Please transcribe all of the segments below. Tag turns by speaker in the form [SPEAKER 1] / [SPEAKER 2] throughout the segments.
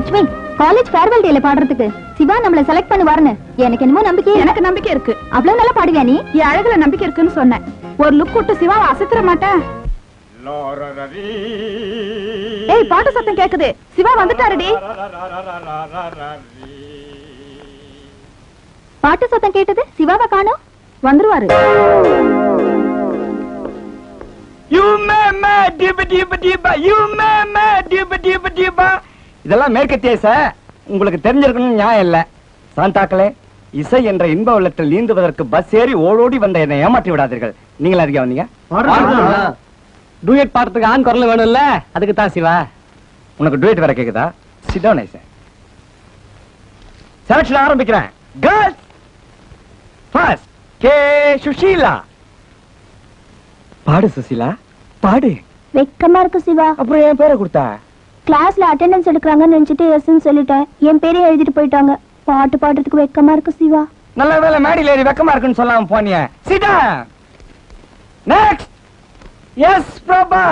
[SPEAKER 1] Lakshmi college farewell டேல பாடுறதுக்கு சிவா நம்மள செலக்ட் பண்ணுவாருன்னு எனக்கு என்னமோ நம்பிக்கை எனக்கு நம்பிக்கை இருக்கு அவ்வளவு நல்லா பாடுவியா நீ என் அழகுல நம்பிக்கை இருக்குன்னு சொன்னேன் ஒரு லுக் விட்டு சிவாவை அசத்திர மாட்டேன் ஏய் பாட்டு சத்தம் கேக்குது சிவா வந்துட்டாருடி பாட்டு சத்தம் கேட்டது சிவாவை காணோம் வந்துருவாரு
[SPEAKER 2] you may May டிப டிப டிப you may மே டிப டிப டிப இதெல்லாம் மேற்கத்திய சார் உங்களுக்கு தெரிஞ்சிருக்கணும் நியாயம் இல்ல சாந்தாக்களே இசை என்ற இன்ப வெள்ளத்தில் நீந்துவதற்கு பஸ் ஏறி ஓடோடி வந்த என்னை ஏமாற்றி விடாதீர்கள் நீங்களா இருக்க வந்தீங்க டூயட் பாடுறதுக்கு ஆண் குரல் வேணும்ல அதுக்கு தான் சிவா உனக்கு டூயட் வேற கேக்குதா சிட் டவுன் ஐசன் செலக்ஷன் ஆரம்பிக்கிறேன் கேர்ள்ஸ் ஃபர்ஸ்ட் கே சுஷீலா பாடு சுசீலா பாடு
[SPEAKER 1] வெக்கமா இருக்கு சிவா
[SPEAKER 2] அப்புறம் என் பேரை கொடுத்தா
[SPEAKER 1] கிளாஸ்ல அட்டெண்டன்ஸ் எடுக்கறாங்கன்னு நினைச்சிட்டு எஸ்ன்னு சொல்லிட்டேன் என் பேரே எழுதிட்டு போயிட்டாங்க பாட்டு பாடுறதுக்கு வெக்கமா இருக்கு சிவா
[SPEAKER 2] நல்ல வேலை மேடையில் ஏறி வெக்கமா இருக்குன்னு சொல்லாம போனிய சிடா நெக்ஸ்ட் எஸ் பிரபா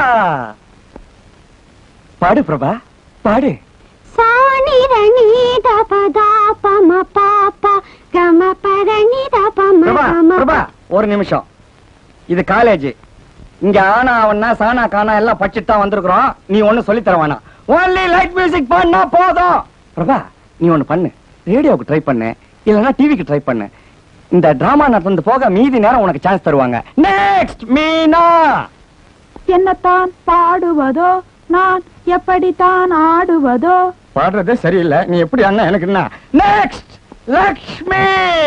[SPEAKER 2] பாடு பிரபா பாடு
[SPEAKER 1] சாணி ரணி தப தாப ம பாப கம பரணி தப
[SPEAKER 2] பிரபா பிரபா ஒரு நிமிஷம் இது காலேஜ் இங்க ஆனா அவனா சானா கானா எல்லாம் படிச்சுட்டு தான் வந்திருக்கிறோம் நீ ஒண்ணு சொல்லி தர வேணாம் ஒன்லி லைட் மியூசிக் பண்ணா போதும் பிரபா நீ ஒண்ணு பண்ணு ரேடியோவுக்கு ட்ரை பண்ணு இல்லனா டிவிக்கு ட்ரை பண்ணு இந்த டிராமா நடந்து போக மீதி நேரம் உனக்கு சான்ஸ் தருவாங்க நெக்ஸ்ட் மீனா
[SPEAKER 1] என்னத்தான் பாடுவதோ நான் எப்படித்தான் ஆடுவதோ
[SPEAKER 2] பாடுறதே சரியில்லை நீ எப்படி அண்ணா எனக்கு என்ன நெக்ஸ்ட் லக்ஷ்மி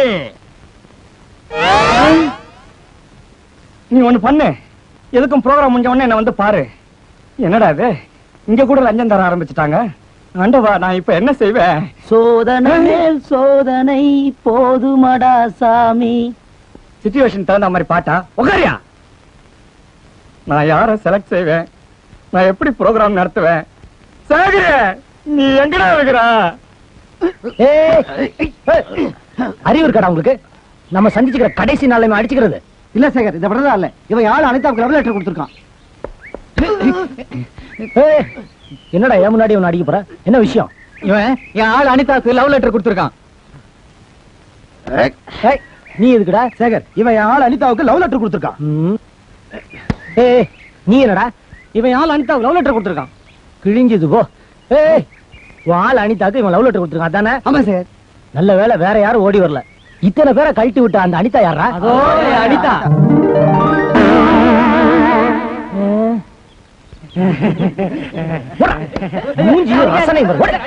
[SPEAKER 2] நீ ஒண்ணு பண்ணு எதுக்கும் ப்ரோக்ராம் முடிஞ்ச உடனே என்ன வந்து பாரு என்னடா இது இங்க கூட லஞ்சம் தர ஆரம்பிச்சுட்டாங்க ஆண்டவா நான் இப்ப என்ன செய்வேன்
[SPEAKER 3] சோதனை மேல் சோதனை போதுமடா சாமி
[SPEAKER 2] சிச்சுவேஷன் தகுந்த மாதிரி பாட்டா உக்காரியா நான் யார செலக்ட் செய்வேன் நான் எப்படி ப்ரோக்ராம் நடத்துவேன் சேகர நீ எங்கடா இருக்கிறா
[SPEAKER 3] அறிவு இருக்காடா உங்களுக்கு நம்ம சந்திச்சுக்கிற கடைசி நாள் இவன் அடிச்சுக்கிறது இல்ல சேகர் இதை விடதா இல்ல இவன் யாழ் அனிதாவுக்கு லவ் லெட்டர் கொடுத்துருக்கான் ஏய், என்னடா ஏன் முன்னாடி இவன் அடிக்க போற என்ன விஷயம்
[SPEAKER 2] இவன் என் ஆள் அனிதாக்கு லவ் லெட்டர் கொடுத்துருக்கான்
[SPEAKER 3] ஏய், நீ எதுக்குடா சேகர் இவன் என் ஆள் அனிதாவுக்கு லவ் லெட்டர் கொடுத்துருக்கான் ஏய் நீ என்னடா இவன் ஆள் அனிதாவுக்கு லவ் லெட்டர் கொடுத்துருக்கான் கிழிஞ்சது போ ஏய் உன் ஆள் அனிதாவுக்கு இவன் லவ் லெட்டர் கொடுத்துருக்கான் அதானே ஆமா சார் நல்ல வேளை வேற யாரும் ஓடி வரல இத்தனை பேரை கழட்டி விட்ட அந்த அனிதா யாரா
[SPEAKER 2] அதோ அனிதா.
[SPEAKER 3] போடா. மூஞ்சியும் ரசனை வரும். போடா.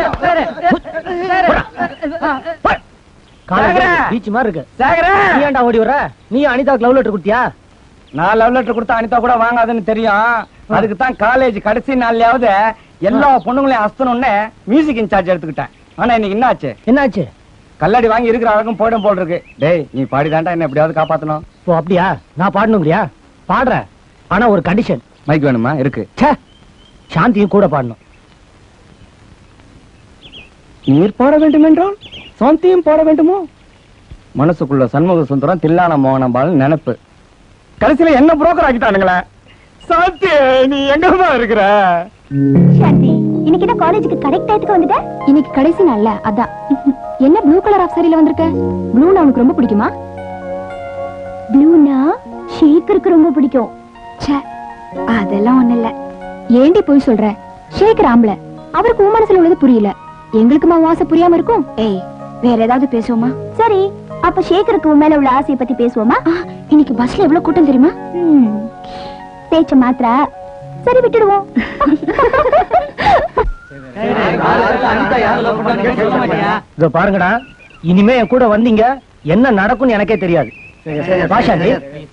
[SPEAKER 3] போடா. காலையில பீச் மாதிரி இருக்கு
[SPEAKER 2] சேகர
[SPEAKER 3] நீ ஏன்டா ஓடி வர நீ அனிதாவுக்கு லவ் லெட்டர் கொடுத்தியா
[SPEAKER 2] நான் லவ் லெட்டர் கொடுத்தா அனிதா கூட வாங்காதுன்னு தெரியும் அதுக்கு தான் காலேஜ் கடைசி நாள்லயாவது எல்லா பொண்ணுங்களையும் அஸ்தணும்னு மியூசிக் இன்சார்ஜ் எடுத்துக்கிட்டேன் ஆனா இன்னைக்கு என்னாச்சு
[SPEAKER 3] என்னாச்சு
[SPEAKER 2] கல்லடி வாங்கி இருக்கிற அழகும் போயிடும் போல் இருக்கு டேய் நீ பாடிதான்டா என்ன எப்படியாவது காப்பாத்தணும்
[SPEAKER 3] ஓ அப்படியா நான் பாடணுங்கிறியா பாடுறேன் ஆனா ஒரு கண்டிஷன்
[SPEAKER 2] மைக் வேணுமா இருக்கு
[SPEAKER 3] ச்சே சாந்தியும் கூட பாடணும்
[SPEAKER 2] நீர் பாட வேண்டும் என்றால் சாந்தியும் பாட வேண்டுமோ மனசுக்குள்ள சண்முக சுந்தரம் தில்லான மோகனபால் நினைப்பு கடைசியில என்ன புரோக்கர் ஆக்கிட்டானுங்களே சாந்தி நீ எங்கம்மா இருக்கிற
[SPEAKER 1] சாந்தி இன்னைக்கு என்ன காலேஜுக்கு கரெக்ட் டயத்துக்கு வந்துட்ட இன்னைக்கு கடைசி நாள்ல அதான் என்ன ப்ளூ கலர் ஆஃப் சாரில வந்திருக்க ப்ளூனா உனக்கு ரொம்ப பிடிக்குமா ப்ளூனா ஷேக்கருக்கு ரொம்ப பிடிக்கும் ச்சே அதெல்லாம் ஒண்ணு இல்ல ஏண்டி போய் சொல்ற ஷேக்கர் ஆம்பளை அவருக்கு உன் மனசுல உள்ளது புரியல எங்களுக்குமா உன் ஆசை புரியாம இருக்கும் ஏய் வேற ஏதாவது பேசுவோமா சரி அப்ப ஷேக்கருக்கு உன் மேல உள்ள ஆசையை பத்தி பேசுவோமா இன்னைக்கு பஸ்ல எவ்வளவு கூட்டம் தெரியுமா பேச்ச மாத்திரா சரி விட்டுடுவோம்
[SPEAKER 3] இதோ பாருங்கடா இனிமே என் கூட வந்தீங்க என்ன நடக்கும்னு எனக்கே தெரியாது வா சாந்தி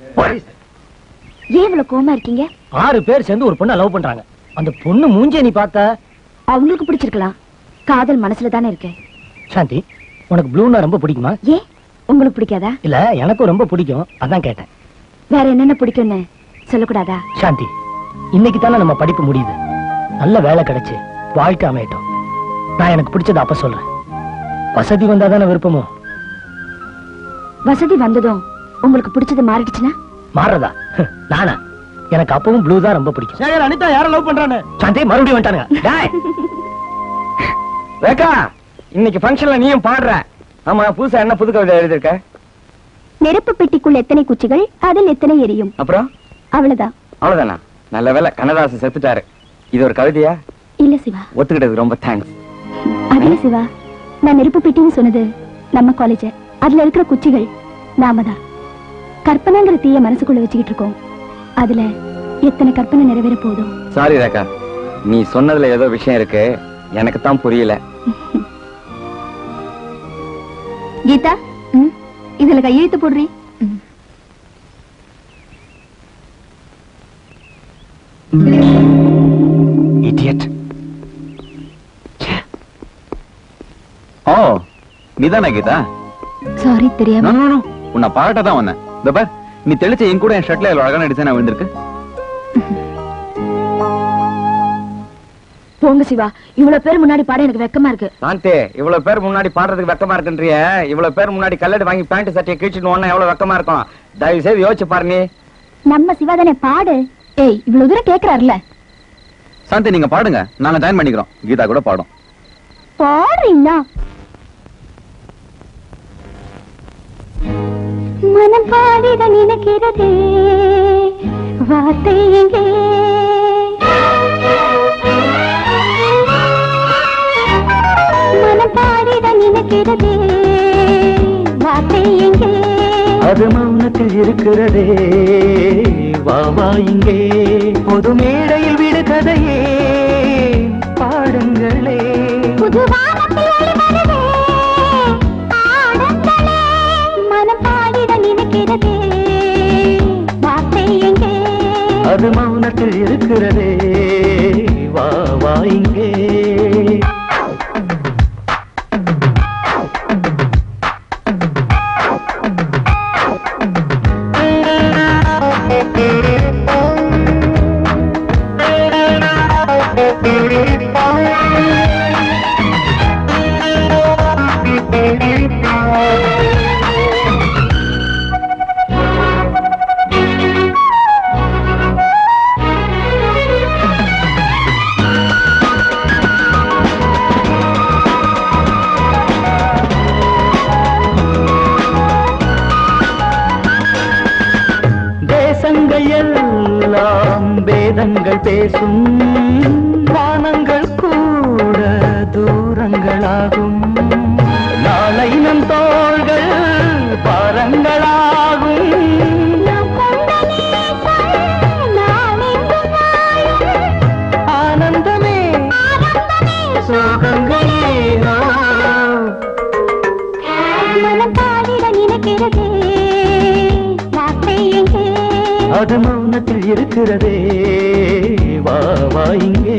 [SPEAKER 1] ஏன் இவ்வளவு கோமா இருக்கீங்க
[SPEAKER 3] ஆறு பேர் சேர்ந்து ஒரு பொண்ணை லவ் பண்றாங்க அந்த பொண்ணு மூஞ்சே நீ பார்த்த
[SPEAKER 1] அவங்களுக்கு பிடிச்சிருக்கலாம் காதல் மனசுல தானே இருக்கு
[SPEAKER 3] சாந்தி உனக்கு ப்ளூனா ரொம்ப பிடிக்குமா
[SPEAKER 1] ஏன் உங்களுக்கு பிடிக்காதா
[SPEAKER 3] இல்ல எனக்கும் ரொம்ப பிடிக்கும் அதான் கேட்டேன்
[SPEAKER 1] வேற என்னென்ன பிடிக்கும்னு சொல்லக்கூடாதா
[SPEAKER 3] சாந்தி இன்னைக்கு தானே நம்ம படிப்பு முடியுது நல்ல வேலை கிடைச்சு வாழ்க்கை அமையட்டும் நான் எனக்கு பிடிச்சத அப்ப சொல்றேன் வசதி வந்தா தானே விருப்பமோ
[SPEAKER 1] வசதி வந்ததும் உங்களுக்கு பிடிச்சது மாறிடுச்சுன்னா
[SPEAKER 3] மாறுறதா நானா எனக்கு அப்பவும் ப்ளூ தான் ரொம்ப பிடிக்கும்
[SPEAKER 2] சேகர் அனிதா யார லவ் பண்றானு
[SPEAKER 3] சாந்தி மறுபடியும் வந்துட்டானுங்க டேய்.
[SPEAKER 2] ரேகா இன்னைக்கு ஃபங்க்ஷன்ல நீயும் பாடுற ஆமா புதுசா என்ன புது கவிதை எழுதிருக்க
[SPEAKER 1] நெருப்பு பெட்டிக்குள் எத்தனை குச்சிகள் அதில் எத்தனை எரியும்
[SPEAKER 2] அப்புறம்
[SPEAKER 1] அவ்வளவுதான்
[SPEAKER 2] அவ்வளவுதானா நல்ல வேளை கண்ணதாசன் செத்துட்டாரு இது ஒரு கவிதையா
[SPEAKER 1] இல்ல சிவா
[SPEAKER 2] ஒத்துக்கிட்டதுக்கு ரொம்ப தேங்க்ஸ்
[SPEAKER 1] அதுல சிவா நான் நெருப்பு பெட்டின்னு சொன்னது நம்ம காலேஜ் அதுல இருக்கிற குச்சிகள் நாம தான் கற்பனைங்கிற தீய மனசுக்குள்ள வச்சுக்கிட்டு இருக்கோம் அதுல எத்தனை கற்பனை நிறைவேற போதும்
[SPEAKER 2] சாரி ரேகா நீ சொன்னதுல ஏதோ விஷயம் இருக்கு எனக்கு தான் புரியல
[SPEAKER 1] கீதா ம், இதுல கையெழுத்து போடுறீ
[SPEAKER 2] இடியட்
[SPEAKER 4] ஓ நீதானே கீதா
[SPEAKER 1] சாரி தெரியாம
[SPEAKER 4] நோ, நோ, நோ. உன்னை பாராட்ட தான் வந்தேன் இந்த பார் நீ தெளிச்ச என் கூட என் ஷர்ட்ல எவ்வளவு அழகான டிசைனா விழுந்திருக்கு
[SPEAKER 1] போங்க சிவா இவ்வளவு பேர் முன்னாடி பாட எனக்கு வெக்கமா இருக்கு
[SPEAKER 2] சாந்தி இவ்வளவு பேர் முன்னாடி பாடுறதுக்கு வெக்கமா இருக்குன்றிய இவ்வளவு பேர் முன்னாடி கல்லடி வாங்கி பேண்ட் சட்டையை கிழிச்சுட்டு ஒண்ணா எவ்வளவு வெக்கமா இருக்கும் தயவு செய்து யோசிச்சு பாரு நீ
[SPEAKER 1] நம்ம சிவா தானே பாடு ஏய் இவ்வளவு தூரம் கேக்குறாருல
[SPEAKER 4] சாந்தி நீங்க பாடுங்க நாங்க ஜாயின் பண்ணிக்கிறோம் கீதா கூட பாடும்
[SPEAKER 1] பாடுறீங்களா மனம் பாடிட நினைக்கிறதே வார்த்தை எங்கே மனம் பாடிட நினைக்கிறதே வார்த்தை எங்கே
[SPEAKER 3] அது மௌனத்தில் இருக்கிறதே வா வா இங்கே பொது மேடையில் விடு கதையே பாடுங்களே
[SPEAKER 1] புது வானத்தில் ஒளி வருதே, ஆடுங்களே. மனம் பாடிட நினைக்கிறதே வார்த்தை எங்கே
[SPEAKER 3] அது மௌனத்தில் இருக்கிறதே வா வா இங்கே தேசங்கள் எல்லாம் வேதங்கள் பேசும் வானங்கள் கூட தூரங்களாகும் நாளை நம் தோள்கள் பாரங்களாகும்
[SPEAKER 1] நாம் கொண்ட நேசம் நாளெங்கும் வாழும்
[SPEAKER 3] ஆனந்தமே சோகங்களேனோ
[SPEAKER 1] மனம் பாடிட நினைக்கிறதே வார்த்தை எங்கே
[SPEAKER 3] அது மௌனத்தில் இருக்கிறதே வா வா இங்கே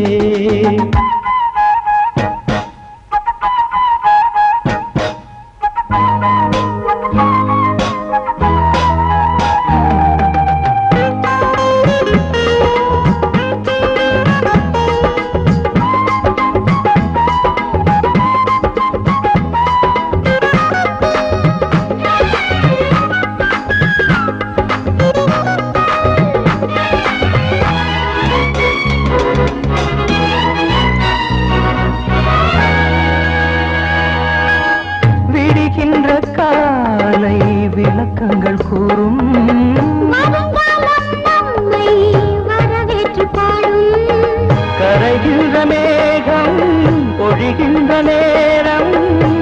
[SPEAKER 3] விடுகின்ற காலை விளக்கங்கள் கூறும்
[SPEAKER 1] வருங்காலம் நம்மை வரவேற்று பாடும்
[SPEAKER 3] கரைகின்ற மேகம் பொழிகின்ற நேரம்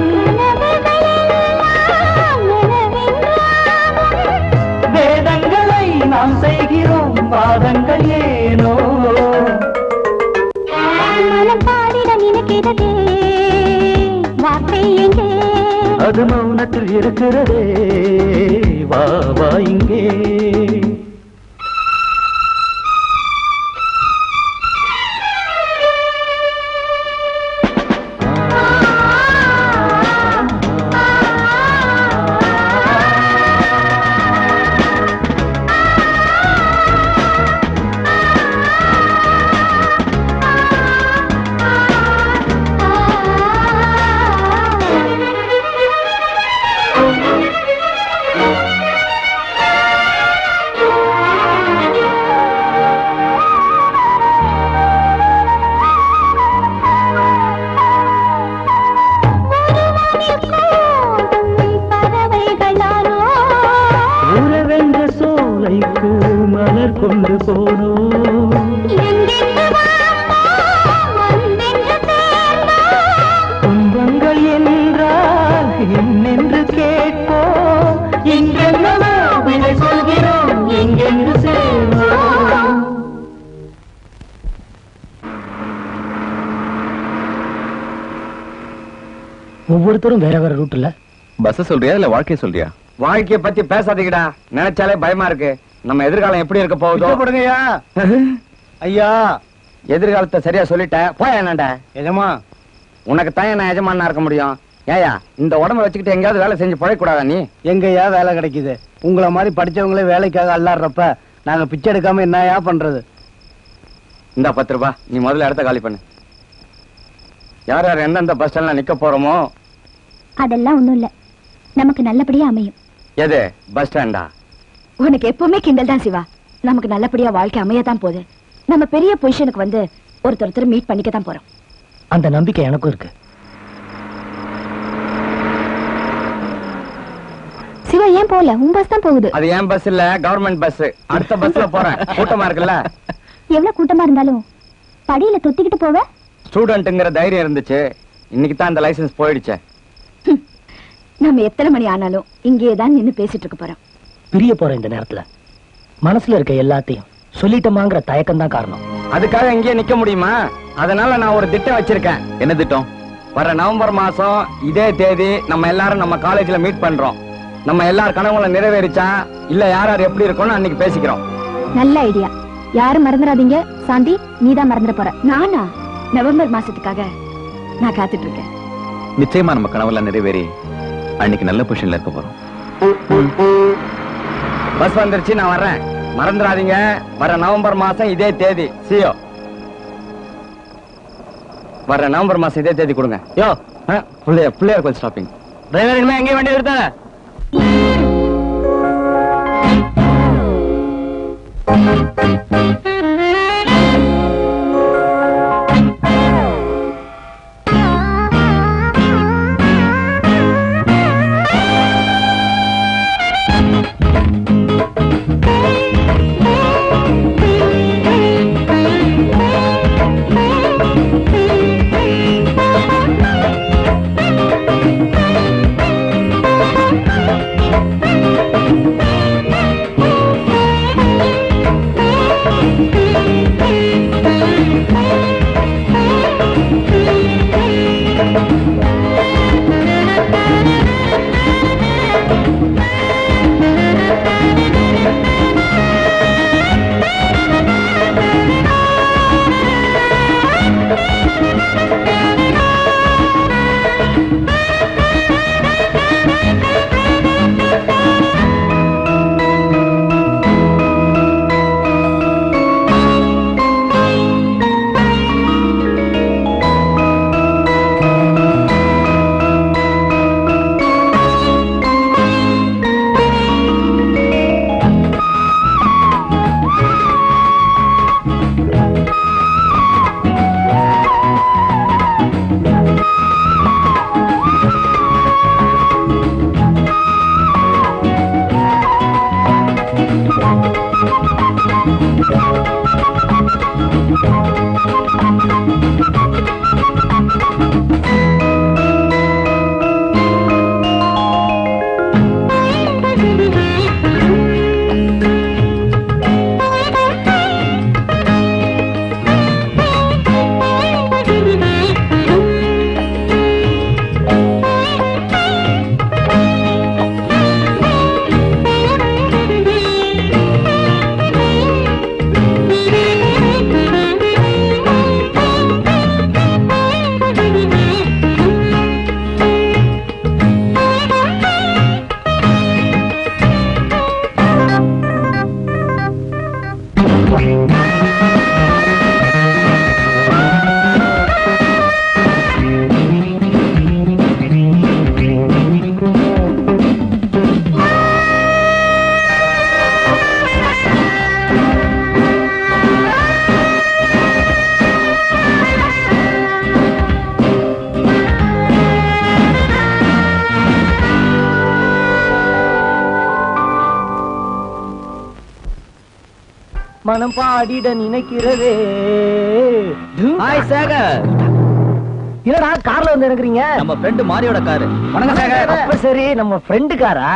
[SPEAKER 3] வேதங்களை நாம் செய்கிறோம் வாதங்கள் ஏனோ
[SPEAKER 1] மனம் பாடிட நினைக்கிறதே வார்த்தை எங்கே
[SPEAKER 3] அது மௌனத்தில் இருக்கிறதே வா வா இங்கே
[SPEAKER 1] ஆ
[SPEAKER 3] ஒவ்வொருத்தரும் வேற வேற ரூட்ல
[SPEAKER 4] பஸ் சொல்றியா இல்ல வாழ்க்கைய சொல்றியா
[SPEAKER 2] வாழ்க்கைய பத்தி பேசாதீங்கடா நினைச்சாலே பயமா இருக்கு நம்ம எதிர்காலம் எப்படி இருக்க போகுதோ
[SPEAKER 3] போடுங்கய்யா ஐயா
[SPEAKER 2] எதிர்காலத்தை சரியா சொல்லிட்டேன் போயா என்னடா
[SPEAKER 3] எஜமா
[SPEAKER 2] உனக்கு தான் நான் எஜமானா இருக்க முடியும் ஏயா இந்த உடம்ப வச்சுக்கிட்டு எங்கேயாவது வேலை செஞ்சு பழைக்கூடாதா நீ
[SPEAKER 3] எங்கய்யா வேலை கிடைக்குது உங்களை மாதிரி படிச்சவங்களே வேலைக்காக அல்லாடுறப்ப நாங்க பிச்சை எடுக்காம என்னயா பண்றது
[SPEAKER 2] இந்த பத்து ரூபா நீ முதல்ல இடத்த காலி பண்ணு யார் யார் எந்தெந்த பஸ் ஸ்டாண்ட்ல நிக்க போறோமோ
[SPEAKER 1] அதெல்லாம் ஒண்ணும் இல்ல நமக்கு நல்லபடியா அமையும்
[SPEAKER 2] எது பஸ் ஸ்டாண்டா
[SPEAKER 1] உனக்கு எப்பவுமே கிண்டல் தான் சிவா நமக்கு நல்லபடியா வாழ்க்கை அமையத்தான் போகுது நம்ம பெரிய பொசிஷனுக்கு வந்து ஒருத்தர் ஒருத்தர் மீட் பண்ணிக்க தான் போறோம்
[SPEAKER 3] அந்த நம்பிக்கை எனக்கும் இருக்கு
[SPEAKER 1] சிவா ஏன் போகல உன் பஸ் தான் போகுது
[SPEAKER 2] அது ஏன் பஸ் இல்ல கவர்மெண்ட் பஸ் அடுத்த பஸ்ல போறேன் கூட்டமா இருக்குல்ல
[SPEAKER 1] எவ்வளவு கூட்டமா இருந்தாலும் படியில தொத்திக்கிட்டு போவ
[SPEAKER 2] ஸ்டூடெண்ட்ங்கிற தைரியம் இருந்துச்சு இன்னைக்கு தான் அந்த லைசென்ஸ் போயிடுச்சே
[SPEAKER 1] நம்ம எத்தனை மணி ஆனாலும் இங்கேயே தான் நின்னு பேசிட்டு இருக்க போறோம்
[SPEAKER 3] பிரிய போற இந்த நேரத்துல மனசுல இருக்க எல்லாத்தையும் சொல்லிட்டோமாங்கிற தயக்கம் தான் காரணம்
[SPEAKER 2] அதுக்காக இங்கேயே நிக்க முடியுமா அதனால நான் ஒரு திட்டம் வச்சிருக்கேன்
[SPEAKER 4] என்ன திட்டம்
[SPEAKER 2] வர நவம்பர் மாசம் இதே தேதி நம்ம எல்லாரும் நம்ம காலேஜ்ல மீட் பண்றோம் நம்ம எல்லார் கனவுகளும் நிறைவேறிச்சா இல்ல யார் யார் எப்படி இருக்கோம்னு அன்னைக்கு பேசிக்கிறோம்
[SPEAKER 1] நல்ல ஐடியா யாரும் மறந்துடாதீங்க சாந்தி நீ தான் மறந்துட போற நானா நவம்பர் மாசத்துக்காக நான் காத்துட்டு இருக்கேன்
[SPEAKER 4] நிச்சயமா நம்ம கனவுல நிறைவேறி அன்னைக்கு நல்ல பொசிஷன்ல இருக்க போறோம்
[SPEAKER 2] பஸ் வந்துருச்சு நான் வர்றேன் மறந்துடாதீங்க வர நவம்பர் மாசம் இதே தேதி சியோ வர நவம்பர் மாசம் இதே தேதி கொடுங்க
[SPEAKER 3] யோ
[SPEAKER 2] ஆ, பிள்ளையார் பிள்ளையார் கோயில் ஸ்டாப்பிங்
[SPEAKER 3] டிரைவர் இனிமே எங்கேயும் வண்டி எடுத்தாங்க மனம் பாடிட நினைக்கிறதே ஹாய் சேகர் என்னடா கார்ல வந்து இறங்குறீங்க
[SPEAKER 5] நம்ம ஃப்ரெண்டு மாரியோட காரு
[SPEAKER 3] வணக்கம் சேகர் அப்ப சரி நம்ம ஃப்ரெண்டு காரா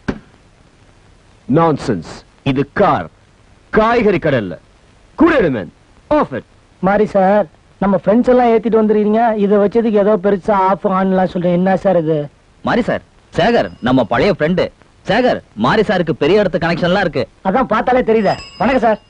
[SPEAKER 5] நான்சென்ஸ் இது கார் காய்கறி கடை இல்ல குடியரமன் ஆஃப் இட்
[SPEAKER 3] மாரி சார் நம்ம ஃப்ரெண்ட்ஸ் எல்லாம் ஏத்திட்டு வந்துருக்கீங்க இதை வச்சதுக்கு ஏதோ பெருசா ஆஃப் ஆன்லாம் சொல்றேன் என்ன சார் இது
[SPEAKER 5] மாரி சார் சேகர் நம்ம பழைய ஃப்ரெண்டு சேகர் மாரி சாருக்கு பெரிய இடத்து கனெக்ஷன்லாம் இருக்கு
[SPEAKER 3] அதான் பார்த்தாலே தெரியுதே வணக்கம் sir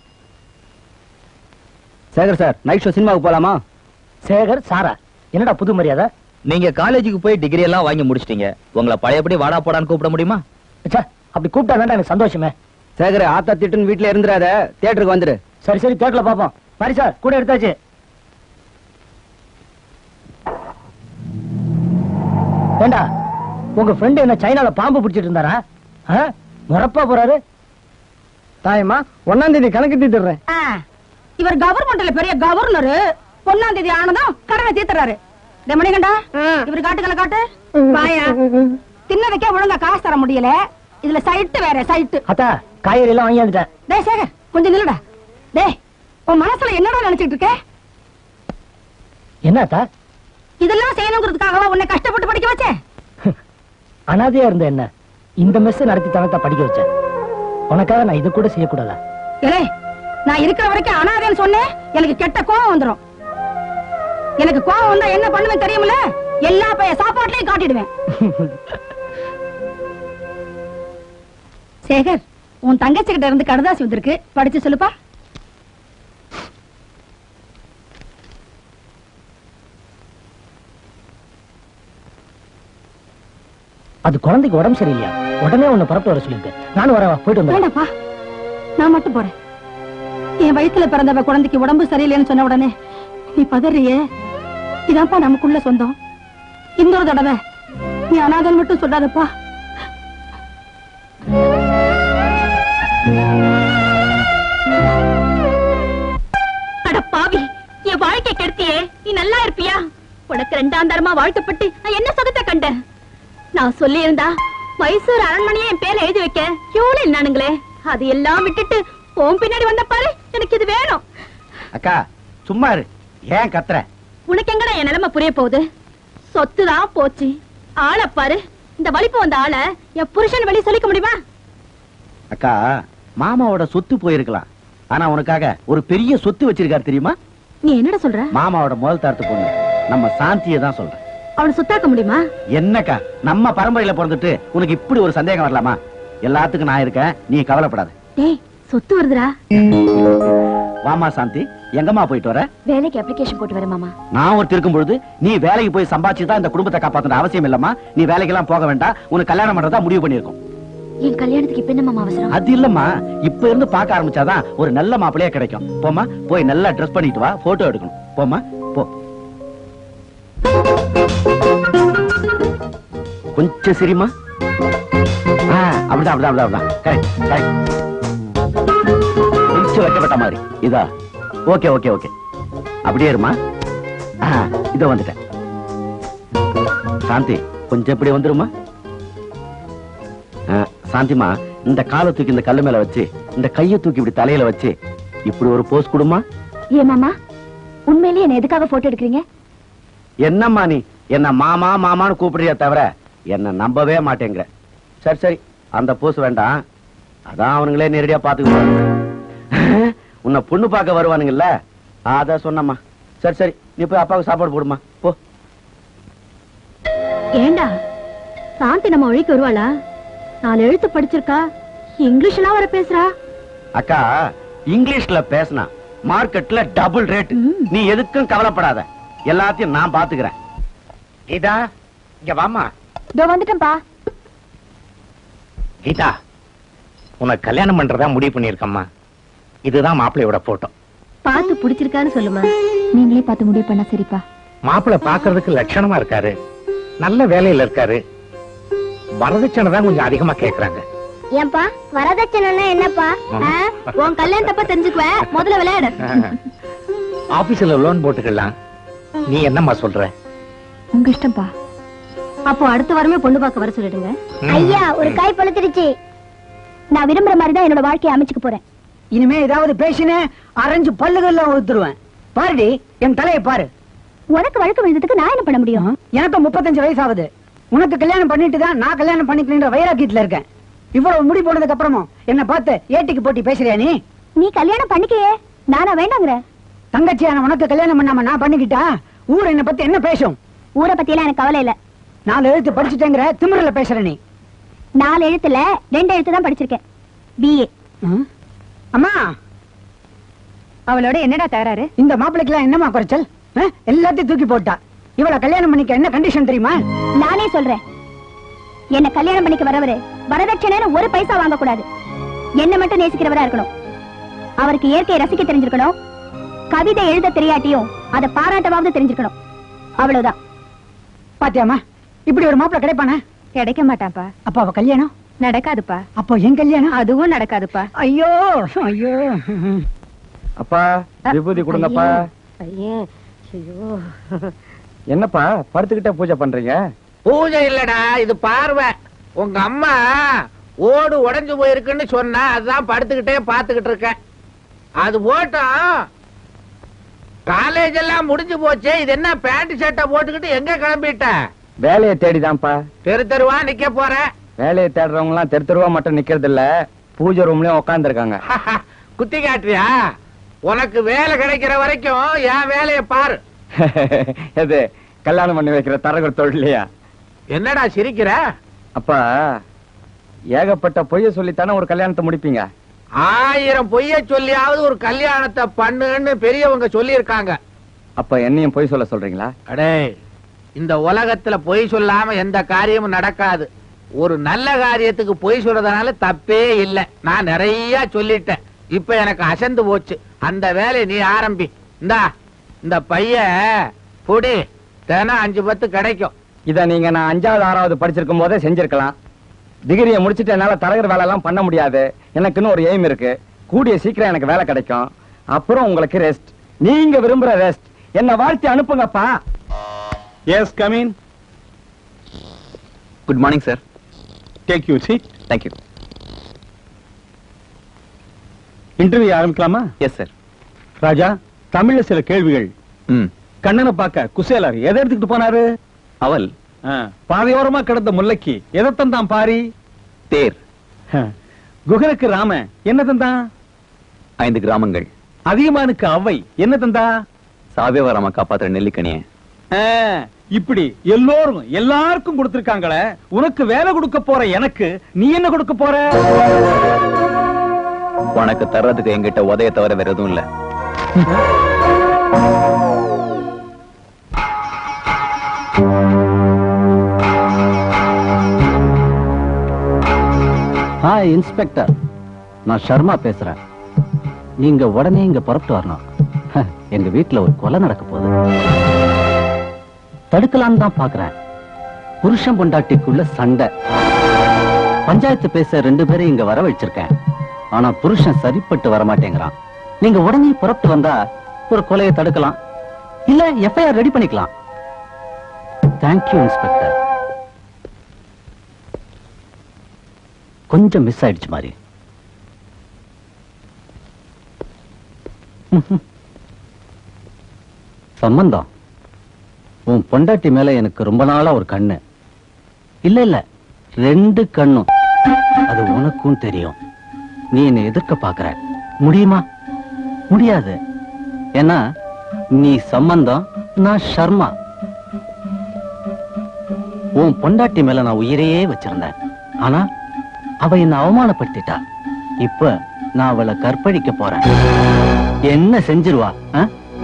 [SPEAKER 2] Sekar sir night show சினிமாவுக்கு போலாமா
[SPEAKER 3] சேகர் சாரா என்னடா புது மரியாதை
[SPEAKER 5] நீங்க காலேஜுக்கு போய் டிகிரி எல்லாம் வாங்கி முடிச்சிட்டீங்க உங்களை பழையபடி வாடா போடான்னு கூப்பிட முடியுமா
[SPEAKER 3] ச்சே, அப்படி கூப்பிட்டா தான்டா எனக்கு சந்தோஷமே
[SPEAKER 2] சேகர் ஆத்தா திட்டுன்னு வீட்டுல இருந்துறாத தியேட்டருக்கு வந்துரு
[SPEAKER 3] சரி சரி தேட்டர்ல பாப்போம் மாரி சார் கூட எடுத்தாச்சு ஏண்டா உங்க ஃப்ரெண்ட் என்ன சைனால பாம்பு பிடிச்சிட்டு இருந்தாரா ஆ? முறப்பா போறாரு தாயம்மா ஒன்னாம் தேதி கணக்கு தீட்டுறேன்
[SPEAKER 6] ஆ, இவர் கவர்மெண்ட்ல பெரிய கவர்னர் ஒன்னாம் தேதி ஆனதும் கடனை தீர்த்துறாரு டேய் மணிகண்டா இவர் காட்டுக்கல காட்டு பாயா தின்னதுக்கே ஒழுங்கா காசு தர முடியல இதுல சைட்டு வேற சைட்டு
[SPEAKER 3] அத்தா காய்கறி எல்லாம் வாங்கி வந்துட்டேன்
[SPEAKER 6] டேய் சேகர் கொஞ்சம் நில்லுடா டேய் உன் மனசுல என்னடா நினைச்சிட்டு இருக்க
[SPEAKER 3] என்ன அத்தா
[SPEAKER 6] இதெல்லாம் செய்யணுங்கிறதுக்காகவா உன்னை கஷ்டப்பட்டு படிக்க வச்சேன்
[SPEAKER 3] அனாதையா இருந்த என்ன இந்த மெஸ் நடத்தி தனத்தா படிக்க வச்சேன் உனக்காக நான் இது கூட செய்யக்கூடாதா
[SPEAKER 6] ஏலே நான் இருக்கிற வரைக்கும் அனாதைன்னு சொன்னேன் எனக்கு கெட்ட கோவம் வந்துரும் எனக்கு கோவம் வந்தா என்ன பண்ணுவேன் தெரியுமில்ல எல்லா பைய சாப்பாட்லயும் காட்டிடுவேன் சேகர் உன் தங்கச்சி கிட்ட இருந்து கடுதாசி வந்திருக்கு படிச்சு சொல்லுப்பா
[SPEAKER 3] அது குழந்தைக்கு உடம்பு சரியில்லையா உடனே உன்னை புறப்பட்டு வர சொல்லிருக்கு நானும் வரவா போயிட்டு வந்தேன்
[SPEAKER 6] வேண்டாப்பா நான் மட்டும் போறேன் என் வயித்துல பிறந்தவ குழந்தைக்கு உடம்பு சரியில்லைன்னு சொன்ன உடனே நீ பதறியே இதான்ப்பா நமக்குள்ள சொந்தம் இன்னொரு தடவை நீ அனாதன் மட்டும் சொல்லாதப்பா
[SPEAKER 7] அட பாவி என் வாழ்க்கை கெடுத்தியே நீ நல்லா இருப்பியா உனக்கு ரெண்டாம் தரமா வாழ்க்கப்பட்டு நான் என்ன சுகத்தை கண்டேன் நான் சொல்லி இருந்தா மைசூர் அரண்மனையை என் பேர்ல எழுதி வைக்க எவ்வளவு நானுங்களே அது எல்லாம் விட்டுட்டு உன் பின்னாடி வந்த பாரு எனக்கு இது வேணும்
[SPEAKER 2] அக்கா சும்மா இரு ஏன் கத்துற
[SPEAKER 7] உனக்கு எங்கடா என் நிலைமை புரிய போகுது சொத்து தான் போச்சு ஆளை பாரு இந்த வலிப்பு வந்த ஆளை என் புருஷன் வெளியே சொல்லிக்க முடியுமா
[SPEAKER 2] அக்கா மாமாவோட சொத்து போயிருக்கலாம் ஆனா உனக்காக ஒரு பெரிய சொத்து வச்சிருக்காரு தெரியுமா
[SPEAKER 7] நீ என்னடா சொல்ற
[SPEAKER 2] மாமாவோட முதல் தாரத்து பொண்ணு நம்ம சாந்தியை தான் சொல்றேன்
[SPEAKER 7] அவனை சுத்தாக்க முடியுமா
[SPEAKER 2] என்னக்கா நம்ம பரம்பரையில பிறந்துட்டு உனக்கு இப்படி ஒரு சந்தேகம் வரலாமா எல்லாத்துக்கும் நான் இருக்கேன் நீ கவலைப்படாத
[SPEAKER 7] டேய் சொத்து வருதுடா
[SPEAKER 2] வாமா சாந்தி எங்கம்மா போயிட்டு வர
[SPEAKER 1] வேலைக்கு அப்ளிகேஷன் போட்டு வரேன் மாமா
[SPEAKER 2] நான் ஒருத்தர் இருக்கும் பொழுது நீ வேலைக்கு போய் சம்பாதிச்சு தான் இந்த குடும்பத்தை காப்பாத்துற அவசியம் இல்லம்மா நீ வேலைக்கெல்லாம் போக வேண்டாம் உனக்கு கல்யாணம் பண்றதா முடிவு பண்ணிருக்கோம்
[SPEAKER 1] என் கல்யாணத்துக்கு இப்ப என்ன மாமா அவசரம்
[SPEAKER 2] அது இல்லம்மா இப்ப இருந்து பார்க்க ஆரம்பிச்சாதான் ஒரு நல்ல மாப்பிளையா கிடைக்கும் போமா போய் நல்லா ட்ரெஸ் பண்ணிட்டு வா போட்டோ எடுக்கணும் போமா போ கொஞ்சம் சரிம்மா ஆ, அப்படிதான் அப்படிதான் அப்படிதான் அப்படிதான் கரெக்ட் கரெக்ட் கொஞ்சம் வைக்கப்பட்ட மாதிரி இதா ஓகே ஓகே ஓகே அப்படியே இருமா ஆ, இதோ வந்துட்டேன் சாந்தி கொஞ்சம் இப்படி வந்துருமா ஆ, சாந்திமா இந்த காலை தூக்கி இந்த கல்லு மேல வச்சு இந்த கையை தூக்கி இப்படி தலையில வச்சு இப்படி ஒரு போஸ் கொடுமா
[SPEAKER 1] ஏன் மாமா உண்மையிலேயே என்ன எதுக்காக போட்டோ எடுக்கிறீங்க
[SPEAKER 2] என்னம்மா நீ என்ன மாமா மாமான்னு கூப்பிடுறிய தவிர என்ன நம்பவே மாட்டேங்கிற சரி சரி அந்த போஸ் வேண்டாம் அதான் அவனுங்களே நேரடியா பாத்துக்குவாங்க உன்னை பொண்ணு பார்க்க வருவானுங்கல்ல அத சொன்னம்மா சரி சரி நீ போய் அப்பாவுக்கு சாப்பாடு போடுமா போ
[SPEAKER 7] ஏண்டா சாந்தி நம்ம வழிக்கு வருவாளா நாலு எழுத்து படிச்சிருக்கா இங்கிலீஷ் எல்லாம் வர பேசுறா
[SPEAKER 2] அக்கா இங்கிலீஷ்ல பேசினா மார்க்கெட்ல டபுள் ரேட் நீ எதுக்கும் கவலைப்படாத எல்லாத்தையும் நான் பாத்துக்கிறேன்
[SPEAKER 8] கீதா இங்க வாமா
[SPEAKER 1] இதோ வந்துட்டேன்பா
[SPEAKER 8] கீதா உனக்கு கல்யாணம் பண்றதா முடிவு பண்ணிருக்கம்மா இதுதான் மாப்பிள்ளையோட போட்டோ
[SPEAKER 7] பார்த்து பிடிச்சிருக்கான்னு சொல்லுமா
[SPEAKER 1] நீங்களே பார்த்து முடிவு பண்ணா சரிப்பா
[SPEAKER 8] மாப்பிள்ளை பாக்குறதுக்கு லட்சணமா இருக்காரு நல்ல வேலையில இருக்காரு வரதட்சணை தான் கொஞ்சம் அதிகமா கேக்குறாங்க
[SPEAKER 1] ஏன்பா வரதட்சணைன்னா என்னப்பா உன் கல்யாணத்தப்ப தெரிஞ்சுக்குவ முதல்ல விளையாடு
[SPEAKER 8] ஆபீஸ்ல லோன் போட்டுக்கலாம் நீ என்னம்மா சொல்ற
[SPEAKER 1] உங்க இஷ்டம்ப்பா
[SPEAKER 7] அப்போ அடுத்த வாரமே பொண்ணு பார்க்க வர சொல்லிடுங்க
[SPEAKER 1] ஐயா ஒரு காய் பழுத்துருச்சு நான் விரும்புற மாதிரி தான் என்னோட வாழ்க்கையை அமைச்சுக்க போறேன்
[SPEAKER 3] இனிமே ஏதாவது பேசினே அரைஞ்சு பல்லுகள்ல ஊத்துருவேன் பாருடி என் தலையை பாரு
[SPEAKER 1] உனக்கு வழக்கு விழுந்ததுக்கு நான் என்ன பண்ண முடியும்
[SPEAKER 3] எனக்கு முப்பத்தஞ்சு வயசு ஆகுது உனக்கு கல்யாணம் பண்ணிட்டு தான் நான் கல்யாணம் பண்ணிக்கணுன்ற வைராக்கியத்துல இருக்கேன் இவ்வளவு முடி போனதுக்கு அப்புறமும் என்ன பார்த்து ஏட்டிக்கு போட்டி பேசுறியா நீ
[SPEAKER 1] நீ கல்யாணம் பண்ணிக்கையே நானா வேண்டாங்கிற
[SPEAKER 3] தங்கச்சியான உனக்கு கல்யாணம் பண்ணாம நான் பண்ணிக்கிட்டா ஊர் என்ன பத்தி என்ன பேசும்
[SPEAKER 1] ஊரை பத்தி எல்லாம் எனக்கு கவலை இல்ல
[SPEAKER 3] நாலு எழுத்து படிச்சுட்டேங்கிற திமிரல பேசுற நீ
[SPEAKER 1] நாலு எழுத்துல ரெண்டு எழுத்து தான் படிச்சிருக்கேன் பிஏ
[SPEAKER 3] ம்? அம்மா
[SPEAKER 6] அவளோட என்னடா தகராறு
[SPEAKER 3] இந்த மாப்பிள்ளைக்கெல்லாம் என்னம்மா குறைச்சல் ஆ? எல்லாத்தையும் தூக்கி போட்டா இவள கல்யாணம் பண்ணிக்க என்ன கண்டிஷன் தெரியுமா
[SPEAKER 1] நானே சொல்றேன் என்ன கல்யாணம் பண்ணிக்க வரவரு வரதட்சணைன்னு ஒரு பைசா வாங்க கூடாது என்ன மட்டும் நேசிக்கிறவரா இருக்கணும் அவருக்கு இயற்கையை ரசிக்க தெரிஞ்சிருக்கணும் கவிதை எழுத தெரியாட்டியும் அதை பாராட்டவாவது தெரிஞ்சிருக்கணும் அவ்வளவுதான்
[SPEAKER 3] பாத்தியாமா இப்படி ஒரு மாப்பிள்ளை கிடைப்பானே
[SPEAKER 6] கிடைக்க மாட்டான்ப்பா
[SPEAKER 3] அப்ப அவ கல்யாணம்
[SPEAKER 6] நடக்காதுப்பா
[SPEAKER 3] அப்போ என் கல்யாணம்
[SPEAKER 6] அதுவும் நடக்காதுப்பா
[SPEAKER 3] ஐயோ ஐயோ
[SPEAKER 2] அப்பா விபூதி கொடுங்கப்பா என்னப்பா படுத்துக்கிட்டே பூஜை பண்றீங்க
[SPEAKER 8] பூஜை இல்லடா இது பார்வை உங்க அம்மா ஓடு உடைஞ்சு போயிருக்குன்னு சொன்னா அதுதான் படுத்துக்கிட்டே பாத்துக்கிட்டு இருக்கேன் அது போட்டோம் காலேஜ் எல்லாம் முடிஞ்சு போச்சு இது என்ன பேண்ட் ஷர்ட்டை போட்டுக்கிட்டு எங்க கிளம்பிட்ட
[SPEAKER 2] வேலையை தேடிதான்ப்பா
[SPEAKER 8] தெரு தெருவா நிக்க போற
[SPEAKER 2] வேலையை தேடுறவங்க எல்லாம் தெரு தெருவா மட்டும் நிக்கிறது இல்ல பூஜை ரூம்லயும் உட்கார்ந்து இருக்காங்க
[SPEAKER 8] குத்தி காட்டுறியா உனக்கு வேலை கிடைக்கிற வரைக்கும் என் வேலையை பாரு
[SPEAKER 2] எது கல்யாணம் பண்ணி வைக்கிற தரகர் தொழிலையா
[SPEAKER 8] என்னடா சிரிக்கிற
[SPEAKER 2] அப்பா ஏகப்பட்ட பொய்ய சொல்லித்தானே ஒரு கல்யாணத்தை முடிப்பீங்க
[SPEAKER 8] ஆயிரம் பொய்ய சொல்லியாவது ஒரு கல்யாணத்தை பண்ணுன்னு பெரியவங்க சொல்லியிருக்காங்க
[SPEAKER 2] அப்ப என்னையும் பொய் சொல்ல சொல்றீங்களா
[SPEAKER 8] அடே இந்த உலகத்துல பொய் சொல்லாம எந்த காரியமும் நடக்காது ஒரு நல்ல காரியத்துக்கு பொய் சொல்றதுனால தப்பே இல்ல நான் நிறைய சொல்லிட்டேன் இப்ப எனக்கு அசந்து போச்சு அந்த வேலையை நீ ஆரம்பி இந்தா இந்த பைய புடி தினம் அஞ்சு பத்து கிடைக்கும்
[SPEAKER 2] இத நீங்க நான் அஞ்சாவது ஆறாவது படிச்சிருக்கும் போதே செஞ்சிருக்கலாம் டிகிரியை முடிச்சிட்டு என்னால தரகர் வேலை எல்லாம் பண்ண முடியாது எனக்குன்னு ஒரு எய்ம் இருக்கு கூடிய சீக்கிரம் எனக்கு வேலை கிடைக்கும் அப்புறம் உங்களுக்கு ரெஸ்ட் நீங்க விரும்புற ரெஸ்ட் என்ன வாழ்த்தி அனுப்புங்கப்பா
[SPEAKER 9] yes come in
[SPEAKER 4] good morning sir
[SPEAKER 9] take you seat
[SPEAKER 4] thank you
[SPEAKER 9] interview ஆரம்பிக்கலாமா
[SPEAKER 4] எஸ் சார்
[SPEAKER 9] ராஜா தமிழ்ல சில கேள்விகள்
[SPEAKER 4] ம்
[SPEAKER 9] கண்ணனை பார்க்க குசேலர் எதை எடுத்துக்கிட்டு போனாரு
[SPEAKER 4] அவல்
[SPEAKER 9] ஆ, பாதையோரமா கிடந்த முல்லைக்கு எதை தந்தான் பாரி
[SPEAKER 4] தேர்
[SPEAKER 9] ஹ, குகனுக்கு ராம என்ன தந்தான்
[SPEAKER 4] ஐந்து கிராமங்கள்
[SPEAKER 9] அதிகமானுக்கு அவ்வை என்ன தந்தா
[SPEAKER 4] சாவியவராம காப்பாத்துற நெல்லிக்கனிய
[SPEAKER 9] ஆ, இப்படி எல்லோரும் எல்லாருக்கும் கொடுத்திருக்காங்களே உனக்கு வேலை கொடுக்க போற எனக்கு நீ என்ன கொடுக்க போற
[SPEAKER 4] உனக்கு தர்றதுக்கு என்கிட்ட உதய தவிர வேற எதுவும் இல்ல
[SPEAKER 10] ஹாய் இன்ஸ்பெக்டர் நான் சர்மா பேசுறேன் நீங்க உடனே இங்க புறப்பட்டு வரணும் ஹ, எங்க வீட்டுல ஒரு கொலை நடக்க போகுது தடுக்கலாம்னு தான் பாக்குறேன் புருஷன் பொண்டாட்டிக்குள்ள சண்டை பஞ்சாயத்து பேச ரெண்டு பேரும் இங்க வர வச்சிருக்கேன் ஆனா புருஷன் சரிப்பட்டு வர மாட்டேங்கிறான் நீங்க உடனே புறப்பட்டு வந்தா ஒரு கொலையை தடுக்கலாம் இல்ல எஃப்ஐஆர் ரெடி பண்ணிக்கலாம் தேங்க்யூ இன்ஸ்பெக்டர் கொஞ்சம் மிஸ் ஆயிடுச்சு மாதிரி சம்பந்தம் உன் பொண்டாட்டி மேல எனக்கு ரொம்ப நாளா ஒரு கண்ணு இல்ல இல்ல ரெண்டு கண்ணும் அது உனக்கும் தெரியும் நீ என்னை எதிர்க்க பாக்குற முடியுமா முடியாது ஏன்னா நீ சம்பந்தம் நான் சர்மா உன் பொண்டாட்டி மேல நான் உயிரையே வச்சிருந்தேன் ஆனா அவ என்ன அவமானப்படுத்திட்டா இப்ப நான் அவளை கற்பழிக்க போறேன் என்ன செஞ்சிருவா ஆ?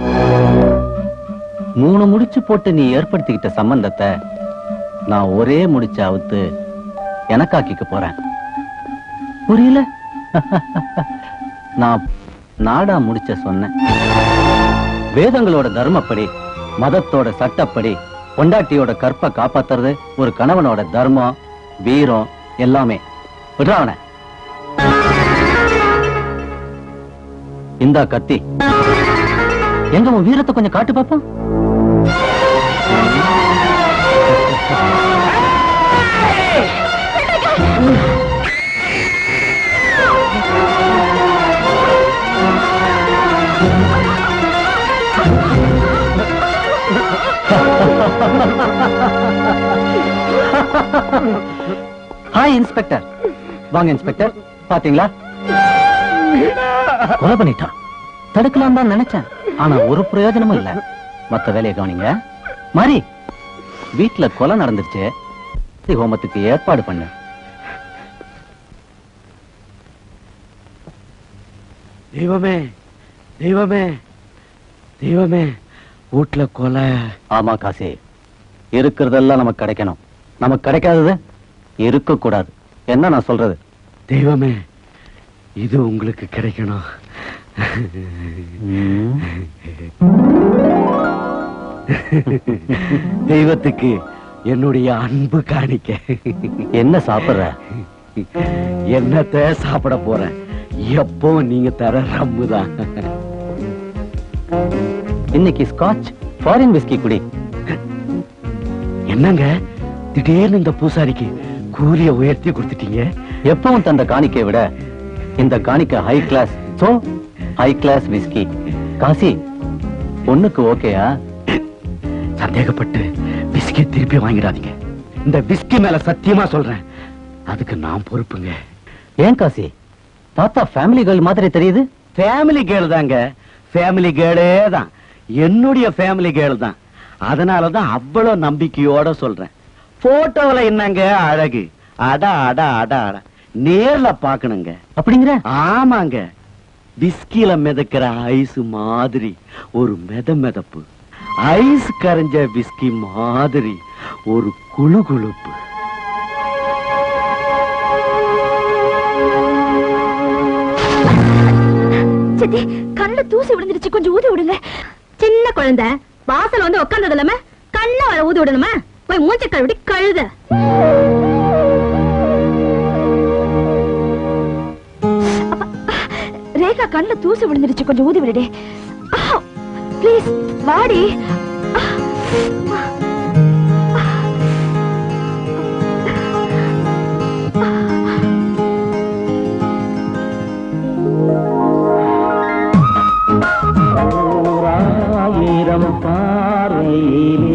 [SPEAKER 10] மூணு முடிச்சு போட்டு நீ ஏற்படுத்திக்கிட்ட சம்பந்தத்தை நான் ஒரே முடிச்சு அவுத்து எனக்காக்கிக்க போறேன் புரியல நான் நாடா முடிச்ச சொன்னேன் வேதங்களோட தர்மப்படி மதத்தோட சட்டப்படி பொண்டாட்டியோட கற்பை காப்பாத்துறது ஒரு கணவனோட தர்மம் வீரம் எல்லாமே விட்றா அவனை இந்தா கத்தி எங்க உன் வீரத்தை கொஞ்சம் காட்டு பாப்போம் ஹாய் இன்ஸ்பெக்டர் வாங்க இன்ஸ்பெக்டர் பாத்தீங்களா கொலை பண்ணிட்டான் தடுக்கலாம் தான் நினைச்சேன் ஆனா ஒரு பிரயோஜனமும் இல்ல மத்த வேலையை கவனிங்க மாறி வீட்டுல கொலை நடந்துருச்சு சாந்தி ஹோமத்துக்கு ஏற்பாடு பண்ணு
[SPEAKER 3] தெய்வமே தெய்வமே தெய்வமே வீட்டுல கொலை
[SPEAKER 10] ஆமா காசி இருக்கிறதெல்லாம் நமக்கு கிடைக்கணும் நமக்கு கிடைக்காதது இருக்க கூடாது என்ன நான் சொல்றது
[SPEAKER 3] தெய்வமே இது உங்களுக்கு கிடைக்கணும்
[SPEAKER 10] ம்.
[SPEAKER 3] தெய்வத்துக்கு என்னுடைய அன்பு காணிக்க
[SPEAKER 10] என்ன சாப்பிடுற
[SPEAKER 3] என்னத்த சாப்பிட போறேன் எப்போ நீங்க தர ரம்மு தான்
[SPEAKER 10] இன்னைக்கு ஸ்காட்ச் ஃபாரின் விஸ்கி குடி
[SPEAKER 3] என்னங்க திடீர்னு இந்த பூசாரிக்கு கூலிய உயர்த்தி கொடுத்துட்டீங்க
[SPEAKER 10] எப்பவும் தந்த காணிக்கையை விட இந்த காணிக்கை high class so high class whisky காசி பொண்ணுக்கு ஓகேயா
[SPEAKER 3] சந்தேகப்பட்டு விஸ்கி திருப்பி வாங்கிடாதீங்க இந்த விஸ்கி மேல சத்தியமா சொல்றேன் அதுக்கு நான் பொறுப்புங்க
[SPEAKER 10] ஏன் காசி பார்த்தா ஃபேமிலி கேர்ள் மாதிரி தெரியுது
[SPEAKER 3] ஃபேமிலி கேர்ள் தாங்க ஃபேமிலி கேர்ளே தான் என்னுடைய ஃபேமிலி கேர்ள் தான் அதனாலதான் அவ்வளவு நம்பிக்கையோட சொல்றேன் போட்டோல என்னங்க அழகு அட அட அட அட நேர்ல பாக்கணுங்க
[SPEAKER 10] அப்படிங்கிற
[SPEAKER 3] ஆமாங்க விஸ்கில மிதக்கிற ஐஸ் மாதிரி ஒரு மெத மெதப்பு ஐஸ் கரைஞ்ச விஸ்கி மாதிரி ஒரு குளு குளுப்பு
[SPEAKER 1] சித்தி கண்ணுல தூசி விழுந்துருச்சு கொஞ்சம் ஊதி விடுங்க
[SPEAKER 7] சின்ன குழந்தை வாசல் வந்து உட்கார்ந்தது இல்லாம கண்ண வர ஊதி விடணுமா போய் மூஞ்ச கழுவிட்டு கழுத
[SPEAKER 1] ரேகா கண்ணுல தூசி விழுந்துருச்சு கொஞ்சம் ஊதி விடுடே ப்ளீஸ் வாடி
[SPEAKER 3] ஆயிரம் பார்வையிலே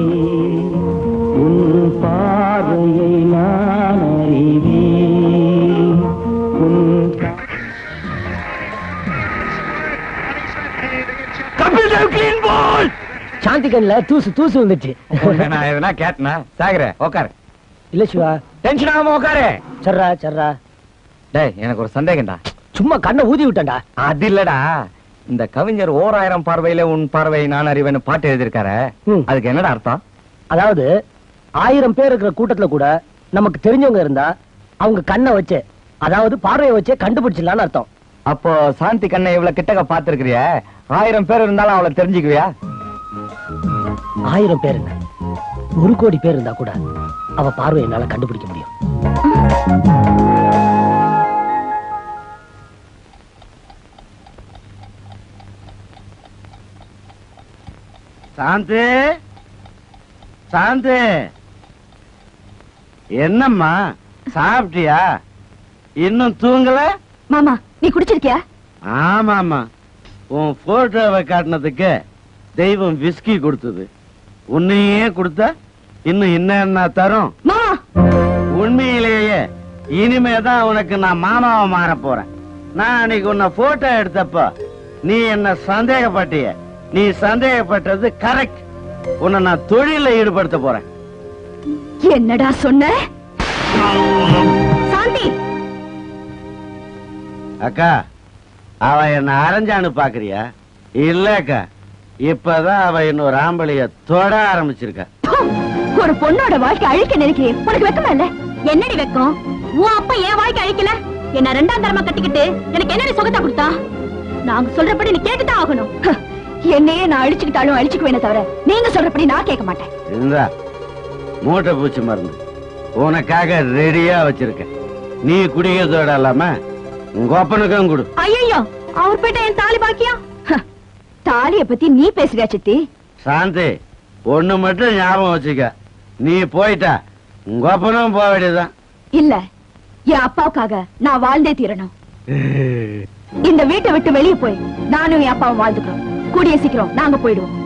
[SPEAKER 3] உன் பார்வையை நான் அறிவேன் உன்
[SPEAKER 11] சாந்தி கண்ணுல தூசு தூசு வந்துச்சு
[SPEAKER 2] நான் எதுனா கேட்டனா சாகர உக்காரு
[SPEAKER 11] இல்ல சிவா
[SPEAKER 2] டென்ஷன் ஆகாம உக்காரு
[SPEAKER 11] சர்ரா சர்ரா
[SPEAKER 2] டேய் எனக்கு ஒரு சந்தேகம்டா
[SPEAKER 11] சும்மா கண்ணை ஊதி விட்டேன்டா
[SPEAKER 2] அது இல்லடா இந்த கவிஞர் ஓர் ஆயிரம் பார்வையில உன் பார்வை நான் அறிவேன்னு பாட்டு எழுதியிருக்காரு
[SPEAKER 11] ம்.
[SPEAKER 2] அதுக்கு என்னடா அர்த்தம்
[SPEAKER 11] அதாவது ஆயிரம் பேர் இருக்கிற கூட்டத்துல கூட நமக்கு தெரிஞ்சவங்க இருந்தா அவங்க கண்ணை வச்சு அதாவது பார்வையை வச்சே கண்டுபிடிச்சிடலாம்னு அர்த்தம்
[SPEAKER 2] அப்போ சாந்தி கண்ணை இவ்வளவு கிட்டக்க பாத்துருக்கிறிய ஆயிரம் பேர் இருந்தாலும் அவளை தெரிஞ்சுக்குவியா
[SPEAKER 11] ஆயிரம் பேர் என்ன ஒரு கோடி பேர் இருந்தா கூட அவ பார்வை என்னால கண்டுபிடிக்க முடியும்
[SPEAKER 3] சாந்தி சாந்தி என்னம்மா சாப்பிட்டியா இன்னும் தூங்கல
[SPEAKER 1] மாமா நீ குடிச்சிருக்கியா
[SPEAKER 3] ஆமாமா உன் போட்டோவை காட்டினதுக்கு தெய்வம் விஸ்கி கொடுத்தது உன்னையே கொடுத்தா இன்னும் என்ன என்ன தரும்
[SPEAKER 1] மாமா
[SPEAKER 3] உண்மையிலேயே இனிமேதான் உனக்கு நான் மாமாவை மாற போறேன் நான் அன்னைக்கு உன்னை போட்டோ எடுத்தப்போ நீ என்ன சந்தேகப்பட்டிய நீ சந்தேகப்பட்டது கரெக்ட் உன்னை நான் தொழில ஈடுபடுத்த போறேன்
[SPEAKER 1] என்னடா சொன்ன
[SPEAKER 7] சாந்தி
[SPEAKER 3] அக்கா அவ என்ன அரைஞ்சான்னு பாக்குறியா இல்ல அக்கா இப்பதான் அவ இன்னொரு ஆம்பளைய தொட ஆரம்பிச்சிருக்கா
[SPEAKER 1] ஒரு பொண்ணோட வாழ்க்கை அழிக்க நினைக்கிறேன் உனக்கு வெக்கமா இல்ல
[SPEAKER 7] என்னடி வெக்கம் உன் அப்பா என் வாழ்க்கை அழிக்கல என்ன ரெண்டாம் தரமா கட்டிக்கிட்டு எனக்கு என்னடி சுகத்தை கொடுத்தா நாங்க சொல்றபடி நீ கேட்டுதான் ஆகணும்
[SPEAKER 1] ஹ, என்னையே நான் அழிச்சுக்கிட்டாலும் அழிச்சுக்குவேனே தவிர நீங்க சொல்றபடி நான் கேட்க மாட்டேன்
[SPEAKER 3] இருந்தா மூட்டை பூச்சி மருந்து உனக்காக ரெடியா வச்சிருக்கேன் நீ குடிக்கிறதோட இல்லாம உங்க ஒப்பனுக்கும் கொடு
[SPEAKER 7] ஐயோ அவர் போயிட்ட என் தாலி பாக்கியம்
[SPEAKER 1] ஹ, தாலிய பத்தி நீ பேசுறியா சித்தி
[SPEAKER 3] சாந்தி ஒண்ணு மட்டும் ஞாபகம் வச்சுக்க நீ போயிட்டா உங்க ஒப்பனும் போக வேண்டியதுதான்
[SPEAKER 1] இல்ல என் அப்பாவுக்காக நான் வாழ்ந்தே தீரணும் இந்த வீட்டை விட்டு வெளியே போய் நானும் என் அப்பாவும் வாழ்ந்துக்கிறோம் கூடிய சீக்கிரம் நாங்க போயிடுவோம்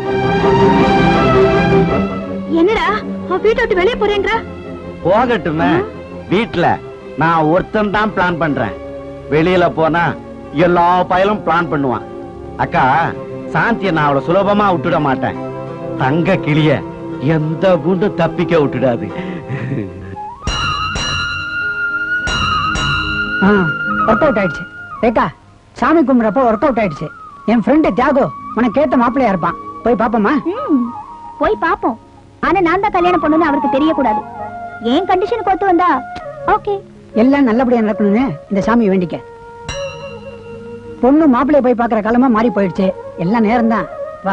[SPEAKER 7] என்னடா அவ வீட்டை விட்டு வெளியே போறேங்கிற
[SPEAKER 3] போகட்டுமே வீட்டுல நான் ஒருத்தன் தான் பிளான் பண்றேன் வெளியில போனா எல்லா பயலும் பிளான் பண்ணுவான் அக்கா
[SPEAKER 10] சாந்திய நான் அவளை சுலபமா விட்டுட மாட்டேன் தங்க கிளிய எந்த குண்டும் தப்பிக்க விட்டுடாது
[SPEAKER 12] ஒர்க் அவுட் ஆயிடுச்சு ரேகா சாமி கும்பிட்றப்போ ஒர்க் அவுட் ஆயிடுச்சு என் ஃப்ரெண்டு தியாகோ உனக்கு ஏத்த மாப்பிள்ளையா இருப்பான் போய் பாப்போமா
[SPEAKER 1] ம், போய் பாப்போம் ஆனா நான் தான் கல்யாணம் பொண்ணுன்னு அவருக்கு தெரியக்கூடாது ஏன் கண்டிஷனுக்கு ஒத்து வந்தா ஓகே
[SPEAKER 12] எல்லாம் நல்லபடியா நடக்கணும்னு இந்த சாமியை வேண்டிக்க பொண்ணு மாப்பிள்ளைய போய் பாக்குற காலமா மாறி போயிடுச்சு எல்லாம் நேரம் தான் வா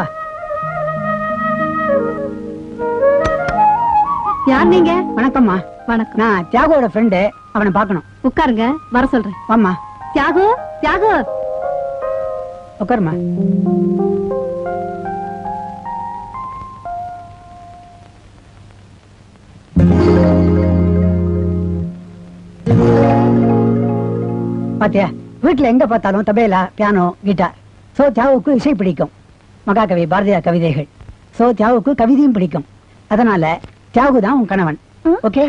[SPEAKER 6] யார் நீங்க
[SPEAKER 12] வணக்கம்மா
[SPEAKER 6] வணக்கம்
[SPEAKER 12] நான் தியாகோட ஃப்ரெண்டு அவனை பார்க்கணும்
[SPEAKER 6] உட்காருங்க வர சொல்றேன்
[SPEAKER 12] வாம்மா
[SPEAKER 6] தியாகு தியாகு
[SPEAKER 12] உட்காருமா பாத்தியா வீட்டுல எங்க பார்த்தாலும் தபேலா பியானோ கிட்டார் சோ தியாவுக்கு இசை பிடிக்கும் மகாகவி பாரதியார் கவிதைகள் சோ தியாவுக்கு கவிதையும் பிடிக்கும் அதனால தியாகு தான் உன் கணவன் ஓகே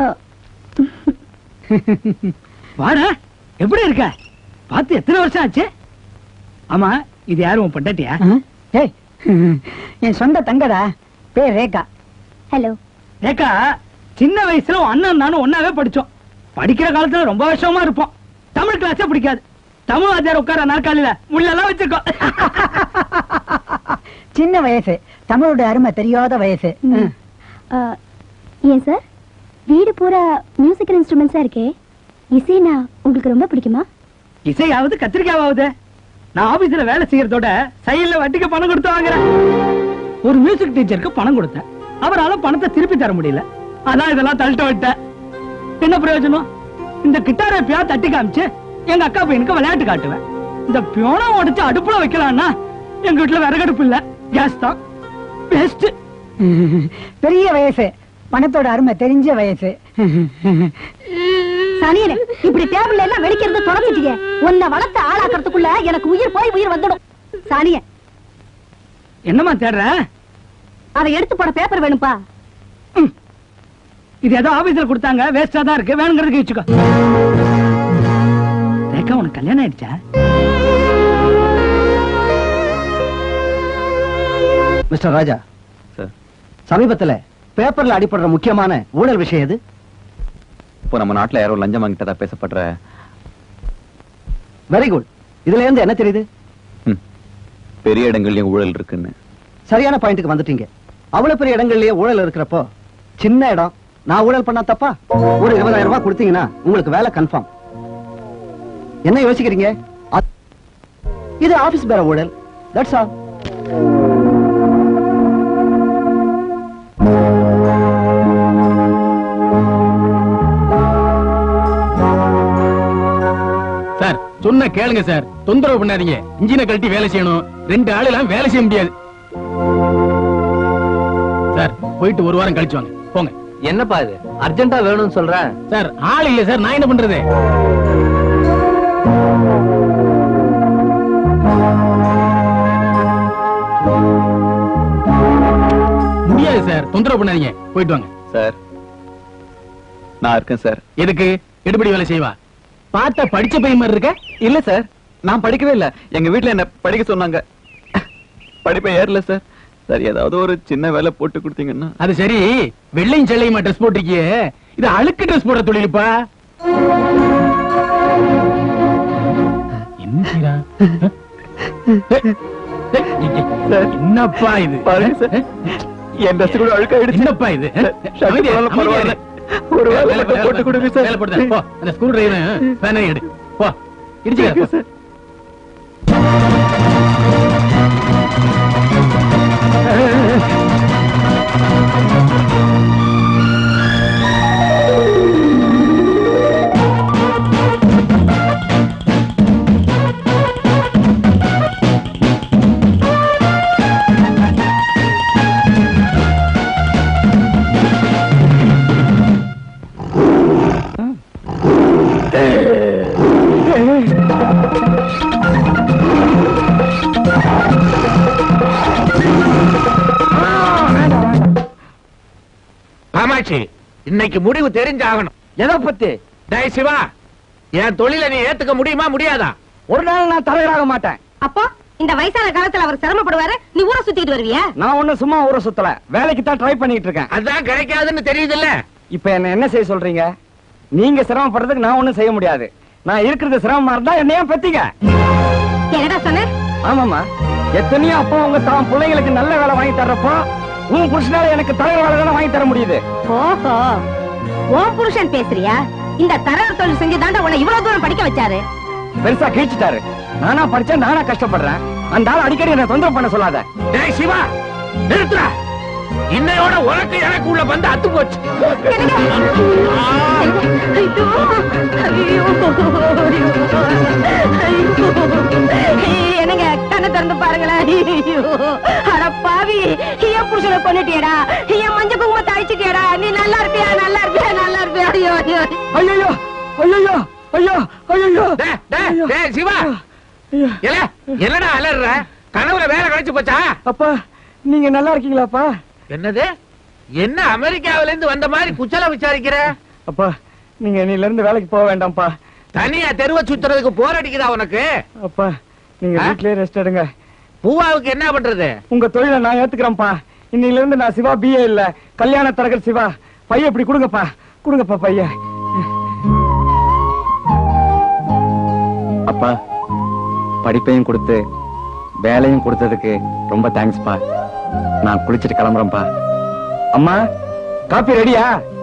[SPEAKER 3] வாடா எப்படி இருக்க பார்த்து எத்தனை வருஷம் ஆச்சு ஆமா இது யாரும் உன் பொண்டாட்டியா
[SPEAKER 12] ஏய் என் சொந்த தங்கடா பேர் ரேகா
[SPEAKER 1] ஹலோ
[SPEAKER 3] ஏக்கா சின்ன வயசுல உன் அண்ணன் நானும் ஒன்னாவே படிச்சோம் படிக்கிற காலத்துல ரொம்ப வருஷமா இருப்போம் தமிழ் கிளாஸே பிடிக்காது தமிழ் வாத்தியார் உட்கார நாற்காலியில முள்ளெல்லாம் வச்சிருக்கோம்
[SPEAKER 12] சின்ன வயசு தமிழோட அருமை தெரியாத வயசு ம்.
[SPEAKER 1] ஏன் சார் வீடு பூரா மியூசிக்கல் இன்ஸ்ட்ருமெண்ட்ஸா இருக்கே இசைனா உங்களுக்கு ரொம்ப பிடிக்குமா
[SPEAKER 3] இசையாவது கத்திரிக்காவது நான் ஆபீஸ்ல வேலை செய்யறதோட சைடுல வட்டிக்கு பணம் கொடுத்து வாங்குறேன் ஒரு மியூசிக் டீச்சருக்கு பணம் கொடுத்தேன் அவரால பணத்தை திருப்பி தர முடியல அதான் இதெல்லாம் தள்ளிட்டு விட்டேன் என்ன பிரயோஜனம் இந்த கிட்டாரை பியா தட்டி காமிச்சு எங்க அக்கா பையனுக்கு விளையாட்டு காட்டுவேன் இந்த பியோனை உடைச்சு அடுப்புல வைக்கலாம்னா எங்க வீட்டுல விறகடுப்பு இல்ல கேஸ் தான் பெஸ்ட்
[SPEAKER 12] பெரிய வயசு பணத்தோட அருமை தெரிஞ்ச வயசு
[SPEAKER 6] சனியனே இப்படி டேபிள்ல எல்லாம் வெடிக்கிறது தொலைச்சிட்டீங்க உன்னை வளர்த்து ஆளாக்குறதுக்குள்ள எனக்கு உயிர் போய் உயிர் வந்துடும் சனிய
[SPEAKER 3] என்னம்மா தேடுற
[SPEAKER 6] அதை எடுத்து போட பேப்பர் வேணும்பா
[SPEAKER 3] இது ஏதோ ஆபீஸ்ல கொடுத்தாங்க வேஸ்டா தான் இருக்கு வேணுங்கிறதுக்கு வச்சுக்கோ ரேகா உனக்கு கல்யாணம் ஆயிடுச்சா
[SPEAKER 10] மிஸ்டர் ராஜா
[SPEAKER 4] சார்
[SPEAKER 10] சமீபத்துல பேப்பர்ல அடிப்படுற முக்கியமான ஊழல் விஷயம் எது
[SPEAKER 4] இப்போ நம்ம நாட்டுல யாரோ லஞ்சம் வாங்கிட்டதா பேசப்படுற
[SPEAKER 10] வெரி குட் இதுல இருந்து என்ன தெரியுது
[SPEAKER 4] ம், பெரிய இடங்கள்லயும் ஊழல் இருக்குன்னு
[SPEAKER 10] சரியான பாயிண்ட்டுக்கு வந்துட்டீங்க அவ்வளவு பெரிய இடங்கள்லயே ஊழல் இருக்கிறப்போ சின்ன இடம் நான் ஊழல் பண்ணா தப்பா ஒரு இருபதாயிரம் ரூபாய் கொடுத்தீங்கன்னா உங்களுக்கு வேலை கன்ஃபார்ம் என்ன யோசிக்கிறீங்க அ- இது ஆபீஸ் பேர ஊழல் தட்ஸ் ஆல்
[SPEAKER 9] சார் சொன்ன கேளுங்க சார் தொந்தரவு பண்ணாதீங்க இன்ஜினை கழட்டி வேலை செய்யணும் ரெண்டு ஆள் எல்லாம் வேலை செய்ய முடியாது சார் போயிட்டு ஒரு வாரம் கழிச்சு வாங்க போங்க
[SPEAKER 11] என்னப்பா இது அர்ஜென்ட்டா வேணும்னு சொல்றேன்
[SPEAKER 9] சார் ஆள் இல்ல சார் நான் என்ன பண்றது முடியாது சார் தொந்தரவு பண்ணாதீங்க போயிட்டு வாங்க
[SPEAKER 4] சார் நான் இருக்கேன் சார்
[SPEAKER 9] எதுக்கு எடுபடி வேலை செய்வா பார்த்தா படிச்ச பையன் மாதிரி இருக்க
[SPEAKER 4] இல்ல சார் நான் படிக்கவே இல்ல எங்க வீட்ல என்ன படிக்க சொன்னாங்க படிப்பை ஏறல சார் சார் ஏதாவது ஒரு சின்ன வேலை போட்டு கொடுத்தீங்கன்னா
[SPEAKER 9] அது சரி வெள்ளையும் செள்ளையுமா ட்ரெஸ் போட்டிருக்கியே இது அழுக்கு ட்ரெஸ் போடுற தொழிலுப்பா என்ன செய்றா? ஏய், ஏய், ஏய், என்னப்பா இது
[SPEAKER 4] பாருங்க சார் என் ட்ரெஸ் கூட அழுக்காயிடுச்சு
[SPEAKER 9] என்னப்பா இது
[SPEAKER 4] ஷர்ட்
[SPEAKER 9] அமைதியா இரு,
[SPEAKER 4] போனாலும்
[SPEAKER 9] அமைதியா இரு.
[SPEAKER 4] பரவாயில்ல. ஒரு வேலை
[SPEAKER 9] வேலை
[SPEAKER 4] மட்டும் போட்டு கொடுங்க சார்.
[SPEAKER 9] வேலை போட்டு தரேன். போ அந்த ஸ்க்ரூ டிரைவர் ஃபேனை எடு போ இடிச்சுக்க போ.
[SPEAKER 8] காமாட்சி இன்னைக்கு முடிவு தெரிஞ்சாகணும்
[SPEAKER 2] எதை பத்தி
[SPEAKER 8] டேய் சிவா என் தொழிலை நீ ஏத்துக்க முடியுமா முடியாதா
[SPEAKER 2] ஒரு நாள் நான் தலைவராக மாட்டேன்
[SPEAKER 6] அப்போ இந்த வயசான காலத்துல அவர் சிரமப்படுவாரு நீ ஊரை சுத்திட்டு வருவியா
[SPEAKER 2] நான் ஒண்ணும் சும்மா ஊரை சுத்தல வேலைக்கு தான் ட்ரை பண்ணிட்டு இருக்கேன்
[SPEAKER 8] அதான் கிடைக்காதுன்னு தெரியுதுல்ல
[SPEAKER 2] இப்ப என்ன என்ன செய்ய சொல்றீங்க நீங்க சிரமப்படுறதுக்கு நான் ஒண்ணும் செய்ய முடியாது நான் இருக்கிறது சிரமமா இருந்தா என்ன ஏன் பெத்தீங்க
[SPEAKER 6] என்னடா சொன்ன
[SPEAKER 2] ஆமாமா எத்தனையோ அப்போ உங்க தான் பிள்ளைங்களுக்கு நல்ல வேலை வாங்கி தர்றப்போ உன் புருஷனால எனக்கு தலைவர் வேலை தானே வாங்கி தர முடியுது
[SPEAKER 6] ஓஹோ உன் புருஷன் பேசுறியா இந்த தரகர் தொழில் செஞ்சு தாண்டா உன்னை இவ்வளவு தூரம் படிக்க வச்சாரு
[SPEAKER 2] பெருசா கிழிச்சிட்டாரு நானா படிச்சேன் நானா கஷ்டப்படுறேன் அந்த ஆள் அடிக்கடி என்ன தொந்தரவு பண்ண சொல்லாத
[SPEAKER 8] டேய் சிவா நிறுத்துறா இன்னையோட உனக்கு எனக்கு உள்ள வந்து அத்து போச்சு
[SPEAKER 6] என்னங்க கண்ணை திறந்து பாருங்களேன் ஐயோ, அட பாவி என் புருஷனை கொண்டுட்டியடா என் மஞ்ச குங்குமத்தை அழிச்சிட்டியடா நீ நல்லா இருப்பியா நல்லா இருப்பியா நல்லா இருப்பியா ஐயோ ஐயோ
[SPEAKER 2] ஐயோ ஐயோ ஐயோ ஐயோ
[SPEAKER 8] டேய், டேய், டேய், சிவா ஏல, என்னடா அலறுற கனவுல வேலை கிடைச்சு போச்சா
[SPEAKER 2] அப்பா நீங்க நல்லா இருக்கீங்களாப்பா
[SPEAKER 8] என்னது என்ன அமெரிக்காவில இருந்து வந்த மாதிரி குச்சல விசாரிக்கிற
[SPEAKER 2] அப்பா நீங்க இன்னில இருந்து வேலைக்கு போக வேண்டாம்ப்பா
[SPEAKER 8] தனியா தெருவ சுத்துறதுக்கு போர் அடிக்குதா உனக்கு
[SPEAKER 2] அப்பா நீங்க
[SPEAKER 8] ஆ?
[SPEAKER 2] வீட்லயே ரெஸ்ட் எடுங்க
[SPEAKER 8] பூவாவுக்கு என்ன பண்றது
[SPEAKER 2] உங்க தொழிலை நான் ஏத்துக்கிறேன்ப்பா இன்னையில இருந்து நான் சிவா பிஏ இல்ல கல்யாண தரகர் சிவா பைய இப்படி கொடுங்கப்பா கொடுங்கப்பா பைய அப்பா படிப்பையும் கொடுத்து வேலையும் கொடுத்ததுக்கு ரொம்ப தேங்க்ஸ்ப்பா நான் குளிச்சிட்டு கிளம்புறேன்ப்பா அம்மா காப்பி ரெடியா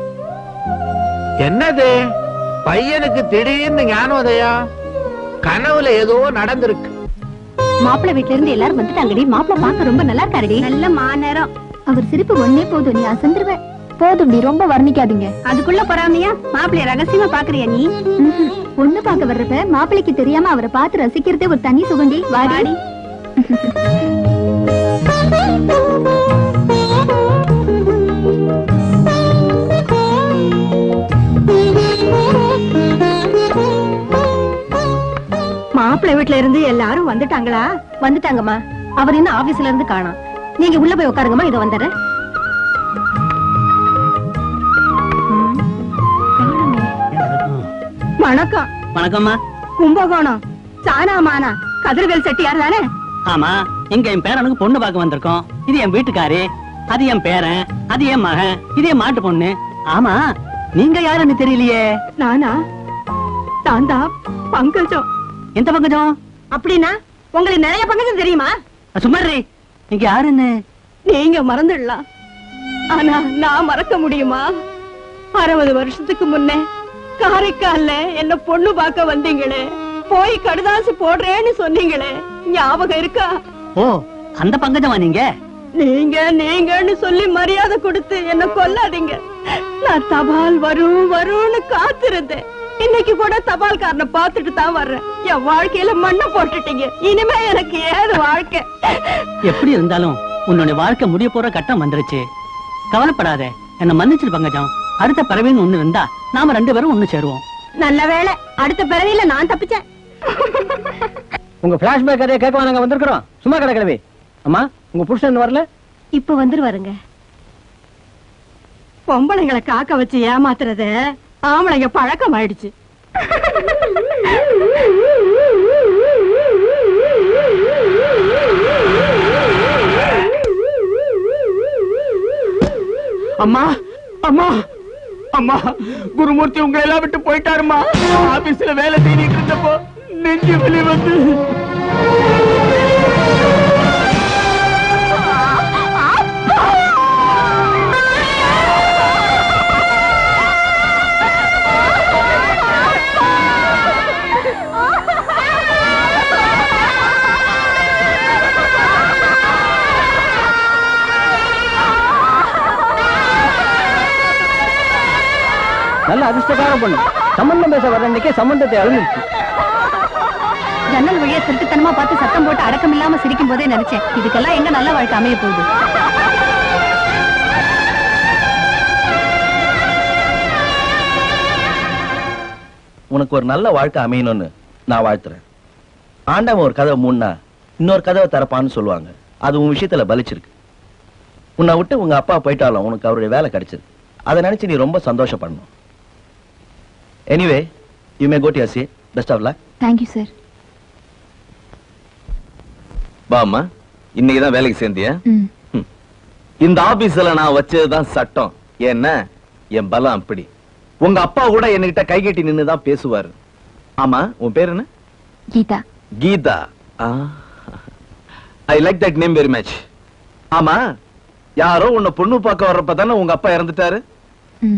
[SPEAKER 8] என்னது பையனுக்கு திடீர்னு ஞானோதயம் கனவுல ஏதோ நடந்திருக்கு
[SPEAKER 1] மாப்பிள்ளை வீட்ல இருந்து எல்லாரும் வந்துட்டாங்கடி மாப்பிள்ளை பார்க்க ரொம்ப நல்லா இருக்காருடி நல்ல மாநேரம் அவர் சிரிப்பு ஒன்னே போதும் நீ அசந்துருவ போதும்டி ரொம்ப வர்ணிக்காதீங்க
[SPEAKER 6] அதுக்குள்ள பொறாமையா மாப்பிள்ளைய ரகசியமா பாக்குறியா நீ
[SPEAKER 1] ம்ஹும். பொண்ணு பார்க்க வர்றப்ப மாப்பிள்ளைக்கு தெரியாம அவரை பார்த்து ரசிக்கிறதே ஒரு தனி சுகண்டி வாடி
[SPEAKER 6] மாப்பிள்ளை வீட்ல இருந்து எல்லாரும் வந்துட்டாங்களா வந்துட்டாங்கம்மா அவர் இன்னும் ஆபீஸ்ல இருந்து காணோம் நீங்க உள்ள போய் உட்காருங்கம்மா இதை வந்துடுறேன் வணக்கம்
[SPEAKER 3] வணக்கம்மா
[SPEAKER 6] கும்பகோணம் சானா மானா கதிர்வேல் செட்டியார் தானே
[SPEAKER 3] ஆமா இங்க என் பேரனுக்கு பொண்ணு பார்க்க வந்திருக்கோம் இது என் வீட்டுக்காரி அது என் பேரன் அது என் மகன் இது என் மாட்டு பொண்ணு ஆமா நீங்க யாருன்னு தெரியலையே
[SPEAKER 6] நானா நான் தான் பங்கஜம்
[SPEAKER 3] எந்த பக்கஜம்
[SPEAKER 6] அப்படின்னா உங்களுக்கு நிறைய பங்கஜம் தெரியுமா
[SPEAKER 3] சுமர்ரி நீங்க யாருன்னு
[SPEAKER 6] நீங்க மறந்துடலாம் ஆனா நான் மறக்க முடியுமா அறுபது வருஷத்துக்கு முன்னே காரைக்கால்ல என்ன பொண்ணு பார்க்க வந்தீங்களே போய் கடுதாசு போடுறேன்னு சொன்னீங்களே ஞாபகம் இருக்கா
[SPEAKER 3] ஓ அந்த பங்கஜமா நீங்க
[SPEAKER 6] நீங்க நீங்கன்னு சொல்லி மரியாதை கொடுத்து என்ன கொல்லாதீங்க நான் தபால் வரும் வரும்னு காத்திருந்தேன் இன்னைக்கு கூட தபால்காரனை பார்த்துட்டு தான் வர்றேன் என் வாழ்க்கையில மண்ணை போட்டுட்டீங்க இனிமே எனக்கு ஏது வாழ்க்கை
[SPEAKER 3] எப்படி இருந்தாலும் உன்னுடைய வாழ்க்கை முடிய போற கட்டம் வந்துருச்சு கவலைப்படாத என்ன மன்னிச்சிரு பங்கஜம் அடுத்த பிறவின்னு ஒண்ணு இருந்தா நாம ரெண்டு பேரும் ஒண்ணு சேருவோம்
[SPEAKER 6] நல்ல வேளை அடுத்த பிறவியில நான் தப்பிச்சேன்
[SPEAKER 11] உங்க பிளாஷ்பேக் கதையை கேட்க நாங்க வந்திருக்கிறோம் சும்மா கடை கிளவி அம்மா உங்க புருஷன் இன்னும் வரல
[SPEAKER 6] இப்ப வந்துருவாருங்க பொம்பளைங்களை காக்க வச்சு ஏமாத்துறது ஆம்பளைங்க பழக்கம் ஆயிடுச்சு
[SPEAKER 2] அம்மா அம்மா அம்மா குருமூர்த்தி உங்களை எல்லாம் விட்டு போயிட்டாருமா ஆபீஸ்ல வேலை செய்திட்டு இருந்தப்போ நெஞ்சு வலி வந்து
[SPEAKER 11] நல்ல அதிர்ஷ்டக்கார பொண்ணு சம்பந்தம் பேச வர அன்னைக்கே சம்பந்தத்தை அழுந்துருச்சு
[SPEAKER 1] ஜன்னல் வழியா திருட்டுத்தனமா பார்த்து சத்தம் போட்டு அடக்கம் இல்லாம சிரிக்கும் போதே நினைச்சேன் இதுக்கெல்லாம் எங்க நல்ல வாழ்க்கை அமைய போகுது
[SPEAKER 13] உனக்கு ஒரு நல்ல வாழ்க்கை அமையணும்னு நான் வாழ்த்துறேன் ஆண்டவன் ஒரு கதவை மூடினா இன்னொரு கதவை திறப்பான்னு சொல்லுவாங்க அது உன் விஷயத்துல பலிச்சிருக்கு உன்னை விட்டு உங்க அப்பா போயிட்டாலும் உனக்கு அவருடைய வேலை கிடைச்சது அதை நினைச்சு நீ ரொம்ப சந்தோஷப்படணும் anyway you may got the best of luck
[SPEAKER 1] thank you sir
[SPEAKER 4] பாம்மா இன்னைக்குதான் வேலைக்கு சேர்ந்தியா
[SPEAKER 1] ம்.
[SPEAKER 4] ம். இந்த ஆபீஸ்ல நான் வச்சதுதான் சட்டம் என்ன என் பலம் அப்படி உங்க அப்பா கூட என்கிட்ட கை கட்டி நின்னு தான் பேசுவாரு ஆமா உன் பேர் என்ன
[SPEAKER 1] Geetha
[SPEAKER 4] Geetha I like that name very much ஆமா யாரோ உன்னை பொண்ணு பார்க்க வர்றப்ப தானே உங்க அப்பா இறந்துட்டாரு
[SPEAKER 1] ம்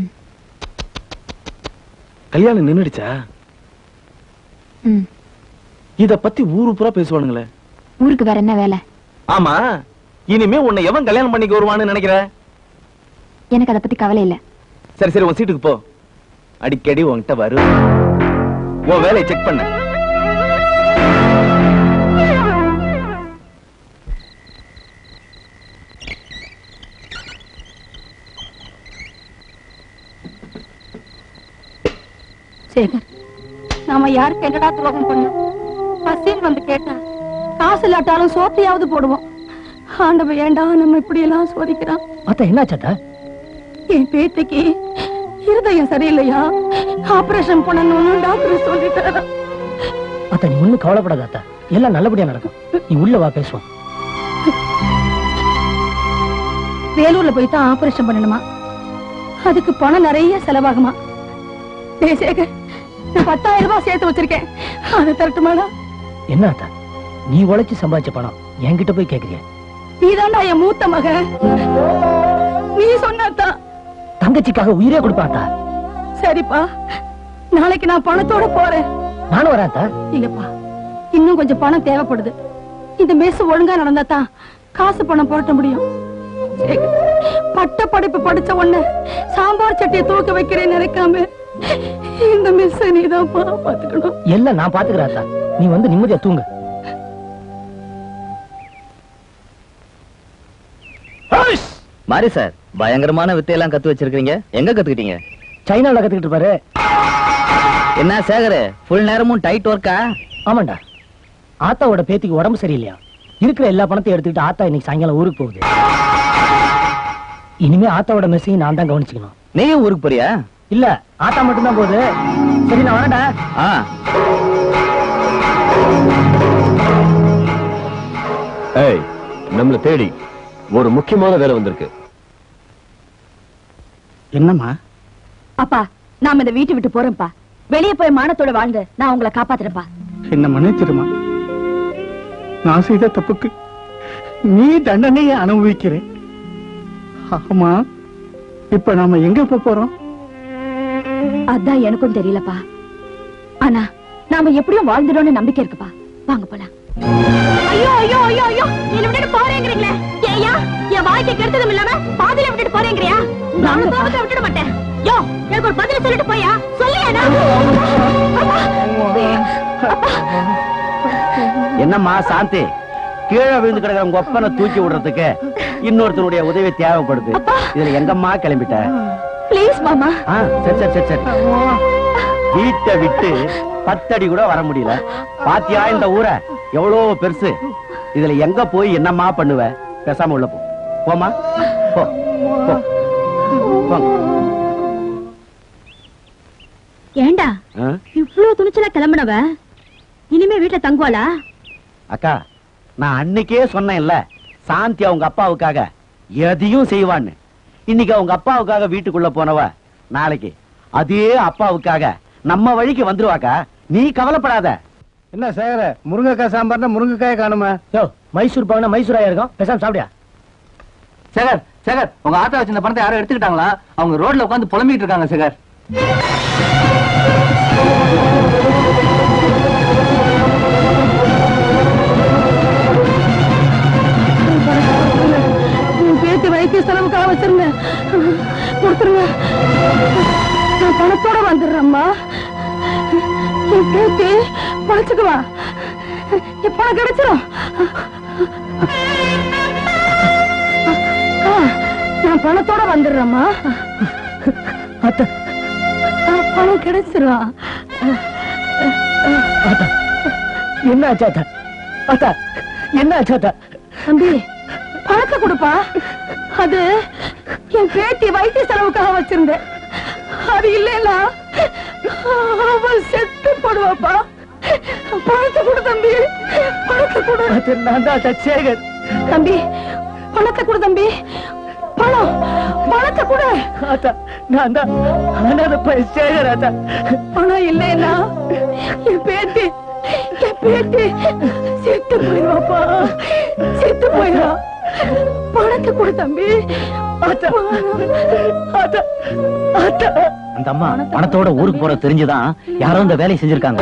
[SPEAKER 4] கல்யாணம் நின்னுடுச்சா
[SPEAKER 1] ம்
[SPEAKER 4] இத பத்தி ஊரு பூரா பேசுவானுங்களே
[SPEAKER 1] ஊருக்கு வேற என்ன வேலை
[SPEAKER 4] ஆமா இனிமே உன்னை எவன் கல்யாணம் பண்ணிக்க வருவான்னு நினைக்கிற
[SPEAKER 1] எனக்கு அதை பத்தி கவலை இல்ல
[SPEAKER 4] சரி சரி உன் சீட்டுக்கு போ அடிக்கடி உன்கிட்ட வரு உன் வேலையை செக் பண்ண
[SPEAKER 6] சேகர் நாம யாருக்கு என்னடா துரோகம் பண்ணோம் பசின்னு வந்து கேட்டா காசு இல்லாட்டாலும் சோத்தையாவது போடுவோம் ஆண்டவன் ஏண்டா நம்ம இப்படி எல்லாம் சோதிக்கிறான்
[SPEAKER 11] அத்தா என்னாச்சாத்தா
[SPEAKER 6] என் பேத்திக்கு இருதயம் சரியில்லையா ஆபரேஷன் பண்ணணும்னு டாக்டர் சொல்லிட்டாரா
[SPEAKER 11] அத்தா நீ ஒண்ணும் கவலைப்படாத அத்தா எல்லாம் நல்லபடியா நடக்கும் நீ உள்ள வா பேசுவோம்
[SPEAKER 6] வேலூர்ல போய் தான் ஆபரேஷன் பண்ணணுமா அதுக்கு பணம் நிறைய செலவாகுமா டேய் சேகர் நான் பத்தாயிரம் ரூபாய் சேர்த்து வச்சிருக்கேன் அதை தரட்டுமாடா
[SPEAKER 11] என்ன அத்தா நீ உழைச்சு சம்பாதிச்ச பணம் என்கிட்ட போய் கேக்குறிய
[SPEAKER 6] நீதான்டா என் மூத்த மகன் நீ சொன்னாதான்
[SPEAKER 11] தங்கச்சிக்காக உயிரே கொடுப்பாத்தா
[SPEAKER 6] சரிப்பா நாளைக்கு நான் பணத்தோட போறேன்
[SPEAKER 11] நானும் வரேன் அத்தா
[SPEAKER 6] இல்லப்பா இன்னும் கொஞ்சம் பணம் தேவைப்படுது இந்த மெஸ் ஒழுங்கா நடந்தா தான் காசு பணம் புரட்ட முடியும் சேகர், பட்ட படிப்பு படிச்ச உடனே சாம்பார் சட்டியை தூக்க வைக்கிறேன்னு நினைக்காம இந்த மெஸ் நீதான் பாத்துக்கணும்
[SPEAKER 11] எல்லாம் நான் பாத்துக்கிறேன் அத்தா நீ வந்து நிம்மதியா தூங்கு
[SPEAKER 5] மாரி சார் பயங்கரமான வித்தையெல்லாம் கத்து வச்சிருக்கீங்க எங்க கத்துக்கிட்டீங்க
[SPEAKER 11] சைனால கத்துக்கிட்டு பாரு
[SPEAKER 5] என்ன சேகர் ஃபுல் நேரமும் டைட் ஒர்க்கா
[SPEAKER 11] ஆமாண்டா ஆத்தாவோட பேத்திக்கு உடம்பு சரியில்லையா இருக்கிற எல்லா பணத்தையும் எடுத்துக்கிட்டு ஆத்தா இன்னைக்கு சாயங்காலம் ஊருக்கு போகுது இனிமே ஆத்தாவோட மெஸ்ஸையும் நான் தான் கவனிச்சுக்கணும்
[SPEAKER 5] நீயும் ஊருக்கு போறியா
[SPEAKER 11] இல்ல ஆத்தா மட்டும்தான் போகுது சரி நான் வரேன்டா
[SPEAKER 5] ஆ
[SPEAKER 14] ஏய் நம்மள தேடி ஒரு முக்கியமான வேலை வந்திருக்கு
[SPEAKER 3] என்னம்மா
[SPEAKER 7] அப்பா நாம இந்த வீட்டை விட்டு போறோம்ப்பா வெளியே போய் மானத்தோட வாழ்ந்து நான் உங்களை காப்பாத்துறேன்ப்பா
[SPEAKER 3] என்ன மன்னிச்சிருமா நான் செய்த தப்புக்கு நீ தண்டனையை அனுபவிக்கிறேன் ஆமா இப்ப நாம எங்க போப் போறோம்
[SPEAKER 7] அதான் எனக்கும் தெரியலப்பா ஆனா நாம எப்படியும் வாழ்ந்துடோம்னு நம்பிக்கை இருக்குப்பா வாங்க போலாம் ஐயோ ஐயோ ஐயோ ஐயோ என்ன விட்டுட்டு போறேங்கிறீங்களே ஏயா என் வாழ்க்கை கெடுத்ததும் இல்லாம பாதியில விட்டுட்டு போறேங்கிறியா நானும் கோபத்தை விட்டுட மாட்டேன் யோ எனக்கு ஒரு பதில் சொல்லிட்டு போயா சொல்லியாடா
[SPEAKER 10] என்னம்மா சாந்தி கீழே விழுந்து கிடக்கிற உங்க ஒப்பனை தூக்கி விடுறதுக்கு இன்னொருத்தருடைய உதவி தேவைப்படுது இதுல எங்கம்மா கிளம்பிட்ட
[SPEAKER 7] ப்ளீஸ் மாமா
[SPEAKER 10] ஆ, சரி சரி சரி சரி வீட்டை விட்டு பத்தடி கூட வர முடியல பாத்தியா இந்த ஊரை எவ்வளவு பெருசு இதுல எங்க போய் என்னம்மா பண்ணுவ பேசாம உள்ள போ போமா போ போ போங்க.
[SPEAKER 7] ஏண்டா
[SPEAKER 10] ஆ?
[SPEAKER 7] இவ்ளோ துணிச்சலா கிளம்புனவ இனிமே வீட்டுல தங்குவாளா
[SPEAKER 10] அக்கா நான் அன்னைக்கே சொன்னேன்ல சாந்தி அவங்க அப்பாவுக்காக எதையும் செய்வான்னு இன்னைக்கு அவங்க அப்பாவுக்காக வீட்டுக்குள்ள போனவ நாளைக்கு அதே அப்பாவுக்காக நம்ம வழிக்கு வந்துருவாக்கா நீ கவலைப்படாத
[SPEAKER 3] என்ன சேகர முருங்கைக்காய் சாம்பார்னா முருங்கைக்காய காணுமா
[SPEAKER 11] யோ மைசூர் பாகனா மைசூராயா இருக்கும் பேசாம சாப்பிடியா
[SPEAKER 2] சேகர் சேகர் உங்க ஆத்தா வச்சிருந்த பணத்தை யாரும் எடுத்துக்கிட்டாங்களா அவங்க ரோட்ல உட்காந்து புலம்பிட்டு இருக்காங்க சேகர்
[SPEAKER 6] உன் பேத்தி வைத்திய செலவுக்காக வச்சிருந்தேன் கொடுத்துருங்க நான் பணத்தோட வந்துடுறேம்மா என் பேத்தி பழச்சுக்குவா என் பணம் கிடைச்சிரும் ஆ, நான் பணத்தோட வந்துடுறேம்மா
[SPEAKER 11] அத்தா
[SPEAKER 6] ஆ, பணம் கிடைச்சிரும்
[SPEAKER 11] அத்தா என்ன ஆச்சா அத்தா அத்தா என்ன ஆச்சா அத்தா
[SPEAKER 6] தம்பி பணத்தை கொடுப்பா அது என் பேத்தி வைத்திய செலவுக்காக வச்சிருந்தேன் அது இல்லைன்னா அவ செத்து போடுவாப்பா பணத்தை கொடு தம்பி பணத்தை கொடு கொடு
[SPEAKER 3] நான் தான் சேகர்
[SPEAKER 6] தம்பி பணத்தை கொடு தம்பி பணம் பணத்தை கொடு
[SPEAKER 3] ஆத்தா நான் தான் அனாத பையன் சேகர் ஆத்தா
[SPEAKER 6] பணம் இல்லைன்னா என் பேத்தி என் பேத்தி செத்து போயிடுவாப்பா செத்து போயிடுவா பணத்தை கொடு தம்பி
[SPEAKER 3] ஆத்தா ஆத்தா ஆத்தா
[SPEAKER 10] அந்த அம்மா பணத்தோட ஊருக்கு போற தெரிஞ்சுதான் யாரோ இந்த வேலையை செஞ்சிருக்காங்க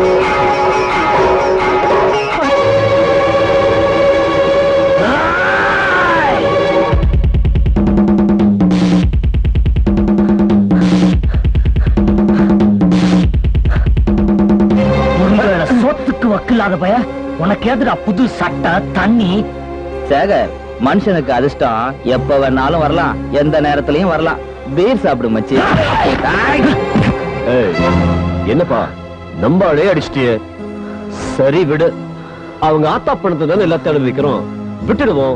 [SPEAKER 10] ஒருவேளை சொத்துக்கு வக்கில்லாத பய உனக்கு எதுடா புது சட்டை தண்ணி
[SPEAKER 5] சேகர் மனுஷனுக்கு அதிர்ஷ்டம் எப்ப வேணாலும் வரலாம் எந்த நேரத்திலயும் வரலாம் பீர் சாப்பிடு மச்சி
[SPEAKER 14] ஏய், என்னப்பா நம்ம ஆளே அடிச்சிட்டியே சரி விடு அவங்க ஆத்தா பணத்தை தானே எல்லாத்தையும் அனுபவிக்கிறோம் விட்டுடுவோம்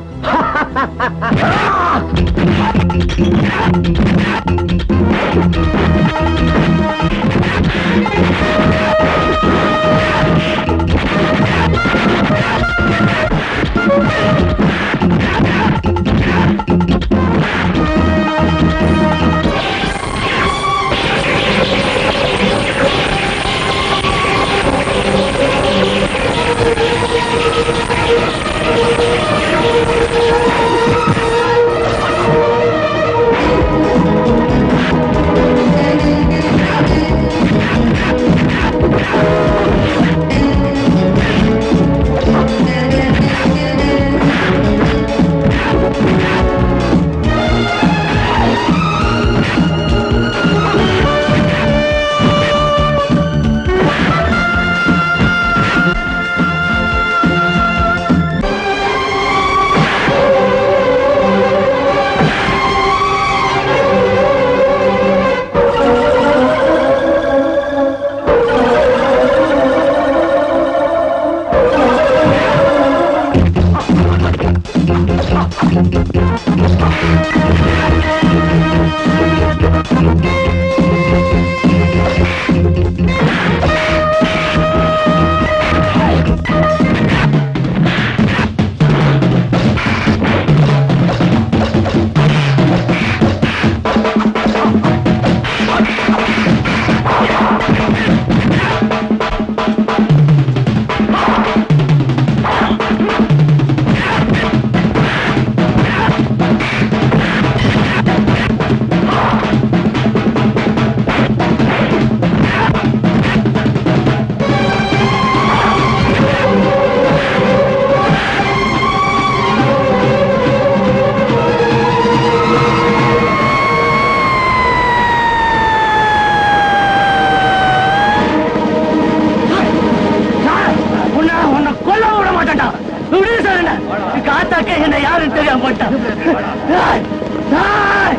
[SPEAKER 3] உன்னை உன்னை கொல்ல விட மாட்டேன்டா விடு சொல்லுங்க காத்தாக்கே என்ன யாருன்னு தெரியாம போட்டான் ஏய், ஏய்.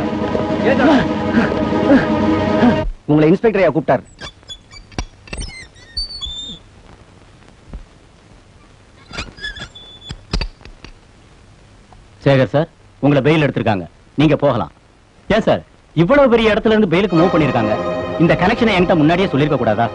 [SPEAKER 10] உங்களை இன்ஸ்பெக்டர் ஐயா கூப்பிட்டார் சேகர் சார் உங்களை பெயில் எடுத்திருக்காங்க நீங்க போகலாம் ஏன் சார் இவ்வளவு பெரிய இடத்துல இருந்து பெயிலுக்கு மூவ் பண்ணிருக்காங்க இந்த கனெக்ஷனை என்கிட்ட முன்னாடியே சொல்லிருக்க கூடாதா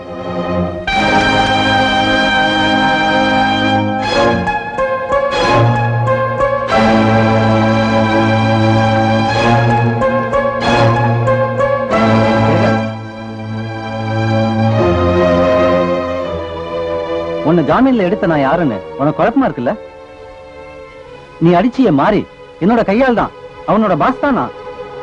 [SPEAKER 10] உன்னை ஜாமீன்ல எடுத்த நான் யாருன்னு உனக்கு குழப்பமா இருக்குல்ல நீ அடிச்சிய மாறி என்னோட கையால் தான் அவனோட பாஸ் தான் நான்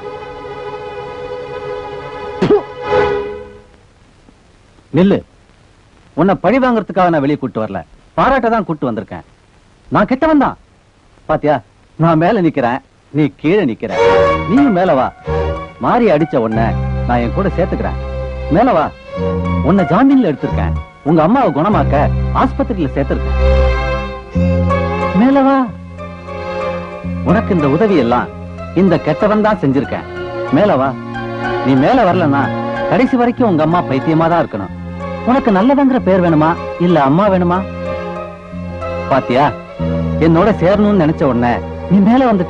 [SPEAKER 10] நில்லு உன்னை பழி வாங்குறதுக்காக நான் வெளியே கூட்டு வரல பாராட்ட தான் கூட்டு வந்திருக்கேன் நான் கெட்டவன் தான் பாத்தியா நான் மேல நிக்கிறேன் நீ கீழே நிக்கிற நீயும் மேல வா மாறி அடிச்ச உன்னை நான் என் கூட சேர்த்துக்கிறேன் மேல வா உன்னை ஜாமீன்ல எடுத்திருக்கேன் உங்க அம்மாவை குணமாக்க ஆஸ்பத்திரியில சேர்த்திருக்கேன் மேல வா உனக்கு இந்த உதவி எல்லாம் இந்த கெட்டவன் தான் செஞ்சிருக்கேன் மேல வா நீ மேல வரலன்னா கடைசி வரைக்கும் உங்க அம்மா பைத்தியமா தான் இருக்கணும் உனக்கு நல்லவங்கிற பேர் வேணுமா இல்ல அம்மா வேணுமா பாத்தியா என்னோட சேரணும்னு நினைச்ச உடனே நீ மேல வந்துட்ட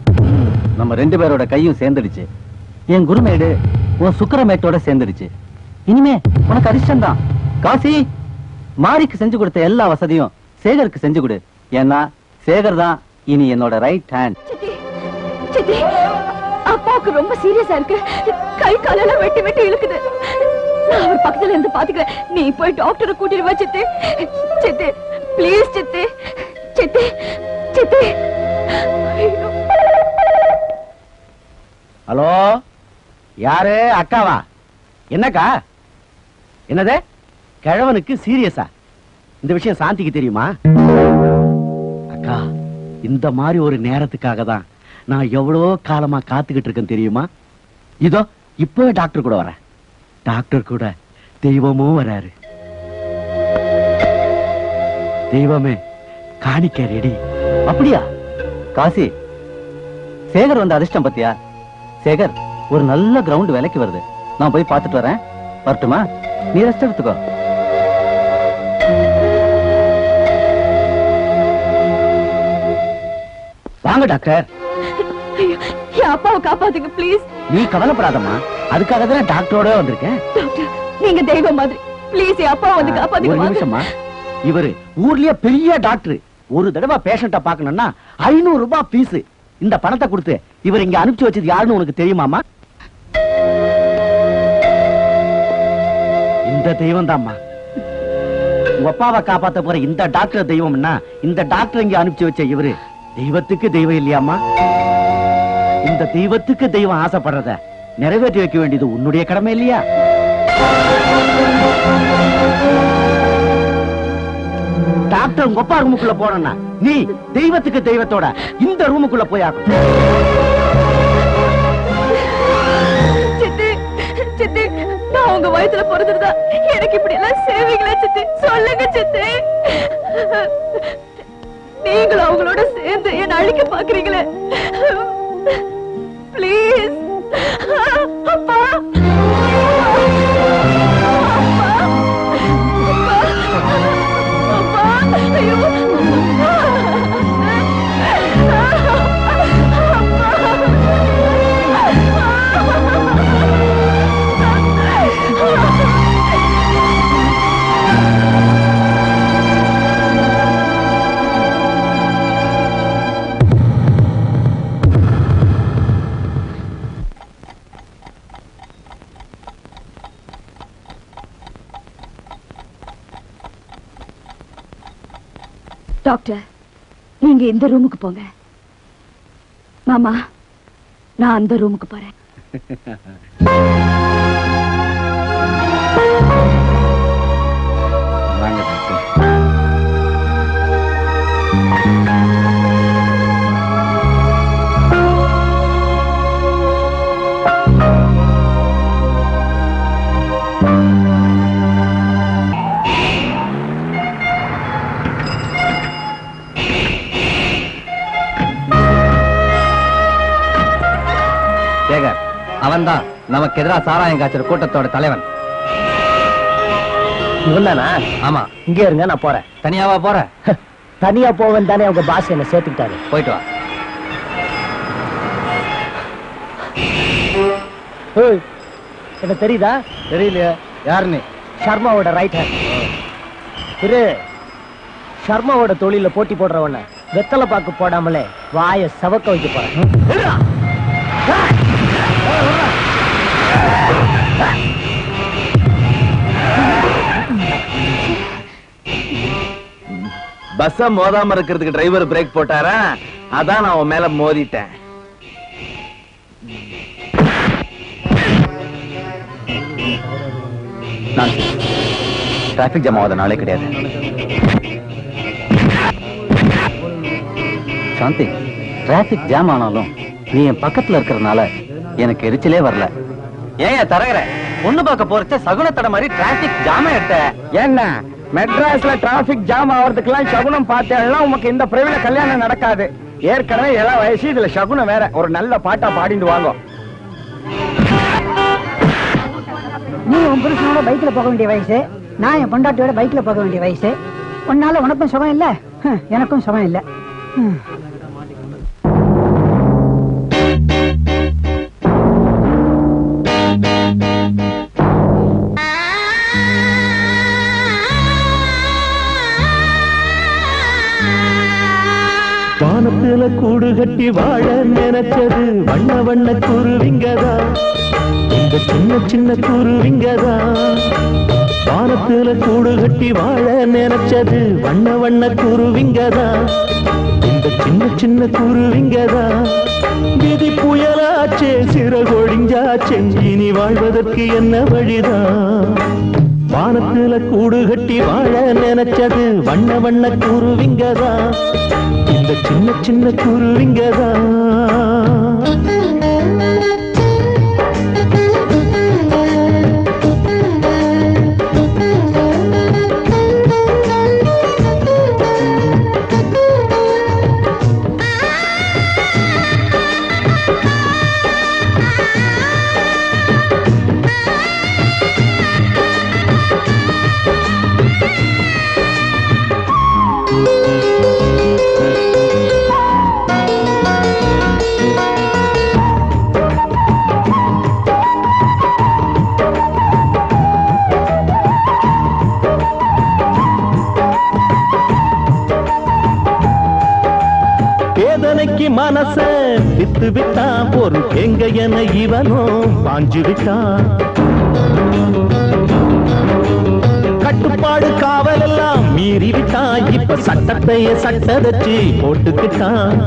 [SPEAKER 10] நம்ம ரெண்டு பேரோட கையும் சேர்ந்துடுச்சு என் குருமேடு உன் சுக்கரமேட்டோட சேர்ந்துடுச்சு இனிமே உனக்கு அதிர்ஷ்டம் தான் காசி மாரிக்கு செஞ்சு கொடுத்த எல்லா வசதியும் சேகருக்கு செஞ்சு கொடு ஏன்னா சேகர் தான் இனி என்னோட ரைட் ஹேண்ட்
[SPEAKER 7] சித்தி அப்பாவுக்கு ரொம்ப சீரியஸா இருக்கு கை காலெல்லாம் வெட்டி வெட்டி இழுக்குது நான் அவர் பக்கத்துல இருந்து பாத்துக்கிறேன் நீ போய் டாக்டரை கூட்டிட்டு வா சித்தி சித்தி ப்ளீஸ் சித்தி சித்தி சித்தி ஐயோ.
[SPEAKER 3] ஹலோ யாரு அக்காவா என்னக்கா என்னது கிழவனுக்கு சீரியஸா இந்த விஷயம் சாந்திக்கு தெரியுமா அக்கா இந்த மாதிரி ஒரு நேரத்துக்காக தான் நான் எவ்வளவோ காலமா காத்துக்கிட்டு இருக்கேன் தெரியுமா இதோ இப்போ டாக்டர் கூட வரேன் டாக்டர் கூட தெய்வமும் வராரு தெய்வமே காணிக்க ரெடி
[SPEAKER 10] அப்படியா காசி சேகர் வந்த அதிர்ஷ்டம் பத்தியா சேகர் ஒரு நல்ல கிரவுண்ட் விலைக்கு வருது நான் போய் பார்த்துட்டு வரேன் வரட்டுமா நீ ரெஸ்ட் எடுத்துக்கோ
[SPEAKER 3] வாங்க டாக்டர்
[SPEAKER 7] ஐயோ, என் அப்பாவை காப்பாத்துங்க ப்ளீஸ்
[SPEAKER 3] நீ கவலைப்படாதம்மா அதுக்காக தான் டாக்டரோட வந்திருக்கேன்
[SPEAKER 7] டாக்டர் நீங்க தெய்வம் மாதிரி ப்ளீஸ் என் அப்பாவை வந்து
[SPEAKER 3] ஒரு
[SPEAKER 7] காப்பாத்துங்க
[SPEAKER 3] நிமிஷமா இவரு ஊர்லயே பெரிய டாக்டர் ஒரு தடவை பேஷண்ட பாக்கணும்னா ஐநூறு ரூபாய் பீஸ் இந்த பணத்தை கொடுத்து இவர் இங்க அனுப்பிச்சு வச்சது யாருன்னு உனக்கு தெரியுமாமா இந்த தெய்வம் தான்மா உங்க அப்பாவை காப்பாத்த போற இந்த டாக்டர் தெய்வம்னா இந்த டாக்டர் இங்க அனுப்பிச்சு வச்ச இவரு தெய்வத்துக்கு தெய்வம் இல்லையாமா இந்த தெய்வத்துக்கு தெய்வம் ஆசைப்படுறத நிறைவேற்றி வைக்க வேண்டியது உன்னுடைய கடமை இல்லையா டாக்டர் உங்க அப்பா ரூமுக்குள்ள போனா நீ தெய்வத்துக்கு தெய்வத்தோட இந்த ரூமுக்குள்ள போயாகும்
[SPEAKER 7] சித்தி சித்தி நான் உங்க வயசுல பிறந்திருந்தா எனக்கு இப்படி எல்லாம் சேவீங்களா சித்தி சொல்லுங்க சித்தி நீங்களும் அவங்களோட சேர்ந்து என்ன அழிக்க பாக்குறீங்களே ப்ளீஸ் அப்பா டாக்டர் நீங்க இந்த ரூமுக்கு போங்க மாமா நான் அந்த ரூமுக்கு போறேன்
[SPEAKER 3] வாங்க டாக்டர்
[SPEAKER 2] சேகர் அவன்தான் நமக்கு எதிரா சாராயம் காய்ச்சற கூட்டத்தோட தலைவன்
[SPEAKER 11] இவன் தானா
[SPEAKER 2] ஆமா
[SPEAKER 11] இங்கே இருங்க நான் போறேன்
[SPEAKER 2] தனியாவா போற
[SPEAKER 11] தனியா போவேன் தானே உங்க பாஸ் என்ன சேர்த்துக்கிட்டாரு
[SPEAKER 2] போயிட்டு வா
[SPEAKER 11] ஏய், என்ன தெரியுதா
[SPEAKER 3] தெரியலையே யாருன்னு
[SPEAKER 11] சர்மாவோட ரைட் ஹேண்ட் இரு சர்மாவோட தொழில போட்டி போடுறவன வெத்தலை பாக்கு போடாமலே வாய சவக்க வைக்க போறேன்
[SPEAKER 4] பஸ்ஸ மோதாம இருக்கிறதுக்கு டிரைவர் பிரேக் போட்டாரா அதான் நான் அவன் மேல மோதிட்டேன்
[SPEAKER 10] டிராபிக் ஜாம் ஆகாத நாளே கிடையாது சாந்தி டிராபிக் ஜாம் ஆனாலும் நீ என் பக்கத்துல இருக்கிறதுனால எனக்கு எரிச்சலே வரல
[SPEAKER 2] ஏன் தரகற பொண்ணு பார்க்க போறச்ச சகுனத்தட மாதிரி டிராபிக் ஜாம எடுத்த
[SPEAKER 3] என்ன மெட்ராஸ்ல டிராபிக் ஜாம் ஆவறதுக்கெல்லாம் சகுனம் பார்த்தேன்னா உமக்கு இந்த பிரிவில கல்யாணம் நடக்காது ஏற்கனவே எல்லாம் வயசு இதுல சகுனம் வேற ஒரு நல்ல பாட்டா பாடிட்டு வாங்க
[SPEAKER 12] நீ உன் புருஷனோட பைக்ல போக வேண்டிய வயசு நான் என் பொண்டாட்டியோட பைக்ல போக வேண்டிய வயசு உன்னால உனக்கும் சுகம் இல்ல ஹம், எனக்கும் சுகம் இல்ல ஹம்.
[SPEAKER 15] வானத்துல கூடு கட்டி வாழ நினைச்சது வண்ண வண்ண குருவிங்கதா இந்த சின்ன சின்ன குருவிங்கதா வானத்துல கூடு கட்டி வாழ நினைச்சது வண்ண வண்ண குருவிங்கதா இந்த சின்ன சின்ன குருவிங்கதா விதி புயலாச்சே சிறகொடிஞ்சாச்சே இனி வாழ்வதற்கு என்ன வழிதான் வானத்துல கூடு கட்டி வாழ நினைச்சது வண்ண வண்ண குருவிங்கதா இந்த சின்ன சின்ன குருவிங்கதா வேதனைக்கு மனச வித்து விட்டான் ஒரு எங்க என இவனும் பாஞ்சு விட்டான் கட்டுப்பாடு காவல் எல்லாம் மீறி விட்டான் இப்ப சட்டத்தையே சட்டதச்சு போட்டுக்கிட்டான்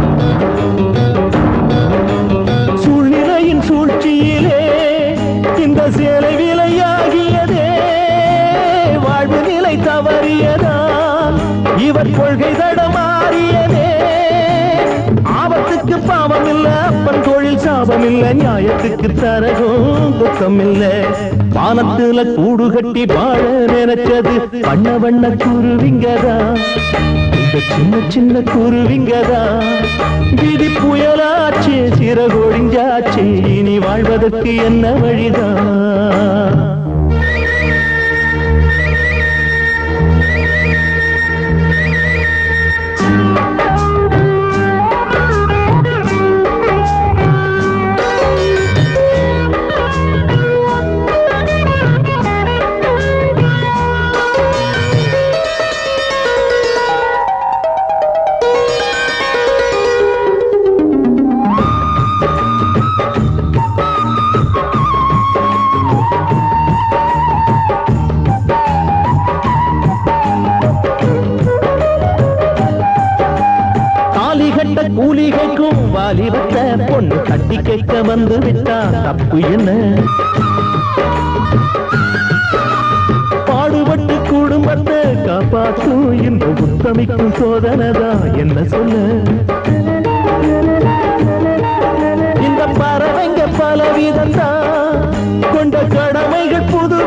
[SPEAKER 15] சூழ்நிலையின் சூழ்ச்சியிலே இந்த சேலை விலையாகியதே வாழ்வு நிலை தவறியதான் இவர் கொள்கை தடமாறியதே ஆபத்துக்கு பாவம் இல்ல அப்பன் தொழில் சாபம் இல்ல நியாயத்துக்கு தரகும் துக்கம் இல்ல வானத்துல கூடு கட்டி வாழ நினைச்சது வண்ண வண்ண குருவிங்கதா இந்த சின்ன சின்ன குருவிங்கதா விதி புயலாச்சே சிறகொடிஞ்சாச்சே இனி வாழ்வதற்கு என்ன வழிதான் தாலி கட்ட கூலிகைக்கும் வாலிபத்த பொண்ணு தட்டி கேட்க வந்து விட்டா தப்பு என்ன பாடுபட்டு குடும்பத்தை காப்பாற்றும் இந்த உத்தமிக்கும் சோதனைதா என்ன சொல்ல இந்த பறவைங்க பல விதம்தான் கொண்ட கடமைகள் புது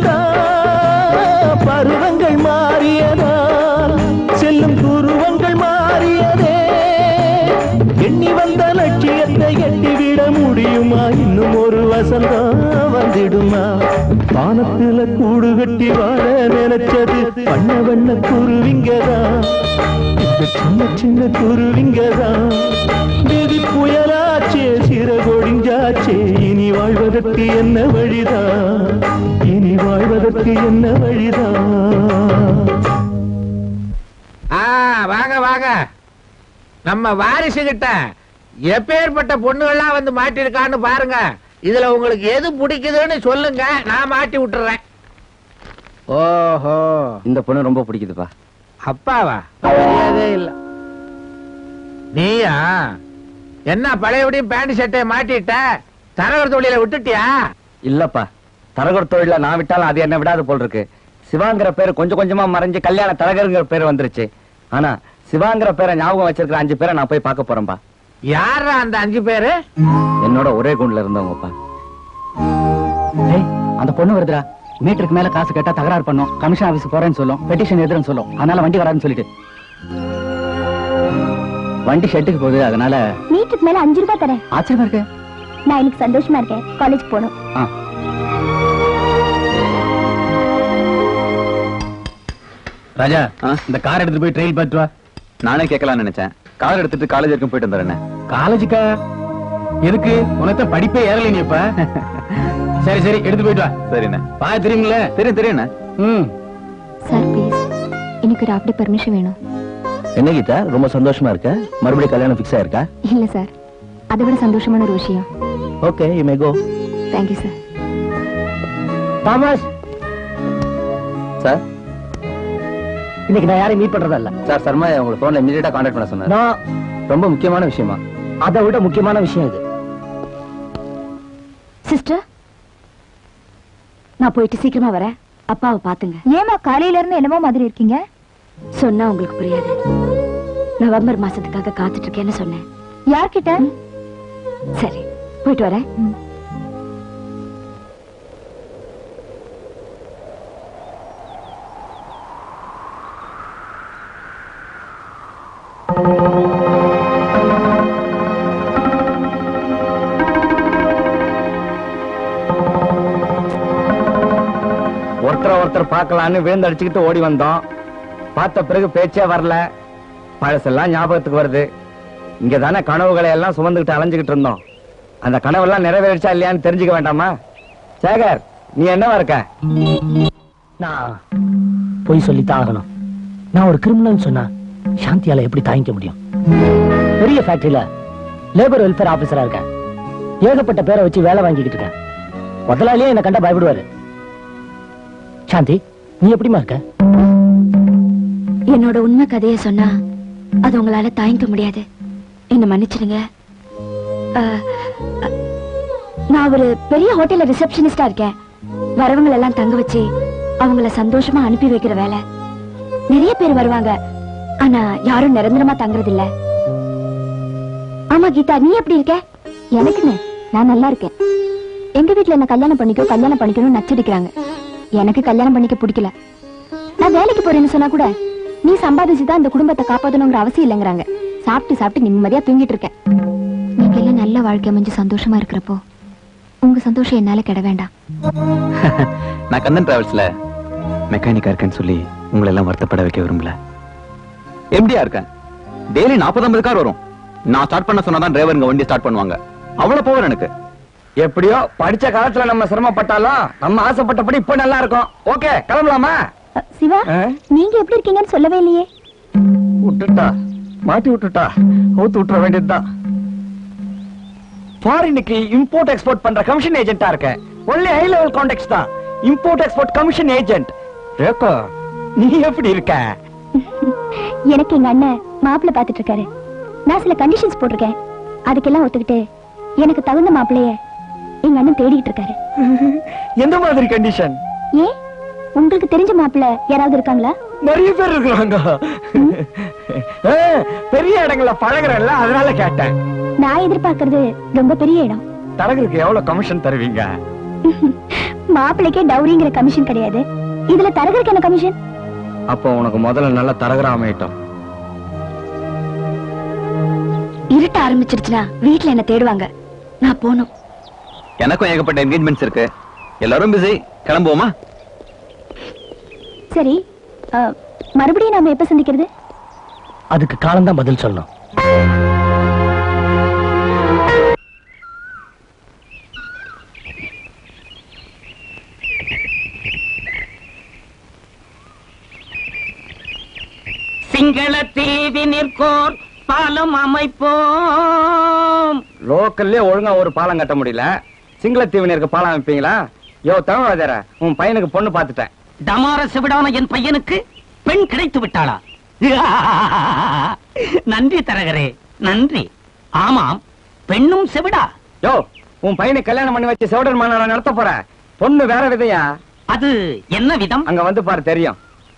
[SPEAKER 15] பருவங்கள் மாறியதால் செல்லும் துருவங்கள் மாறியதே எண்ணி வந்த லட்சியத்தை எட்டிவிட முடியுமா இன்னும் ஒரு வசந்தம் வந்திடுமா வானத்துல கூடு கட்டி வாழ நினைச்சது வண்ண வண்ண குருவிங்கதா இந்த சின்ன சின்ன குருவிங்கதா விதி புயலாச்சே சிறகொடிஞ்சாச்சே இனி வாழ்வதற்கு என்ன வழிதான் இனி வாழ்வதற்கு என்ன வழிதான்
[SPEAKER 8] ஆ வாங்க வாங்க நம்ம வாரிசு கிட்ட எப்பேற்பட்ட பொண்ணுகள்லாம் வந்து மாட்டிருக்கான்னு பாருங்க இதுல உங்களுக்கு எது பிடிக்குதுன்னு சொல்லுங்க நான் மாட்டி விட்டுறேன் ஓஹோ
[SPEAKER 2] இந்த பொண்ணு ரொம்ப பிடிக்குதுப்பா
[SPEAKER 8] அப்பாவா மரியாதையே இல்ல நீயா என்ன பழையபடியும் பேண்ட் சட்டையை மாட்டிட்ட தரகர் தொழில விட்டுட்டியா
[SPEAKER 2] இல்லப்பா தரகர் தொழில நான் விட்டாலும் அது என்ன விடாது போல் இருக்கு சிவாங்கிற பேர் கொஞ்சம் கொஞ்சமா மறைஞ்சு கல்யாண தரகருங்கிற பேர் வந்துருச்சு ஆனா சிவாங்கிற பேரை ஞாபகம் வச்சிருக்கிற அஞ்சு பேரை நான் போய் பார்க்க போறேன்பா
[SPEAKER 8] யாரா அந்த அஞ்சு பேரு
[SPEAKER 2] என்னோட ஒரே குண்ட்ல இருந்தவங்கப்பா
[SPEAKER 3] ஏய் அந்த பொண்ணு வருதுடா மீட்டருக்கு மேல காசு கேட்டா தகராறு பண்ணும் கமிஷன் ஆபீஸ் போறேன்னு சொல்லும் பெட்டிஷன் எதிரன்னு சொல்லும் அதனால வண்டி வராதுன்னு சொல்லிட்டு வண்டி ஷெட்டுக்கு போகுது அதனால
[SPEAKER 1] மீட்டருக்கு மேல அஞ்சு ரூபாய் தரேன்
[SPEAKER 3] ஆச்சரியமா இருக்கு
[SPEAKER 1] நான் இன்னைக்கு சந்தோஷமா இருக்கேன் காலேஜ் போகணும்
[SPEAKER 3] ஆ. ராஜா இந்த கார் எடுத்துட்டு போய் ட்ரெயில் பார்த்து வா
[SPEAKER 16] நானே கேட்கலாம்னு நினைச்சேன் கார் எடுத்துட்டு காலேஜ் வரைக்கும் போயிட்டு வந்துடுறேன்
[SPEAKER 3] காலேஜுக்கா எதுக்கு உனத்த படிப்பே ஏறல நீ இப்ப சரி சரி எடுத்து போயிட்டு வா
[SPEAKER 16] சரிண்ணே
[SPEAKER 3] பா தெரியுங்களே
[SPEAKER 16] தெரியும் தெரியுண்ணே
[SPEAKER 3] ம்
[SPEAKER 1] சார் ப்ளீஸ் எனக்கு ஒரு ஆஃப் டே பர்மிஷன் வேணும்
[SPEAKER 13] என்ன கீதா ரொம்ப சந்தோஷமா இருக்க மறுபடியும் கல்யாணம் ஃபிக்ஸ் ஆயிருக்கா
[SPEAKER 1] இல்ல சார் அதை விட சந்தோஷமான ஒரு விஷயம்
[SPEAKER 13] okay you may go
[SPEAKER 1] thank you sir
[SPEAKER 11] Thomas
[SPEAKER 10] sir
[SPEAKER 11] இன்னைக்கு நான் யாரையும் மீட் பண்றதா இல்ல
[SPEAKER 10] சார் சர்மா உங்களை போன்ல இமீடியட்டா கான்டாக்ட் பண்ண சொன்னார்
[SPEAKER 11] நான்
[SPEAKER 10] ரொம்ப முக்கியமான விஷயமா
[SPEAKER 11] அதை விட முக்கியமான விஷயம் இது
[SPEAKER 1] சிஸ்டர் நான் போயிட்டு சீக்கிரமா வரேன் அப்பாவை பாத்துங்க ஏமா காலையில இருந்து என்னமோ மாதிரி இருக்கீங்க சொன்னா உங்களுக்கு புரியாது நவம்பர் மாசத்துக்காக காத்துட்டு இருக்கேன்னு சொன்னேன் யார்கிட்ட சரி போயிட்டு வரேன்
[SPEAKER 2] ஒருத்தரை ஒருத்தர் பார்க்கலான்னு விழுந்து அடிச்சுக்கிட்டு ஓடி வந்தோம் பார்த்த பிறகு பேச்சே வரல பழசெல்லாம் ஞாபகத்துக்கு வருது இங்க தானே கனவுகளை எல்லாம் சுமந்துக்கிட்டு அலைஞ்சுக்கிட்டு இருந்தோம் அந்த கனவெல்லாம் நிறைவேறிச்சா இல்லையான்னு தெரிஞ்சுக்க வேண்டாமா சேகர் நீ என்னவா இருக்க
[SPEAKER 11] நான் பொய் சொல்லித்தான் ஆகணும் நான் ஒரு கிரிமினல் சொன்னா சாந்தியால எப்படி தாங்கிக்க முடியும் பெரிய ஃபேக்டரியில லேபர் வெல்ஃபேர் ஆபீசரா இருக்கேன் ஏகப்பட்ட பேரை வச்சு வேலை வாங்கிக்கிட்டு இருக்கேன் முதலாளியே என்ன கண்டா பயப்படுவாரு சாந்தி நீ எப்படிமா இருக்க
[SPEAKER 1] என்னோட உண்மை கதையை சொன்னா அது உங்களால தாங்கிக்க முடியாது என்ன மன்னிச்சிடுங்க அஹ், அஹ், நான் ஒரு பெரிய ஹோட்டல்ல ரிசப்ஷனிஸ்டா இருக்கேன் வரவங்க எல்லாம் தங்க வச்சு அவங்கள சந்தோஷமா அனுப்பி வைக்கிற வேலை நிறைய பேர் வருவாங்க ஆனா யாரும் நிரந்தரமா தங்குறது இல்ல ஆமா கீதா நீ எப்படி இருக்க எனக்குன்னு நான் நல்லா இருக்கேன் எங்க வீட்ல என்ன கல்யாணம் பண்ணிக்கோ கல்யாணம் பண்ணிக்கணும்னு நச்சடிக்கிறாங்க எனக்கு கல்யாணம் பண்ணிக்க பிடிக்கல நான் வேலைக்கு போறேன்னு சொன்னா கூட நீ சம்பாதிச்சு தான் இந்த குடும்பத்தை காப்பாத்தணுங்கிற அவசியம் இல்லைங்கிறாங்க சாப்பிட்டு சாப்பிட்டு நிம்மதியா தூங்கிட்டு இருக்கேன் நீங்க எல்லாம் நல்ல வாழ்க்கை அமைஞ்சு சந்தோஷமா இருக்கிறப்போ உங்க சந்தோஷம் என்னால கெட வேண்டாம்
[SPEAKER 16] நான் கந்தன் டிராவல்ஸ்ல மெக்கானிக்கா இருக்கேன்னு சொல்லி உங்களை எல்லாம் வருத்தப்பட வைக்க விரும்பல எம்டியா இருக்கேன் டெய்லி 40 50 கார் வரும் நான் ஸ்டார்ட் பண்ண சொன்னாதான் டிரைவருங்க வண்டி ஸ்டார்ட் பண்ணுவாங்க அவ்வளவு பவர் எனக்கு
[SPEAKER 2] எப்படியோ படிச்ச காலத்துல நம்ம சிரமப்பட்டாலும் நம்ம ஆசைப்பட்டபடி இப்ப நல்லா இருக்கும் ஓகே கிளம்பலாமா
[SPEAKER 1] சிவா நீங்க எப்படி இருக்கீங்கன்னு சொல்லவே இல்லையே
[SPEAKER 2] விட்டுட்டா மாட்டி விட்டுட்டா ஊத்து விட்டுற வேண்டியதுதான் ஃபாரினுக்கு இம்போர்ட் எக்ஸ்போர்ட் பண்ற கமிஷன் ஏஜென்ட்டா இருக்கேன் ஒன்லி ஹை லெவல் கான்டாக்ட்ஸ் தான் import export commission agent Rekha நீ எப்படி இருக்க
[SPEAKER 1] எனக்கு எங்க அண்ணன் மாப்பிள்ளை பாத்துட்டு இருக்காரு நான் சில கண்டிஷன்ஸ் போட்டிருக்கேன் அதுக்கெல்லாம் ஒத்துக்கிட்டு எனக்கு தகுந்த மாப்பிள்ளைய எங்க அண்ணன் தேடிட்டு இருக்காரு
[SPEAKER 2] எந்த மாதிரி கண்டிஷன்
[SPEAKER 1] ஏன் உங்களுக்கு தெரிஞ்ச மாப்பிள்ளை யாராவது இருக்காங்களா
[SPEAKER 2] நிறைய பேர் இருக்கிறாங்க ஆ, பெரிய இடங்கள்ல பழகுறல்ல அதனால கேட்டேன்
[SPEAKER 1] நான் எதிர்பார்க்கறது ரொம்ப பெரிய இடம்
[SPEAKER 2] தரகருக்கு எவ்வளவு கமிஷன் தருவீங்க
[SPEAKER 1] மாப்பிள்ளைக்கே டௌரிங்கிற கமிஷன் கிடையாது இதுல தரகருக்கு என்ன கமிஷன்
[SPEAKER 2] அப்போ உனக்கு முதல்ல நல்ல தரகரா அமையட்டும்
[SPEAKER 1] இருட்ட ஆரம்பிச்சிருச்சுன்னா வீட்ல என்ன தேடுவாங்க நான் போகணும்
[SPEAKER 16] எனக்கும் ஏகப்பட்ட என்கேஜ்மெண்ட்ஸ் இருக்கு எல்லாரும் பிஸி கிளம்புவோமா
[SPEAKER 1] சரி அஹ், மறுபடியும் நாம எப்ப சந்திக்கிறது
[SPEAKER 11] அதுக்கு காலம்தான் பதில் சொல்லணும்
[SPEAKER 17] சிங்கள தீவி நிற்கோர் பாலம் அமைப்போம்
[SPEAKER 2] லோக்கல்லே ஒழுங்கா ஒரு பாலம் கட்ட முடியல சிங்கள தீவனியருக்கு பாலம் அமைப்பீங்களா யோ தமிழ்வாதியார உன் பையனுக்கு பொண்ணு பார்த்துட்டேன்
[SPEAKER 17] டமார செவிடான என் பையனுக்கு பெண் கிடைத்து விட்டாளா நன்றி தரகரே நன்றி ஆமாம் பெண்ணும் செவிடா
[SPEAKER 2] யோ உன் பையனுக்கு கல்யாணம் பண்ணி வச்சு செவடர் மாநாட நடத்த போற பொண்ணு வேற விதையா
[SPEAKER 17] அது என்ன விதம்
[SPEAKER 2] அங்க வந்து பாரு தெரியும்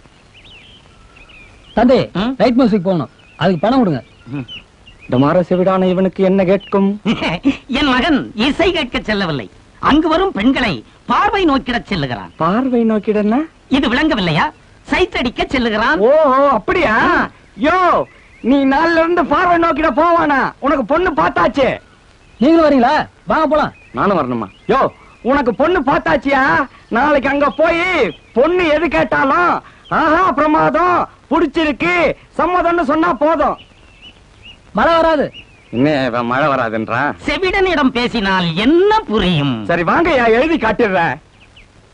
[SPEAKER 3] தந்தை லைட் மியூசிக் போகணும் அதுக்கு பணம் கொடுங்க
[SPEAKER 2] டமார செவிடான இவனுக்கு என்ன கேட்கும்
[SPEAKER 17] என் மகன் இசை கேட்க செல்லவில்லை அங்கு வரும் பெண்களை பார்வை நோக்கிடச் செல்லுகிறான்
[SPEAKER 2] பார்வை நோக்கிடன்னா
[SPEAKER 17] இது விளங்கவில்லையா சைத்தடிக்க செல்லுகிறான்
[SPEAKER 2] ஓ அப்படியா யோ நீ நாள்ல இருந்து பார்வை நோக்கிட போவானா உனக்கு பொண்ணு பார்த்தாச்சு
[SPEAKER 3] நீங்களும் வரீங்களா வாங்க போலாம்
[SPEAKER 2] நானும் வரணுமா யோ உனக்கு பொண்ணு பார்த்தாச்சியா நாளைக்கு அங்க போய் பொண்ணு எது கேட்டாலும் ஆஹா பிரமாதம் புடிச்சிருக்கு சம்மதம்னு சொன்னா போதும்
[SPEAKER 3] மழை வராது
[SPEAKER 2] இன்னும் இவன் மழை வராதுன்றான்
[SPEAKER 17] செவிடனிடம் பேசினால் என்ன புரியும்
[SPEAKER 2] சரி வாங்கய்யா எழுதி காட்டிடுறேன்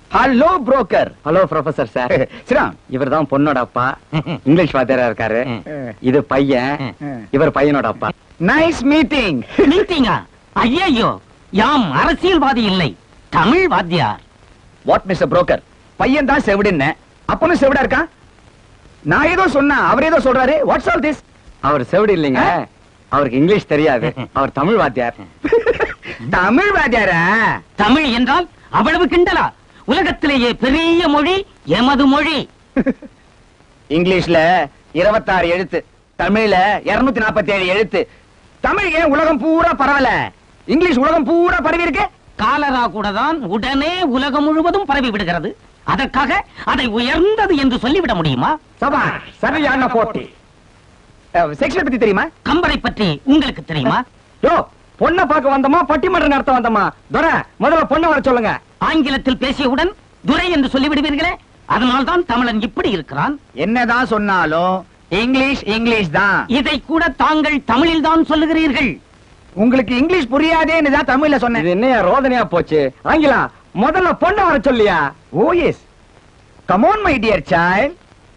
[SPEAKER 2] hello broker hello professor sir சிராம் இவர் தான் பொண்ணோட அப்பா இங்கிலீஷ் வாத்தியாரா இருக்காரு இது பையன் இவர் பையனோட அப்பா நைஸ் மீட்டிங்
[SPEAKER 17] மீட்டிங்கா ஐயோ யாம் அரசியல்வாதி இல்லை தமிழ் வாத்தியார்
[SPEAKER 2] வாட் மிஸ்டர் புரோக்கர் பையன் தான் செவிடுன்னு அப்பனும் செவிடா இருக்கான் நான் ஏதோ சொன்னா அவர் ஏதோ சொல்றாரு வாட்ஸ் ஆல் திஸ் அவர் செவிடு இல்லைங்க அவருக்கு இங்கிலீஷ் தெரியாது அவர் தமிழ் வாத்தியார் தமிழ் வாத்தியாரா
[SPEAKER 17] தமிழ் என்றால் அவ்வளவு கிண்டலா உலகத்திலேயே பெரிய மொழி எமது மொழி
[SPEAKER 2] இங்கிலீஷ்ல இருபத்தாறு எழுத்து தமிழ்ல இருநூத்தி நாற்பத்தி ஏழு எழுத்து தமிழ் ஏன் உலகம் பூரா பரவல இங்கிலீஷ் உலகம் பூரா பரவி இருக்கு
[SPEAKER 17] காலரா கூட தான் உடனே உலகம் முழுவதும் பரவி விடுகிறது அதற்காக அதை உயர்ந்தது என்று சொல்லிவிட முடியுமா
[SPEAKER 2] சபா சரியான போட்டி செக்ஷன் பத்தி தெரியுமா
[SPEAKER 17] கம்பரை பற்றி உங்களுக்கு தெரியுமா
[SPEAKER 2] யோ பொண்ணை பார்க்க வந்தோமா பட்டிமன்றம் நடத்த வந்தோமா துரை முதல்ல பொண்ணை வர சொல்லுங்க
[SPEAKER 17] ஆங்கிலத்தில் பேசியவுடன் துரை என்று சொல்லிவிடுவீர்களே அதனால் தான் தமிழன் இப்படி இருக்கிறான்
[SPEAKER 2] என்னதான் சொன்னாலும் இங்கிலீஷ் இங்கிலீஷ் தான்
[SPEAKER 17] இதை கூட தாங்கள் தமிழில் தான் சொல்லுகிறீர்கள்
[SPEAKER 2] உங்களுக்கு இங்கிலீஷ் புரியாதேன்னு தான் தமிழ்ல சொன்னேன் இது என்னையா ரோதனையா போச்சு ஆங்கிலா முதல்ல பொண்ணை வர சொல்லியா oh yes come on my dear child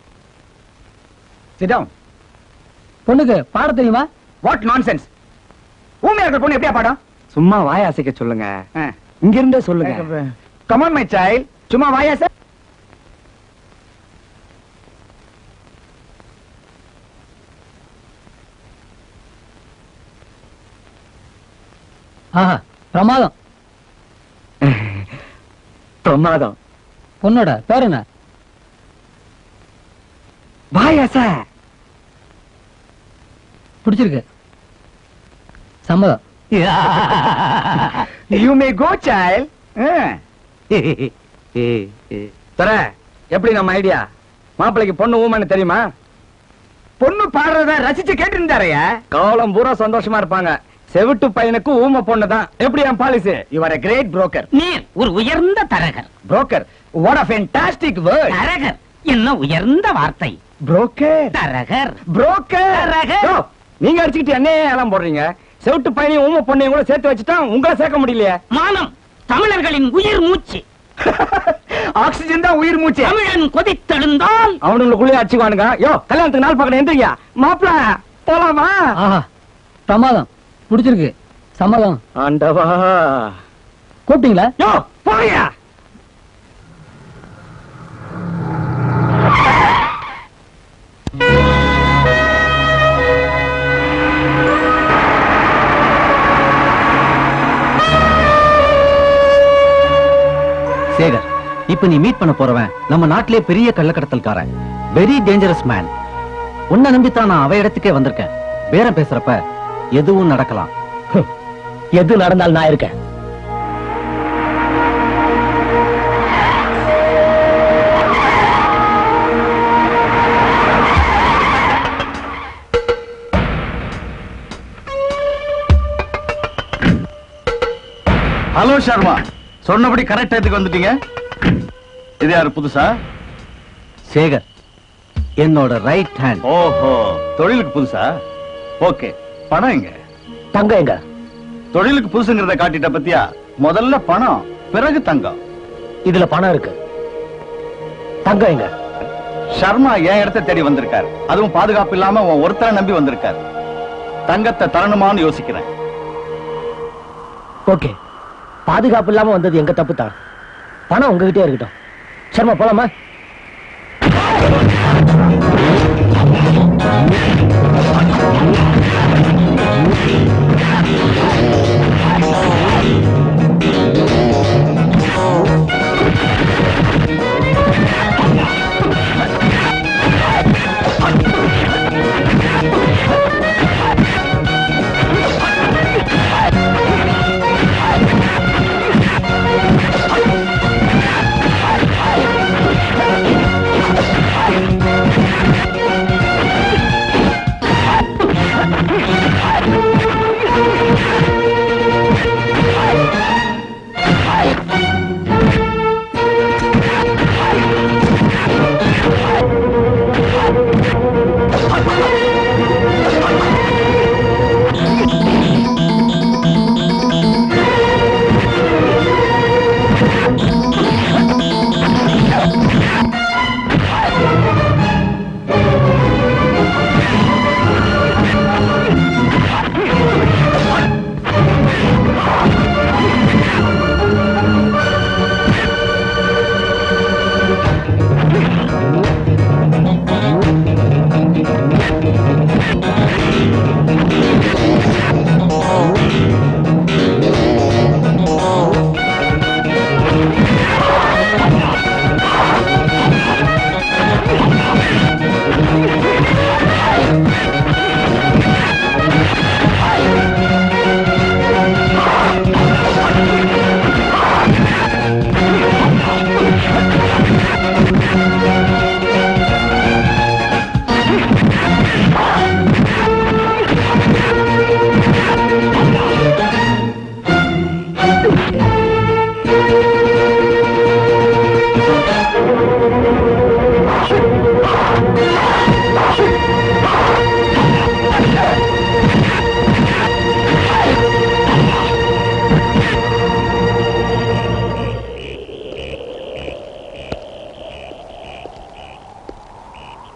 [SPEAKER 2] sit down
[SPEAKER 3] பொண்ணுக்கு பாட தெரியுமா
[SPEAKER 2] வாட் நான்சென்ஸ் ஊமையா இருக்கிற பொண்ணு எப்படியா பாடம் சும்மா வாய் அசைக்க சொல்லுங்க இங்க இருந்தே சொல்லுங்க கம் ஆன் மை சைல்ட் சும்மா வாய் அசை
[SPEAKER 3] ஆஹா பிரமாதம்
[SPEAKER 2] பிரமாதம்
[SPEAKER 3] பொண்ணோட பேர் என்ன
[SPEAKER 2] வாய் அசை
[SPEAKER 3] பிடிச்சிருக்கு சம்மதம்
[SPEAKER 2] யூ மே கோ சைல்ட் தர எப்படி நம்ம ஐடியா மாப்பிளைக்கு பொண்ணு ஊமன்னு தெரியுமா பொண்ணு பாடுறத ரசிச்சு கேட்டு இருந்தாரையா காலம் பூரா சந்தோஷமா இருப்பாங்க செவிட்டு பையனுக்கு ஊம பொண்ணு தான் எப்படி என் policy you are great broker
[SPEAKER 17] நீர் ஒரு உயர்ந்த தரகர்
[SPEAKER 2] broker what a fantastic word
[SPEAKER 17] தரகர் என்ன உயர்ந்த வார்த்தை
[SPEAKER 2] புரோக்கர்
[SPEAKER 17] தரகர்
[SPEAKER 2] புரோக்கர்
[SPEAKER 17] தரகர்.
[SPEAKER 2] நீங்க அடிச்சுக்கிட்டு என்ன ஏலம் போடுறீங்க செவிட்டு பையனையும் ஊம பொண்ணையும் கூட சேர்த்து வச்சுட்டா உங்களை சேர்க்க முடியலையே
[SPEAKER 17] மானம் தமிழர்களின் உயிர் மூச்சு
[SPEAKER 2] ஆக்சிஜன் தான் உயிர் மூச்சு
[SPEAKER 17] தமிழன் கொதித்தெழுந்தால்
[SPEAKER 2] அவனுங்களுக்குள்ளே அடிச்சுக்குவானுங்க யோ கல்யாணத்துக்கு நாள் பக்கம் எந்திரிங்க மாப்பிள போலாமா
[SPEAKER 3] ஆஹா பிரமாதம் பிடிச்சிருக்கு சம்மதம்
[SPEAKER 2] ஆண்டவா
[SPEAKER 3] கூப்பிட்டீங்களா
[SPEAKER 2] யோ போயா
[SPEAKER 10] சேகர் இப்ப நீ மீட் பண்ண போறவன் நம்ம நாட்டிலே பெரிய கள்ளக்கடத்தல்காரன் வெரி டேஞ்சரஸ் மேன் உன்னை நம்பித்தான் நான் அவ இடத்துக்கே வந்திருக்கேன் பேரம் பேசுறப்ப எதுவும் நடக்கலாம்
[SPEAKER 11] எது நடந்தால் நான் இருக்கேன்
[SPEAKER 13] ஹலோ சர்மா சொன்னபடி கரெக்ட் டயத்துக்கு வந்துட்டீங்க இது யாரு புதுசா
[SPEAKER 10] சேகர் என்னோட ரைட் ஹேண்ட்
[SPEAKER 13] ஓஹோ தொழிலுக்கு புதுசா ஓகே பணம் எங்க
[SPEAKER 11] தங்கம் எங்க
[SPEAKER 13] தொழிலுக்கு புதுசுங்கிறத காட்டிட்ட பத்தியா முதல்ல பணம் பிறகு தங்கம்
[SPEAKER 11] இதுல பணம் இருக்கு தங்கம் எங்க
[SPEAKER 13] சர்மா என் இடத்தை தேடி வந்திருக்காரு அதுவும் பாதுகாப்பு இல்லாம உன் ஒருத்தரை நம்பி வந்திருக்காரு தங்கத்தை தரணுமான்னு யோசிக்கிறேன்
[SPEAKER 11] ஓகே பாதுகாப்பு இல்லாம வந்தது எங்க தப்பு தான் பணம் உங்ககிட்டே இருக்கட்டும் சர்மா போலாமா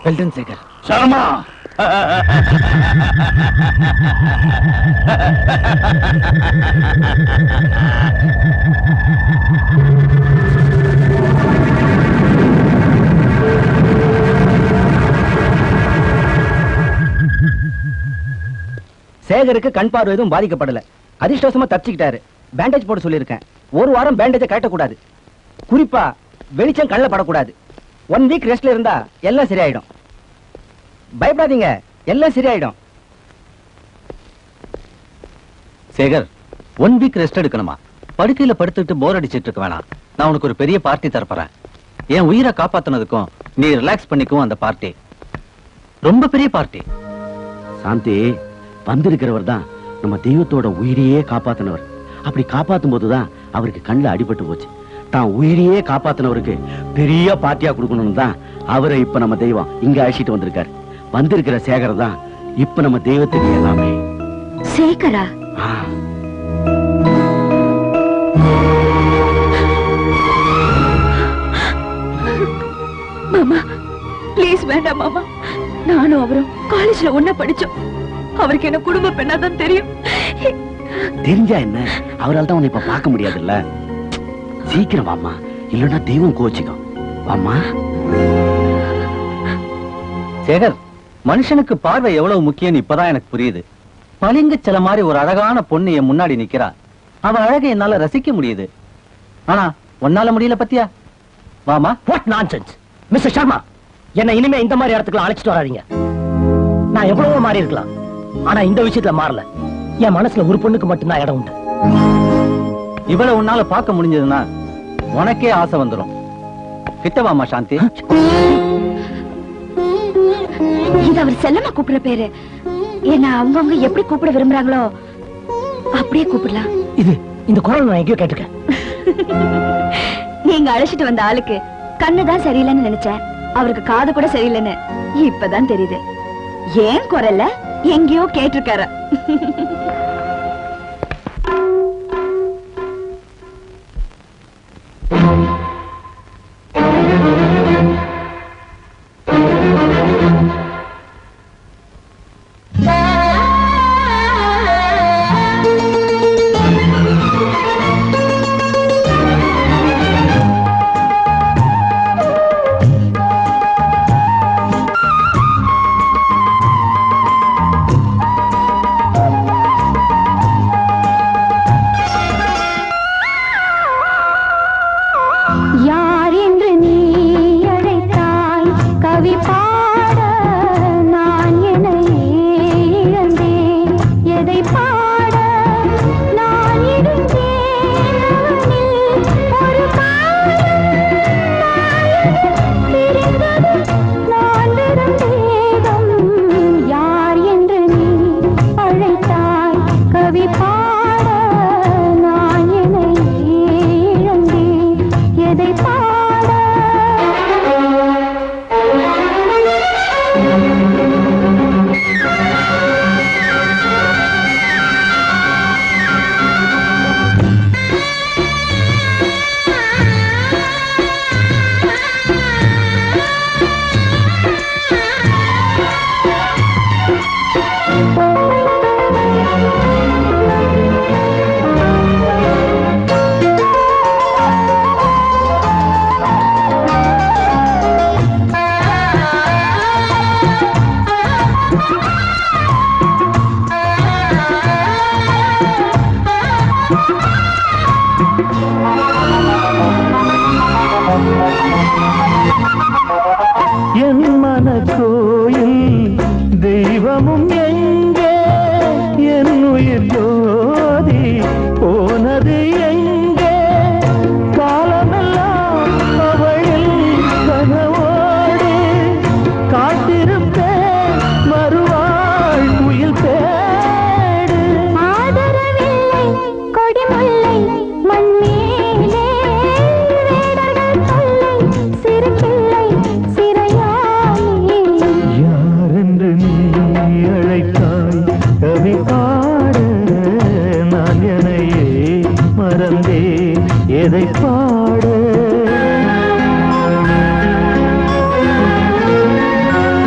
[SPEAKER 3] வெல்டன் சேகர்
[SPEAKER 13] சர்மா
[SPEAKER 2] சேகருக்கு கண் பார்வை எதுவும் பாதிக்கப்படல அதிர்ஷ்டவசமா தப்பிச்சுக்கிட்டாரு பேண்டேஜ் போட சொல்லியிருக்கேன் ஒரு வாரம் பேண்டேஜை கட்டக்கூடாது குறிப்பா வெளிச்சம் கண்ணில் படக்கூடாது ஒன் வீக் ரெஸ்ட்ல இருந்தா எல்லாம் சரியாயிடும் பயப்படாதீங்க எல்லாம் சரியாயிடும்
[SPEAKER 10] சேகர் ஒன் வீக் ரெஸ்ட் எடுக்கணுமா படுக்கையில படுத்துட்டு போர் அடிச்சிட்டு இருக்க வேணாம் நான் உனக்கு ஒரு பெரிய பார்ட்டி தரப்போறேன் என் உயிரை காப்பாத்துனதுக்கும் நீ ரிலாக்ஸ் பண்ணிக்கும் அந்த பார்ட்டி ரொம்ப பெரிய பார்ட்டி
[SPEAKER 14] சாந்தி வந்திருக்கிறவர் தான் நம்ம தெய்வத்தோட உயிரையே காப்பாத்தினவர் அப்படி காப்பாத்தும் போதுதான் அவருக்கு கண்ணில் அடிபட்டு போச்சு தான் உயிரையே காப்பாத்தினவருக்கு பெரிய பார்ட்டியா கொடுக்கணும்னு தான் அவரை இப்ப நம்ம தெய்வம் இங்க அழைச்சிட்டு வந்திருக்காரு வந்திருக்கிற சேகர் தான் இப்ப நம்ம தெய்வத்துக்கு எல்லாமே
[SPEAKER 1] சேகரா
[SPEAKER 14] ஆ.
[SPEAKER 7] மாமா ப்ளீஸ் வேண்டாம் மாமா நானும் அவரும் காலேஜ்ல ஒண்ணா படிச்சோம் அவருக்கு என்ன குடும்ப பெண்ணா தான் தெரியும்
[SPEAKER 14] தெரிஞ்சா என்ன அவரால் தான் உன்னை இப்ப பார்க்க முடியாதுல்ல சீக்கிரம் வாம்மா இல்லைன்னா தெய்வம் கோச்சிக்கும் வாம்மா
[SPEAKER 10] சேகர் மனுஷனுக்கு பார்வை எவ்வளவு முக்கியம்னு இப்பதான் எனக்கு புரியுது பளிங்கு சில மாதிரி ஒரு அழகான பொண்ணு என் முன்னாடி நிக்கிறா அவ அழகை என்னால ரசிக்க முடியுது ஆனா உன்னால முடியல பத்தியா வாமா
[SPEAKER 11] வாட் நான்சென்ஸ் மிஸ்டர் சர்மா என்ன இனிமே இந்த மாதிரி இடத்துக்கு அழைச்சிட்டு வராதீங்க நான் எவ்வளவோ மாறி இருக்கலாம் ஆனா இந்த விஷயத்துல மாறல என் மனசுல ஒரு பொண்ணுக்கு மட்டும்தான் இடம் உண்டு
[SPEAKER 10] இவளை உன்னால பார்க்க முடிஞ்சதுன்னா உனக்கே ஆசை வந்துரும் கிட்ட வாமா சாந்தி
[SPEAKER 1] இது அவர் செல்லமா கூப்பிடுற பேரு என்ன அவங்கவங்க எப்படி கூப்பிட விரும்புறாங்களோ அப்படியே கூப்பிடலாம்
[SPEAKER 11] இது இந்த குரல் நான் எங்கேயோ கேட்டிருக்கேன்
[SPEAKER 1] நீங்க அழைச்சிட்டு வந்த ஆளுக்கு கண்ணுதான் சரியில்லைன்னு நினைச்சேன் அவருக்கு காது கூட சரியில்லைன்னு இப்பதான் தெரியுது ஏன் குரல்ல எங்கேயோ கேட்டிருக்காரு யார் என்று நீ அழைத்தாய் கவி பாட நான் என்னை இழந்தேன் எதை பாட நான் இருந்தேன் அவனில் ஒரு காலம் பிரிந்தது நான் வெறும் வேதம் யார் என்று நீ அழைத்தாய் கவி பாட நான் என்னை இழந்தேன் எதை பாட
[SPEAKER 15] என் மன கோயில் தெய்வமும் எங்கே என் உயிர் ஜோதி போனது எங்கே காலமெல்லாம் அவளில் கனவோடு காத்திருப்பேன் மறுவாழ் உயில் தேடு
[SPEAKER 1] ஆதரவில்லை கொடிமுல்லை மண்ணேலே வேடர்கள் தொல்லை சிறு பிள்ளை சிறையானே
[SPEAKER 15] யாரென்று நீ அழைத்தாய் கவி பாட நான் எனையே மறந்தேன் எதை பாட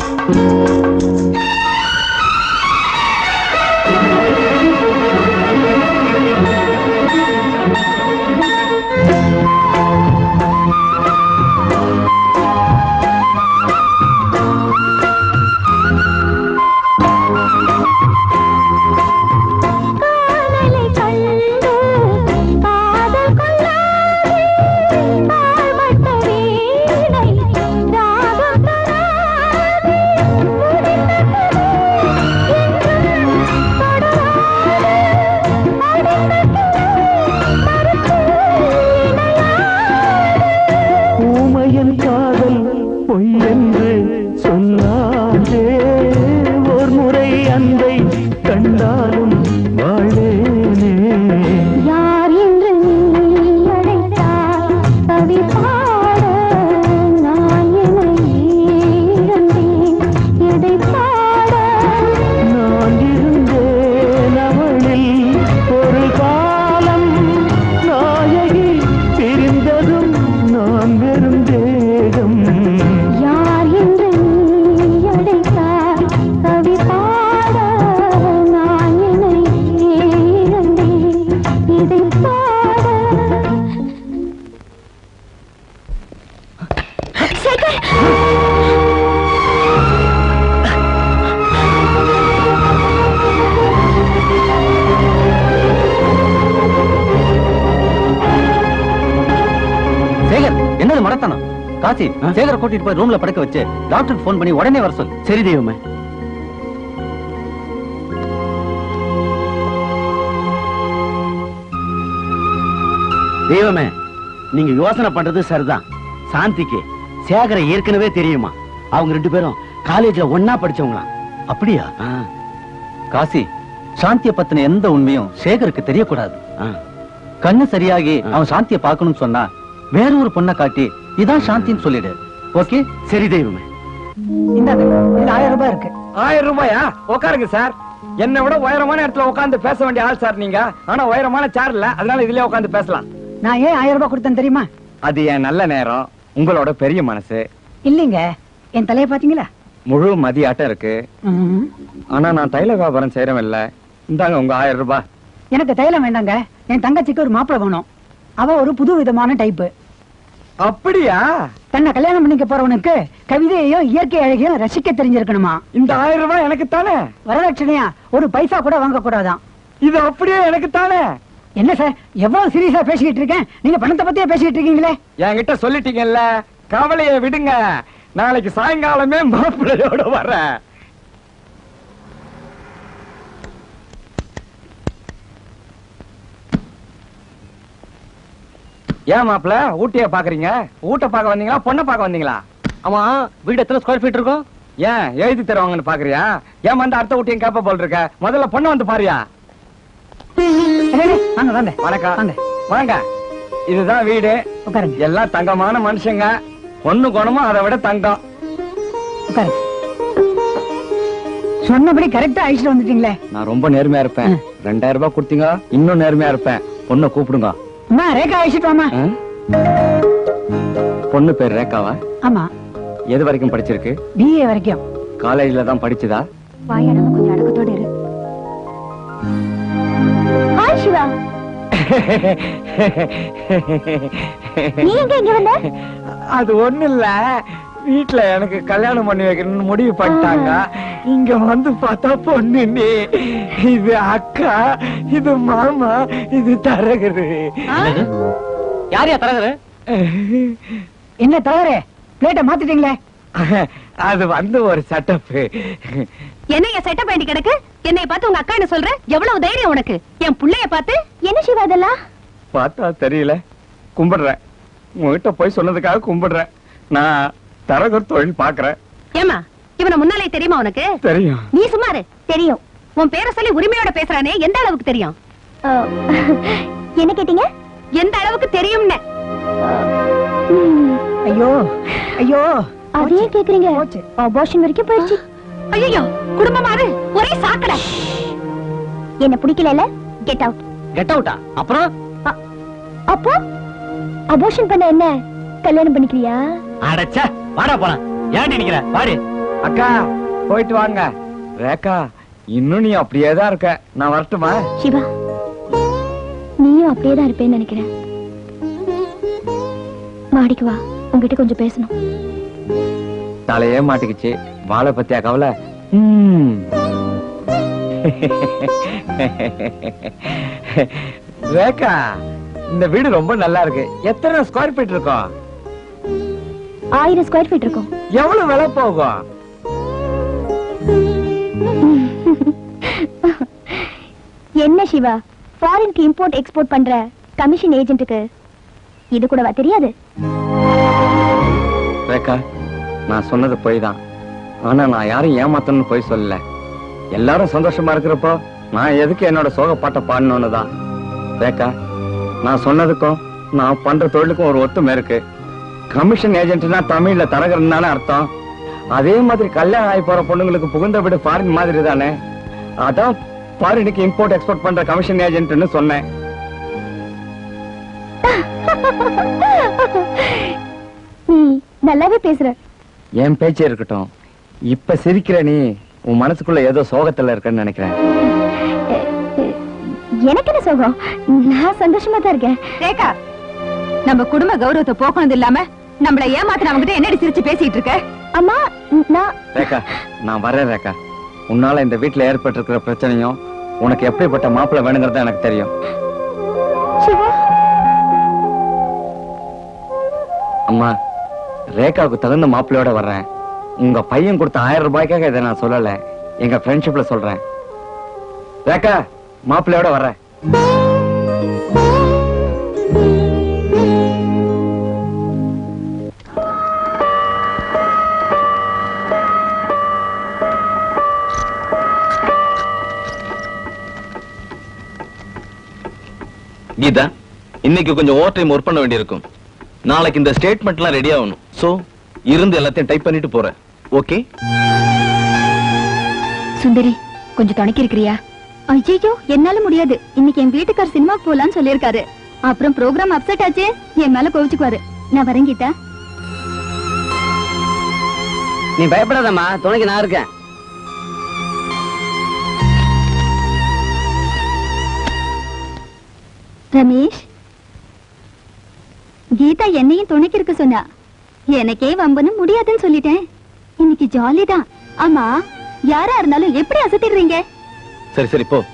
[SPEAKER 15] ஊமையன் காதல் பொய் என்று சொன்னாலே ஓர் முறை அன்பை கண்டாலும் வாழ்வேனே
[SPEAKER 1] யார் என்று நீ அழைத்தால் கவி பாட நான் என்னை இழந்தேன் எதை பாட
[SPEAKER 15] நான் இருந்தேன் அவளில் ஒரு காலம் நாயகி பிரிந்ததும் நான் வெறும் தேகம்
[SPEAKER 1] யார் என்று நீ அழைத்தால் கவி பாட நான் என்னை இழந்தேன் எதை பாட சேகர்
[SPEAKER 10] சேகர் என்னது மடத்தனம் காசி சேகரை கூட்டிட்டு போய் ரூம்ல படுக்க வச்சு டாக்டருக்கு ஃபோன் பண்ணி உடனே வர சொல்
[SPEAKER 14] சரி தெய்வமே தெய்வமே நீங்க யோசனை பண்றது சரிதான் சாந்திக்கு சேகரை ஏற்கனவே தெரியுமா அவங்க ரெண்டு பேரும் காலேஜ்ல ஒன்னா படிச்சவங்களாம்
[SPEAKER 10] அப்படியா காசி சாந்திய பத்தின எந்த உண்மையும் சேகருக்கு தெரியக்கூடாது கண்ணு சரியாகி அவன் சாந்திய பார்க்கணும்னு சொன்னா வேற ஒரு பொண்ணை காட்டி இதான் சாந்தின்னு சொல்லிடு ஓகே
[SPEAKER 14] சரி தெய்வமே
[SPEAKER 12] இந்தாங்க இதுல ஆயிரம் ரூபாய் இருக்கு
[SPEAKER 2] ஆயிரம் ரூபாயா உட்காருங்க சார் என்னை விட உயரமான இடத்துல உட்கார்ந்து பேச வேண்டிய ஆள் சார் நீங்க ஆனா உயரமான சேர் இல்ல அதனால இதுலயே உட்கார்ந்து பேசலாம்
[SPEAKER 12] நான் ஏன் ஆயிரம் ரூபாய் கொடுத்தேன் தெரியுமா
[SPEAKER 2] அது என் நல்ல நேரம் உங்களோட பெரிய மனசு
[SPEAKER 12] இல்லைங்க என் தலைய பாத்தீங்களா
[SPEAKER 2] முழு மதியாட்டம் இருக்கு
[SPEAKER 12] ம்ம்.
[SPEAKER 2] ஆனா நான் தைல வியாபாரம் செய்யறவன் இல்ல இந்தாங்க உங்க ஆயிரம் ரூபாய்
[SPEAKER 12] எனக்கு தைலம் வேண்டாங்க என் தங்கச்சிக்கு ஒரு மாப்பிளை வேணும் அவ ஒரு புது விதமான டைப்பு
[SPEAKER 2] அப்படியா
[SPEAKER 12] தன்னை கல்யாணம் பண்ணிக்க போறவனுக்கு கவிதையையும் இயற்கை அழகையும் ரசிக்க தெரிஞ்சிருக்கணுமா
[SPEAKER 2] இந்த ஆயிரம் ரூபாய் எனக்கு தானே
[SPEAKER 12] வரதட்சணையா ஒரு பைசா கூட வாங்க கூடாதான்
[SPEAKER 2] இது அப்படியே எனக்கு தானே
[SPEAKER 12] என்ன சார் எவ்வளவு சீரியஸா பேசிக்கிட்டு இருக்கேன் நீங்க பணத்தை பத்தியே பேசிக்கிட்டு இருக்கீங்களே
[SPEAKER 2] என்கிட்ட சொல்லிட்டீங்கல்ல கவலைய விடுங்க நாளைக்கு சாயங்காலமே மாப்பிள்ளையோட வரேன் ஏன் மாப்பிள்ள ஊட்டிய பாக்குறீங்க ஊட்ட பார்க்க வந்தீங்களா பொண்ணை பார்க்க வந்தீங்களா
[SPEAKER 3] ஆமா வீடு எத்தனை ஸ்கொயர் ஃபீட் இருக்கும்
[SPEAKER 2] ஏன் எழுதி தருவாங்கன்னு பாக்குறியா ஏன் வந்து அடுத்த ஊட்டியும் கேப்ப போல் இருக்க முதல்ல பொண்ணை வந்து பாரியா
[SPEAKER 12] வாங்க வாங்க
[SPEAKER 2] வணக்கம்
[SPEAKER 12] வாங்க
[SPEAKER 2] வாங்க இதுதான் வீடு
[SPEAKER 12] உட்காருங்க
[SPEAKER 2] எல்லாம் தங்கமான மனுஷங்க பொண்ணு குணமும் அதை விட தங்கம்
[SPEAKER 12] உட்காருங்க சொன்னபடி கரெக்டா அழிச்சிட்டு வந்துட்டீங்களே
[SPEAKER 2] நான் ரொம்ப நேர்மையா இருப்பேன் ரெண்டாயிரம் ரூபாய் கொடுத்தீங்க இன்னும் நேர்மையா இருப்பேன் பொண்ணை கூப்பிடுங்க
[SPEAKER 12] அம்மா ரேகா அழிச்சிட்டு வாமா
[SPEAKER 2] ஆ? பொண்ணு பேர் ரேகாவா
[SPEAKER 12] ஆமா
[SPEAKER 2] எது வரைக்கும் படிச்சிருக்கு
[SPEAKER 12] பிஏ வரைக்கும்
[SPEAKER 2] காலேஜ்ல தான் படிச்சதா
[SPEAKER 1] வாயாடாம கொஞ்சம் அடக்கத்தோட இரு ஹாய் சிவா நீ எங்க இங்க வந்த
[SPEAKER 2] அது ஒண்ணு இல்ல வீட்டுல எனக்கு கல்யாணம் பண்ணி வைக்கணும்னு முடிவு பண்ணிட்டாங்க இங்க வந்து பார்த்தா பொண்ணு நீ இது அக்கா இது மாமா இது தரகரு
[SPEAKER 3] யார் யா தரகரு
[SPEAKER 12] என்ன தவறு பிளேட்டை மாத்திட்டீங்களே
[SPEAKER 2] அது வந்து ஒரு செட்டப்
[SPEAKER 6] என்னைய செட்டப் வேண்டி கிடக்கு என்னைய பார்த்து உங்க அக்கா என்ன சொல்ற எவ்வளவு தைரியம் உனக்கு என் புள்ளைய பார்த்து
[SPEAKER 1] என்ன சிவா அதெல்லாம்
[SPEAKER 2] பார்த்தா தெரியல கும்பிடுறேன் உங்ககிட்ட போய் சொன்னதுக்காக கும்பிடுறேன் நான் தரகர் தொழில் பாக்குறேன்
[SPEAKER 6] ஏமா இவனை முன்னாலே தெரியுமா உனக்கு
[SPEAKER 2] தெரியும்
[SPEAKER 6] நீ சும்மாரு தெரியும் உன் பேரை சொல்லி உரிமையோட பேசுறானே எந்த அளவுக்கு தெரியும்
[SPEAKER 1] என்ன கேட்டீங்க
[SPEAKER 6] எந்த அளவுக்கு தெரியும்னு
[SPEAKER 12] ஐயோ ஐயோ
[SPEAKER 1] அதையே கேக்குறீங்க அபார்ஷன் வரைக்கும் போயிடுச்சு
[SPEAKER 6] ஐயோ குடும்பமாரு ஒரே சாக்கடை
[SPEAKER 1] என்ன பிடிக்கல கெட் அவுட்
[SPEAKER 3] கெட் அவுட்டா அப்புறம்
[SPEAKER 1] அப்போ அபார்ஷன் பண்ண என்ன கல்யாணம் பண்ணிக்கிறியா
[SPEAKER 3] அடச்சே வாடா போலாம் ஏன்டி நிக்கிற வாடி
[SPEAKER 2] அக்கா போயிட்டு வாங்க ரேக்கா இன்னும் நீ அப்படியே தான் இருக்க நான் வரட்டுமா
[SPEAKER 1] சிவா நீயும் அப்படியே தான் இருப்பேன்னு நினைக்கிறேன் மாடிக்கு வா உங்ககிட்ட கொஞ்சம் பேசணும்
[SPEAKER 2] தலையே மாட்டிக்கிச்சு வாழை பத்தியா கவலை ம். ரேக்கா இந்த வீடு ரொம்ப நல்லா இருக்கு எத்தனை ஸ்கொயர் ஃபீட் இருக்கும்
[SPEAKER 1] ஆயிரம் ஸ்கொயர் ஃபீட் இருக்கும்
[SPEAKER 2] எவ்வளவு விலை போகும்
[SPEAKER 1] என்ன சிவா ஃபாரின்க்கு இம்போர்ட் எக்ஸ்போர்ட் பண்ற கமிஷன் ஏஜென்ட்டுக்கு இது கூடவா தெரியாது
[SPEAKER 2] ரேக்கா நான் சொன்னது பொய் தான் ஆனா நான் யாரும் ஏமாத்தணும்னு பொய் சொல்லல எல்லாரும் சந்தோஷமா இருக்கிறப்போ நான் எதுக்கு என்னோட சோகப்பாட்டை பாடணும்னு தான் ரேக்கா நான் சொன்னதுக்கும் நான் பண்ற தொழிலுக்கும் ஒரு ஒத்துமை இருக்கு கமிஷன் ஏஜென்ட்னா தமிழ்ல தரகர்னால அர்த்தம் அதே மாதிரி கல்யாணம் ஆகி போற பொண்ணுங்களுக்கு புகுந்த வீடு ஃபாரின் மாதிரி தானே அதான் ஃபாரினுக்கு இம்போர்ட் எக்ஸ்போர்ட் பண்ற கமிஷன் ஏஜென்ட்னு சொன்னேன்
[SPEAKER 1] நீ நல்லாவே பேசுற
[SPEAKER 2] என் பேச்சே இருக்கட்டும் இப்ப சிரிக்கிற நீ உன் மனசுக்குள்ள ஏதோ சோகத்துல இருக்கன்னு நினைக்கிறேன்
[SPEAKER 1] எனக்கு என்ன சோகம் நான் சந்தோஷமா தான் இருக்கேன்
[SPEAKER 6] ரேகா நம்ம குடும்ப கௌரவத்தை போக்குனது இல்லாம நம்மள ஏமாத்தினவங்க கிட்ட என்னடி சிரிச்சு பேசிட்டு இருக்க
[SPEAKER 1] அம்மா நான்
[SPEAKER 2] ரேகா நான் வரேன் ரேகா உன்னால இந்த வீட்டுல ஏற்பட்டிருக்கிற பிரச்சனையும் உனக்கு எப்படிப்பட்ட மாப்பிள்ளை வேணுங்கிறது எனக்கு தெரியும்
[SPEAKER 1] சிவா
[SPEAKER 2] அம்மா ரேகாவுக்கு தகுந்த மாப்பிள்ளையோட வர்றேன் உங்க பையன் கொடுத்த ஆயிரம் ரூபாய்க்காக இதை நான் சொல்லல எங்க ஃப்ரெண்ட்ஷிப்ல சொல்றேன் ரேகா மாப்பிள்ளையோட வர்றேன்
[SPEAKER 4] கீதா இன்னைக்கு கொஞ்சம் ஓவர் டைம் ஒர்க் பண்ண வேண்டியிருக்கும் நாளைக்கு இந்த ஸ்டேட்மெண்ட்லாம் ரெடி ஆகணும் சோ இருந்து எல்லாத்தையும் டைப் பண்ணிட்டு போறேன் ஓகே
[SPEAKER 1] சுந்தரி கொஞ்சம் துணைக்கி இருக்கிறியா ஐயோ என்னால முடியாது இன்னைக்கு என் வீட்டுக்கார் சினிமா போலான்னு சொல்லியிருக்காரு அப்புறம் ப்ரோக்ராம் அப்செட் ஆச்சு என் மேல கோவிச்சுக்குவாரு நான் வரேன் கீதா
[SPEAKER 3] நீ பயப்படாதம்மா துணைக்கு நான் இருக்கேன்
[SPEAKER 1] ரமேஷ் கீதா என்னையும் துணைக்கு இருக்க சொன்னா எனக்கே வம்புன்னு முடியாதுன்னு சொல்லிட்டேன் இன்னைக்கு ஜாலி தான் ஆமா யாரா இருந்தாலும் எப்படி அசத்திடுறீங்க
[SPEAKER 4] சரி சரி போ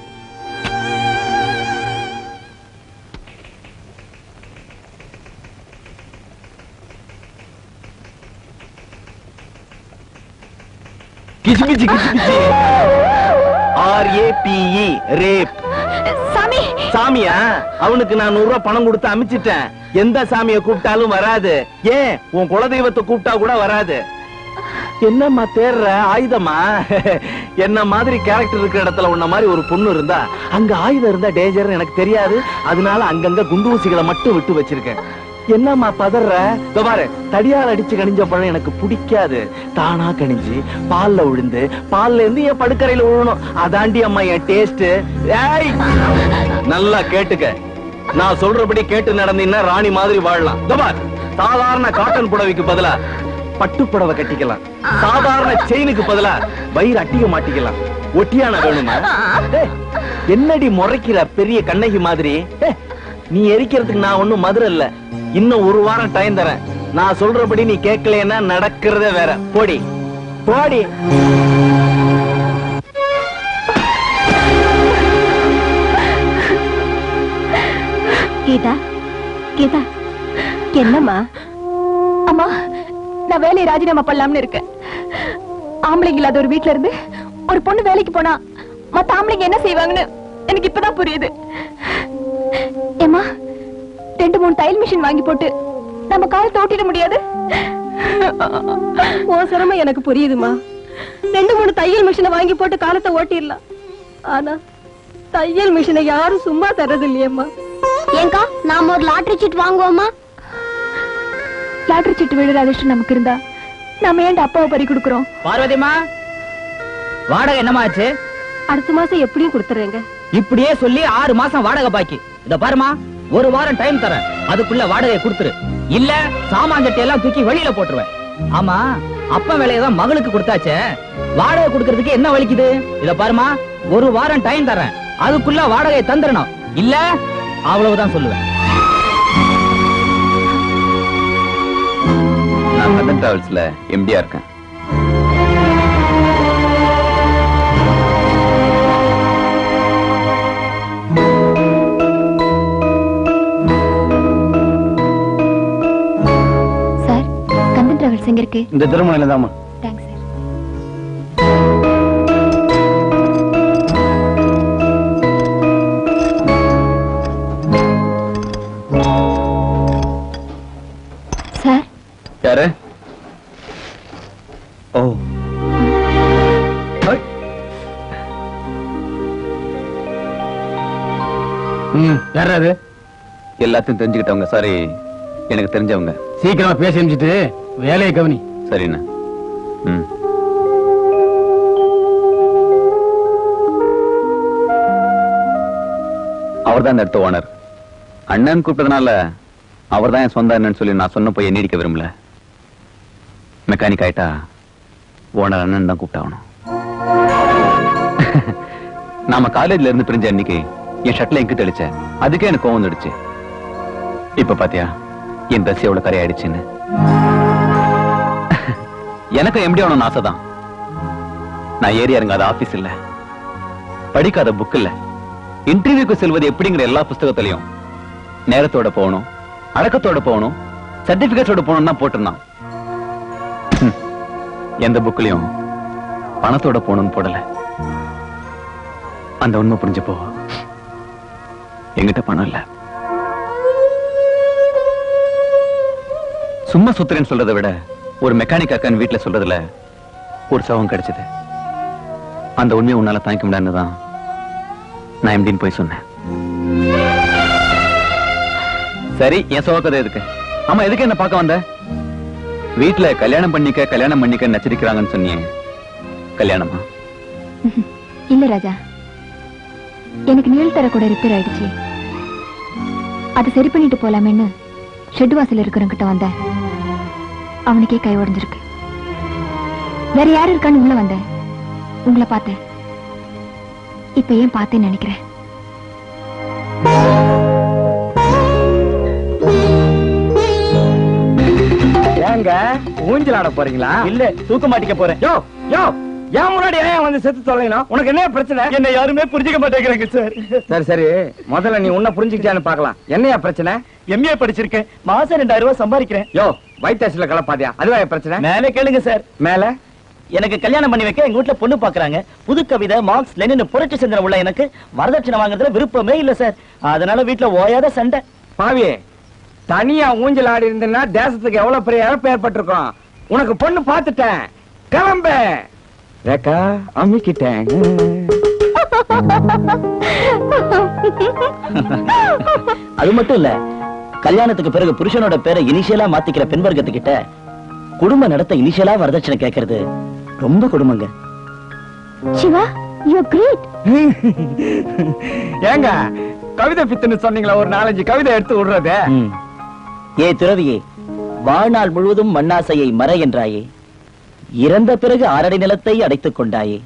[SPEAKER 4] கிச்சு கிச்சு கிச்சு கிச்சு R A P E rape
[SPEAKER 1] சாமி
[SPEAKER 4] சாமியா அவனுக்கு நான் நூறு ரூபாய் பணம் கொடுத்து அமிச்சிட்டேன் எந்த சாமியை கூப்பிட்டாலும் வராது ஏன் உன் குலதெய்வத்தை கூப்பிட்டா கூட வராது என்னம்மா தேர்ற ஆயுதமா என்ன மாதிரி கேரக்டர் இருக்கிற இடத்துல உன்ன மாதிரி ஒரு பொண்ணு இருந்தா அங்க ஆயுதம் இருந்தா டேஞ்சர் எனக்கு தெரியாது அதனால அங்கங்க குண்டு ஊசிகளை மட்டும் விட்டு வச்சிருக்கேன் என்னம்மா பதற இதோ பாரு தடியால் அடிச்சு கணிஞ்ச பழம் எனக்கு பிடிக்காது தானா கணிஞ்சு பால்ல விழுந்து பால்ல இருந்து என் படுக்கறையில விழணும் அதாண்டி அம்மா என் டேஸ்ட் ஏய் நல்லா கேட்டுக்க நான் சொல்றபடி கேட்டு நடந்தீங்கன்னா ராணி மாதிரி வாழலாம் இதோ பார் சாதாரண காட்டன் புடவைக்கு பதிலா பட்டு புடவை கட்டிக்கலாம் சாதாரண செயினுக்கு பதிலா வயிறு அட்டிக மாட்டிக்கலாம் ஒட்டியான வேணுமா டேய், என்னடி முறைக்கிற பெரிய கண்ணகி மாதிரி டேய், நீ எரிக்கிறதுக்கு நான் ஒண்ணும் மதுரை இல்ல இன்னும் ஒரு வாரம் டைம் தரேன் நான் சொல்றபடி நீ கேட்கலைன்னா நடக்கிறதே வேற போடி போடி
[SPEAKER 1] கீதா கீதா என்னம்மா அம்மா நான் வேலையை ராஜினாமா பண்ணலாம்னு இருக்கேன் ஆம்பளைங்க இல்லாத ஒரு வீட்ல இருந்து ஒரு பொண்ணு வேலைக்கு போனா மத்த ஆம்பளைங்க என்ன செய்வாங்கன்னு எனக்கு இப்பதான் புரியுது ஏம்மா ரெண்டு மூணு தையல் மிஷின் வாங்கி போட்டு நம்ம கால் தோட்டிட முடியாது
[SPEAKER 6] உன் சிரமம் எனக்கு புரியுதுமா ரெண்டு மூணு தையல் மிஷினை வாங்கி போட்டு காலத்தை ஓட்டிடலாம் ஆனா தையல் மிஷினை யாரும் சும்மா தர்றது இல்லையேம்மா
[SPEAKER 1] ஏங்கா நாம ஒரு லாட்டரி சீட் வாங்குவோமா லாட்டரி சீட்டு விழுற அதிர்ஷ்டம் நமக்கு இருந்தா நாம ஏன்டா அப்பாவை பறி கொடுக்குறோம்
[SPEAKER 17] பார்வதிமா வாடகை என்னமாச்சு
[SPEAKER 6] அடுத்த மாசம் எப்படியும் கொடுத்துறேங்க
[SPEAKER 17] இப்படியே சொல்லி ஆறு மாசம் வாடகை பாக்கி இத பாருமா ஒரு வாரம் டைம் தரேன் அதுக்குள்ள வாடகை கொடுத்துரு இல்ல சாமான் சட்டி எல்லாம் தூக்கி வெளியில போட்டுருவேன் ஆமா
[SPEAKER 5] அப்ப வேலையை தான் மகளுக்கு கொடுத்தாச்சே வாடகை கொடுக்கறதுக்கு என்ன வலிக்குது இத பாருமா ஒரு வாரம் டைம் தரேன் அதுக்குள்ள வாடகையை தந்துடணும் இல்ல அவ்வளவுதான் சொல்லுவேன்
[SPEAKER 16] நான் கந்தன் டிராவல்ஸ்ல எம்டியா இருக்கேன்
[SPEAKER 1] சார் கந்தன் டிராவல்ஸ் எங்க இருக்கு
[SPEAKER 2] இந்த திருமணையில தாமா
[SPEAKER 1] தேங்க்ஸ் சார் சார்
[SPEAKER 16] யாரு ஓ
[SPEAKER 3] ம் யார் அது
[SPEAKER 16] எல்லாத்தையும் தெரிஞ்சுக்கிட்டவங்க சாரி எனக்கு தெரிஞ்சவங்க
[SPEAKER 3] சீக்கிரமா பேசி அனுப்பிச்சிட்டு வேலையை கவனி
[SPEAKER 16] சரிண்ணா ம் அவர் தான் இந்த இடத்த ஓனர் அண்ணன் கூப்பிட்டதுனால அவர் தான் என் சொந்த அண்ணன் சொல்லி நான் சொன்ன போய் நீடிக்க விரும்பல மெக்கானிக் ஆயிட்டா ஓனர் அண்ணன் தான் கூப்பிட்டாகணும் நாம காலேஜ்ல இருந்து பிரிஞ்ச அன்னைக்கு என் ஷர்ட்ல எங்க தெளிச்சேன் அதுக்கே எனக்கு கோவம் வந்துடுச்சு இப்ப பாத்தியா என் ட்ரெஸ் எவ்வளவு கரையாயிடுச்சுன்னு எனக்கு எம்டி ஆகணும்னு ஆசைதான் நான் ஏறி இறங்காத ஆபீஸ் இல்ல படிக்காத புக் இல்ல இன்டர்வியூக்கு செல்வது எப்படிங்கிற எல்லா புஸ்தகத்திலையும் நேரத்தோட போகணும் அடக்கத்தோட போகணும் சர்டிபிகேட்டோட போகணும் தான் போட்டிருந்தான் ஹம். எந்த புக்லயும் பணத்தோட போகணும்னு போடல அந்த உண்மை புரிஞ்சப்போ என்கிட்ட பணம் இல்ல சும்மா சுத்துறேன்னு சொல்றதை விட ஒரு மெக்கானிக் அக்கான் வீட்டுல சொல்றதுல ஒரு சவம் கிடைச்சது அந்த உண்மையை உன்னால தாங்கிக்க முடியாதுன்னு தான் நான் எம்டின்னு போய் சொன்னேன் சரி என் சோகதை எதுக்கு ஆமா எதுக்கு என்ன பார்க்க வந்த வீட்டுல கல்யாணம் பண்ணிக்க கல்யாணம் பண்ணிக்க நச்சரிக்கிறாங்கன்னு சொன்னியே கல்யாணமா
[SPEAKER 1] இல்ல ராஜா எனக்கு நீள் தர கூட ரிப்பேர் ஆயிடுச்சு அதை சரி பண்ணிட்டு போலாமேன்னு ஷெட் வாசல் இருக்கிறவங்கிட்ட வந்தேன் அவனுக்கே கை உடைஞ்சிருக்கு வேற யார் இருக்கான்னு உள்ள வந்தேன் உங்களை பார்த்தேன் இப்ப ஏன் பார்த்தேன்னு நினைக்கிறேன்
[SPEAKER 2] ஏங்க ஊஞ்சல் ஆட போறீங்களா இல்ல தூக்க மாட்டிக்க போறேன் யோ யோ ஏன் முன்னாடி ஏன் வந்து செத்து தொலைணும் உனக்கு என்ன பிரச்சனை என்ன யாருமே புரிஞ்சுக்க மாட்டேங்கிறாங்க சார் சரி சரி முதல்ல நீ உன்ன புரிஞ்சுக்கிட்டான்னு பார்க்கலாம் என்னையா பிரச்சனை எம்ஏ படிச்சிருக்கேன் மாசம் ரெண்டாயிரம் ரூபாய் சம்பாதிக்கிறேன் யோ வைத்தாசில கலப்பாதியா அதுவா என் பிரச்சனை
[SPEAKER 18] மேலே கேளுங்க சார்
[SPEAKER 2] மேல
[SPEAKER 18] எனக்கு கல்யாணம் பண்ணி வைக்க எங்க வீட்டுல பொண்ணு பாக்குறாங்க புது கவிதை மார்க்ஸ் லெனின் புரட்சி சிந்தனை உள்ள எனக்கு வரதட்சணை வாங்குறதுல விருப்பமே இல்ல சார் அதனால வீட்டுல ஓயாத சண்டை
[SPEAKER 2] பாவி தனியா ஊஞ்சல் ஆடி இருந்தேன்னா தேசத்துக்கு எவ்வளவு பெரிய இழப்பு ஏற்பட்டிருக்கும் உனக்கு பொண்ணு பார்த்துட்டேன் கிளம்பு ரேக்கா அம்மிக்கிட்டேன்
[SPEAKER 18] அது மட்டும் இல்ல கல்யாணத்துக்கு பிறகு புருஷனோட பேரை இனிஷியலா மாத்திக்கிற பெண் வர்க்கத்துக்கிட்ட குடும்ப நடத்த இனிஷியலா வரதட்சணை கேட்கறது ரொம்ப கொடுமைங்க
[SPEAKER 1] சிவா யூ கிரேட்
[SPEAKER 2] ஏங்க கவிதை பித்துன்னு சொன்னீங்களா ஒரு நாலஞ்சு கவிதை எடுத்து விடுறது
[SPEAKER 18] ஏ துறவியே வாழ்நாள் முழுவதும் மண்ணாசையை மற என்றாயே இறந்த பிறகு ஆறடி நிலத்தை அடைத்துக் கொண்டாயே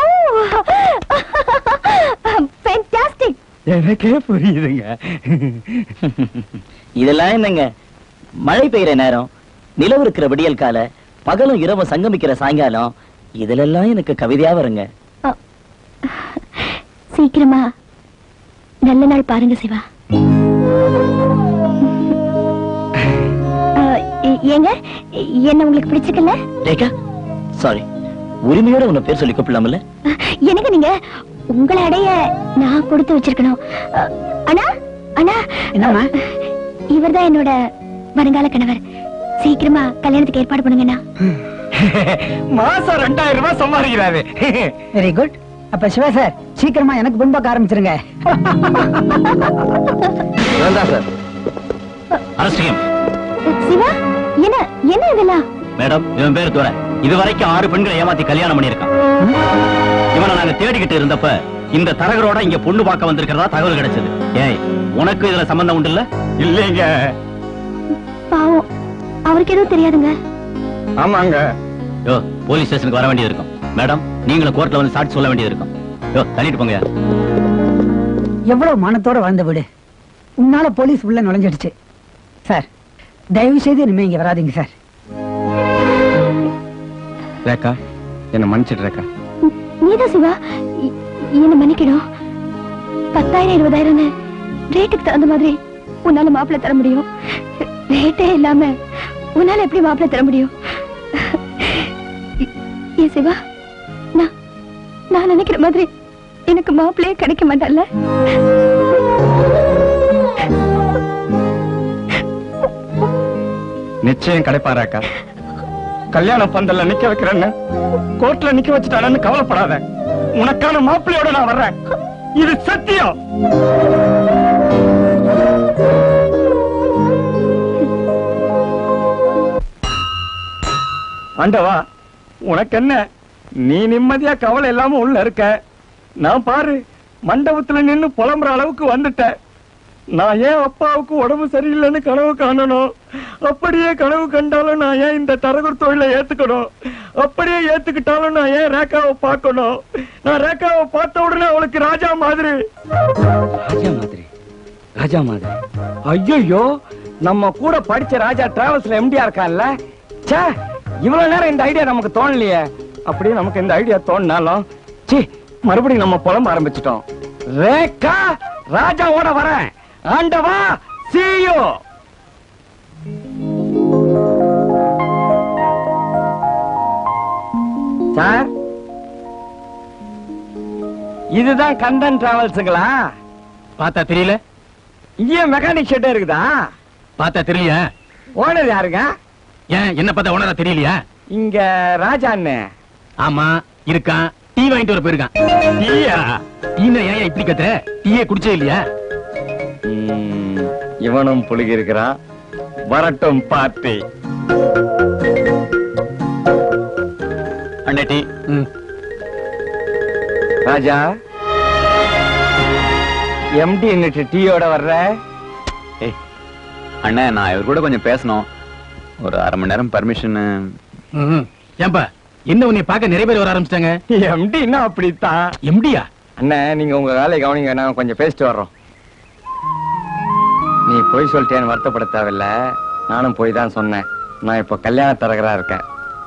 [SPEAKER 1] ஃபேண்டாஸ்டிக்
[SPEAKER 2] எனக்கே புரியுதுங்க
[SPEAKER 18] இதெல்லாம் என்னங்க மழை பெய்யற நேரம் நிலவு இருக்கிற விடியல் கால பகலும் இரவும் சங்கமிக்கிற சாயங்காலம் இதுலெல்லாம் எனக்கு கவிதையா வருங்க
[SPEAKER 1] சீக்கிரமா நல்ல நாள் பாருங்க சிவா அஹ், ஏ- ஏங்க என்ன உங்களுக்கு பிடிச்சிக்கல
[SPEAKER 18] ரேகா சாரி உரிமையோட உன்னை பேர் சொல்லி கூப்பிடலாம்ல
[SPEAKER 1] எனக்கு நீங்க உங்களை அடைய நான் கொடுத்து வச்சிருக்கணும் அஹ், அண்ணா அண்ணா
[SPEAKER 12] என்னம்மா
[SPEAKER 1] இவர்தான் என்னோட வருங்கால கணவர் சீக்கிரமா கல்யாணத்துக்கு ஏற்பாடு பண்ணுங்கண்ணா
[SPEAKER 2] மாசம் ரெண்டாயிரம் ரூபாய் சம்பாதிக்கிறாரு
[SPEAKER 12] வெரி குட் அப்ப சிவா சார் சீக்கிரமா எனக்கு முன்பாக்க ஆரம்பிச்சிருங்க
[SPEAKER 16] சார்
[SPEAKER 17] அரசியம்
[SPEAKER 1] சிவா என்ன என்ன இதெல்லாம்
[SPEAKER 17] மேடம் இவன் பேரு துரை இது வரைக்கும் ஆறு பெண்களை ஏமாத்தி கல்யாணம் பண்ணிருக்கான் இவனை நாங்க தேடிக்கிட்டு இருந்தப்ப இந்த தரகரோட இங்க பொண்ணு பார்க்க வந்திருக்கிறதா தகவல் கிடைச்சது ஏய் உனக்கு இதுல சம்பந்தம் உண்டு இல்ல
[SPEAKER 2] இல்லைங்க
[SPEAKER 1] பாவம் அவருக்கு எதுவும் தெரியாதுங்க
[SPEAKER 2] ஆமாங்க
[SPEAKER 17] யோ போலீஸ் ஸ்டேஷனுக்கு வர வேண்டியது இருக்கும் மேடம் நீங்களும் கோர்ட்ல வந்து சாட்சி சொல்ல வேண்டியது இருக்கும் யோ தள்ளிட்டு போங்க
[SPEAKER 12] எவ்வளவு மானத்தோட வாழ்ந்த வீடு உன்னால போலீஸ் உள்ள நுழைஞ்சிடுச்சு சார் தயவு செய்து இனிமே இங்க வராதீங்க சார்
[SPEAKER 2] ரேக்கா என்ன மன்னிச்சிட்டு ரேக்கா
[SPEAKER 1] நீதான் சிவா இ- என்ன மன்னிக்கணும் பத்தாயிரம் இருபதாயிரம்னு ரேட்டுக்கு தகுந்த மாதிரி உன்னால மாப்பிள்ளை தர முடியும் ரேட்டே இல்லாம உன்னால எப்படி மாப்பிள்ளை தர முடியும் ஏ சிவா நான் நான் நினைக்கிற மாதிரி எனக்கு மாப்பிள்ளையே கிடைக்க மாட்டல்ல
[SPEAKER 2] நிச்சயம் கிடைப்பாராக்கா கல்யாண பந்தல்ல நிக்க வைக்கிறேன்னு கோர்ட்ல நிக்க வச்சுட்டானு கவலைப்படாத உனக்கான மாப்பிள்ளையோட நான் வர்றேன் இது சத்தியம் ஆண்டவா உனக்கு என்ன நீ நிம்மதியா கவலை இல்லாம உள்ள இருக்க நான் பாரு மண்டபத்துல நின்னு புலம்புற அளவுக்கு வந்துட்டேன் நான் ஏன் அப்பாவுக்கு உடம்பு சரியில்லைன்னு கனவு காணணும் அப்படியே கனவு கண்டாலும் நான் ஏன் இந்த தரகர் தொழிலை ஏத்துக்கணும் அப்படியே ஏத்துக்கிட்டாலும் நான் ஏன் ரேகாவை பார்க்கணும் நான் ரேகாவை பார்த்த உடனே அவளுக்கு ராஜா மாதிரி ராஜா மாதிரி ராஜா மாதிரி ஐயோ நம்ம கூட படிச்ச ராஜா டிராவல்ஸ்ல எம்டியா இருக்கான்ல ச்சே இவ்வளவு நேரம் இந்த ஐடியா நமக்கு தோணலையே அப்படியே நமக்கு இந்த ஐடியா தோணினாலும் சி மறுபடியும் நம்ம புலம்ப ஆரம்பிச்சிட்டோம் ரேகா ராஜாவோட வரேன் ஆண்டவா சீயோ சார் இதுதான் கந்தன் டிராவல்ஸுங்களா
[SPEAKER 8] பார்த்தா தெரியல
[SPEAKER 2] இங்கே மெக்கானிக் ஷெட் இருக்குதா
[SPEAKER 8] பார்த்தா தெரியல
[SPEAKER 2] ஓனர் யாருங்க
[SPEAKER 8] ஏன் என்ன பார்த்தா உணர தெரியலையா
[SPEAKER 2] இங்க ராஜா அண்ணன்
[SPEAKER 8] ஆமா இருக்கான் டீ வாங்கிட்டு வர போயிருக்கான் டீயா டீனா ஏன் இப்படி கத்துற டீயே குடிச்சே இல்லையா
[SPEAKER 2] ம், இவனும் புழுகி இருக்கிறான் வரட்டும் பார்ட்டி
[SPEAKER 16] அண்ணே டீ
[SPEAKER 2] ராஜா எம்டி என்னட்டு டீயோட வர்ற
[SPEAKER 16] ஏய் அண்ணே நான் இவர் கூட கொஞ்சம் பேசணும் ஒரு அரை மணி நேரம் பர்மிஷன்
[SPEAKER 8] ம். ஏன்பா என்ன உன்னை பார்க்க நிறைய பேர் வர ஆரம்பிச்சிட்டாங்க
[SPEAKER 2] எம்டின்னா அப்படித்தான்
[SPEAKER 8] எம்டியா
[SPEAKER 2] அண்ணே நீங்க உங்க வேலையை கவனிங்க நான் கொஞ்சம் பேசிட்டு வர்றோம் நீ போய் சொல்லிட்டேன்னு வருத்தப்பட தேவையில்ல நானும் போய் தான் சொன்னேன் நான் இப்ப கல்யாண தரகரா இருக்கேன்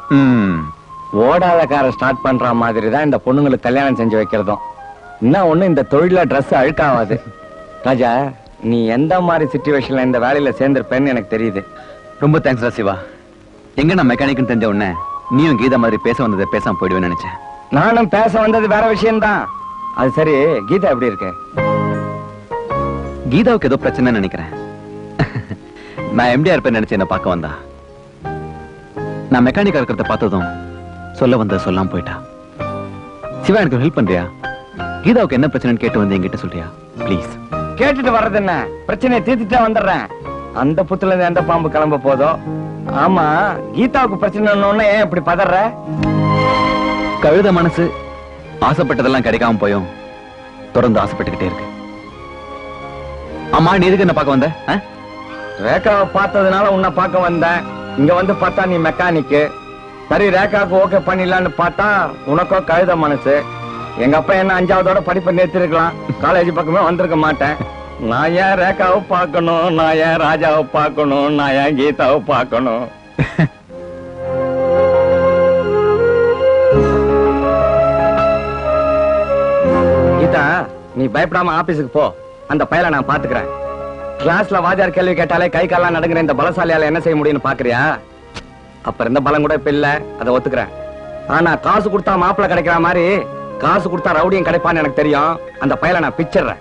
[SPEAKER 2] ஓடாத காரை ஸ்டார்ட் பண்ற மாதிரி தான் இந்த பொண்ணுங்களுக்கு கல்யாணம் செஞ்சு வைக்கிறதும் இன்னும் ஒண்ணு இந்த தொழில ட்ரெஸ் அழுக்காவாது ராஜா நீ எந்த மாதிரி சுச்சுவேஷன்ல இந்த வேலையில சேர்ந்திருப்பேன்னு எனக்கு தெரியுது
[SPEAKER 16] ரொம்ப தேங்க்ஸ் சிவா எங்க நான் மெக்கானிக்னு தெரிஞ்ச உடனே நீயும் கீதா மாதிரி பேச வந்ததை பேசாம போயிடுவேன்னு நினைச்சேன்
[SPEAKER 2] நானும் பேச வந்தது வேற விஷயம்தான் அது சரி கீதா எப்படி இருக்கு
[SPEAKER 16] கீதாவுக்கு ஏதோ பிரச்சனை நினைக்கிறேன் நான் எம்டிஆர் இருப்பேன் நினைச்சு என்ன பார்க்க வந்தா நான் மெக்கானிக்கா இருக்கிறத பார்த்ததும் சொல்ல வந்த சொல்லாம போயிட்டா சிவா எனக்கு ஹெல்ப் பண்றியா கீதாவுக்கு என்ன பிரச்சனைன்னு கேட்டு வந்து என்கிட்ட சொல்றியா ப்ளீஸ்
[SPEAKER 2] கேட்டுட்டு வர்றது என்ன பிரச்சனையை தீர்த்துட்டே வந்துடுறேன் அந்த புத்துல இருந்து எந்த பாம்பு கிளம்ப போதோ ஆமா கீதாவுக்கு பிரச்சனை ஏன் இப்படி பதற
[SPEAKER 16] கழுத மனசு ஆசைப்பட்டதெல்லாம் கிடைக்காம போயும் தொடர்ந்து ஆசைப்பட்டுக்கிட்டே இருக்கு ஆமா நீ எதுக்கு என்ன பார்க்க வந்த ஆ?
[SPEAKER 2] ரேகாவை பார்த்ததுனால உன்னை பார்க்க வந்தேன் இங்க வந்து பார்த்தா நீ மெக்கானிக்கு சரி ரேகாவுக்கு ஓகே பண்ணிடலான்னு பார்த்தா உனக்கோ கழுத மனசு எங்க அப்பா என்ன அஞ்சாவதோட படிப்பை நிறுத்திருக்கலாம் காலேஜ் பக்கமே வந்திருக்க மாட்டேன் நான் ஏன் ரேகாவை பார்க்கணும் நான் ஏன் ராஜாவை பார்க்கணும் நான் ஏன் கீதாவை பார்க்கணும் கீதா நீ பயப்படாம ஆபீஸுக்கு போ அந்த பயலை நான் பாத்துக்கிறேன் கிளாஸ்ல வாத்தியார் கேள்வி கேட்டாலே கை கால்லாம் நடுங்குற இந்த பலசாலியால என்ன செய்ய முடியும்னு பாக்குறியா அப்ப இருந்த பலம் கூட இப்ப இல்ல அதை ஒத்துக்கிறேன் ஆனா காசு கொடுத்தா மாப்பிளை கிடைக்கிற மாதிரி காசு கொடுத்தா ரவுடியும் கிடைப்பான்னு எனக்கு தெரியும் அந்த பயலை நான் பிச்சிடுறேன்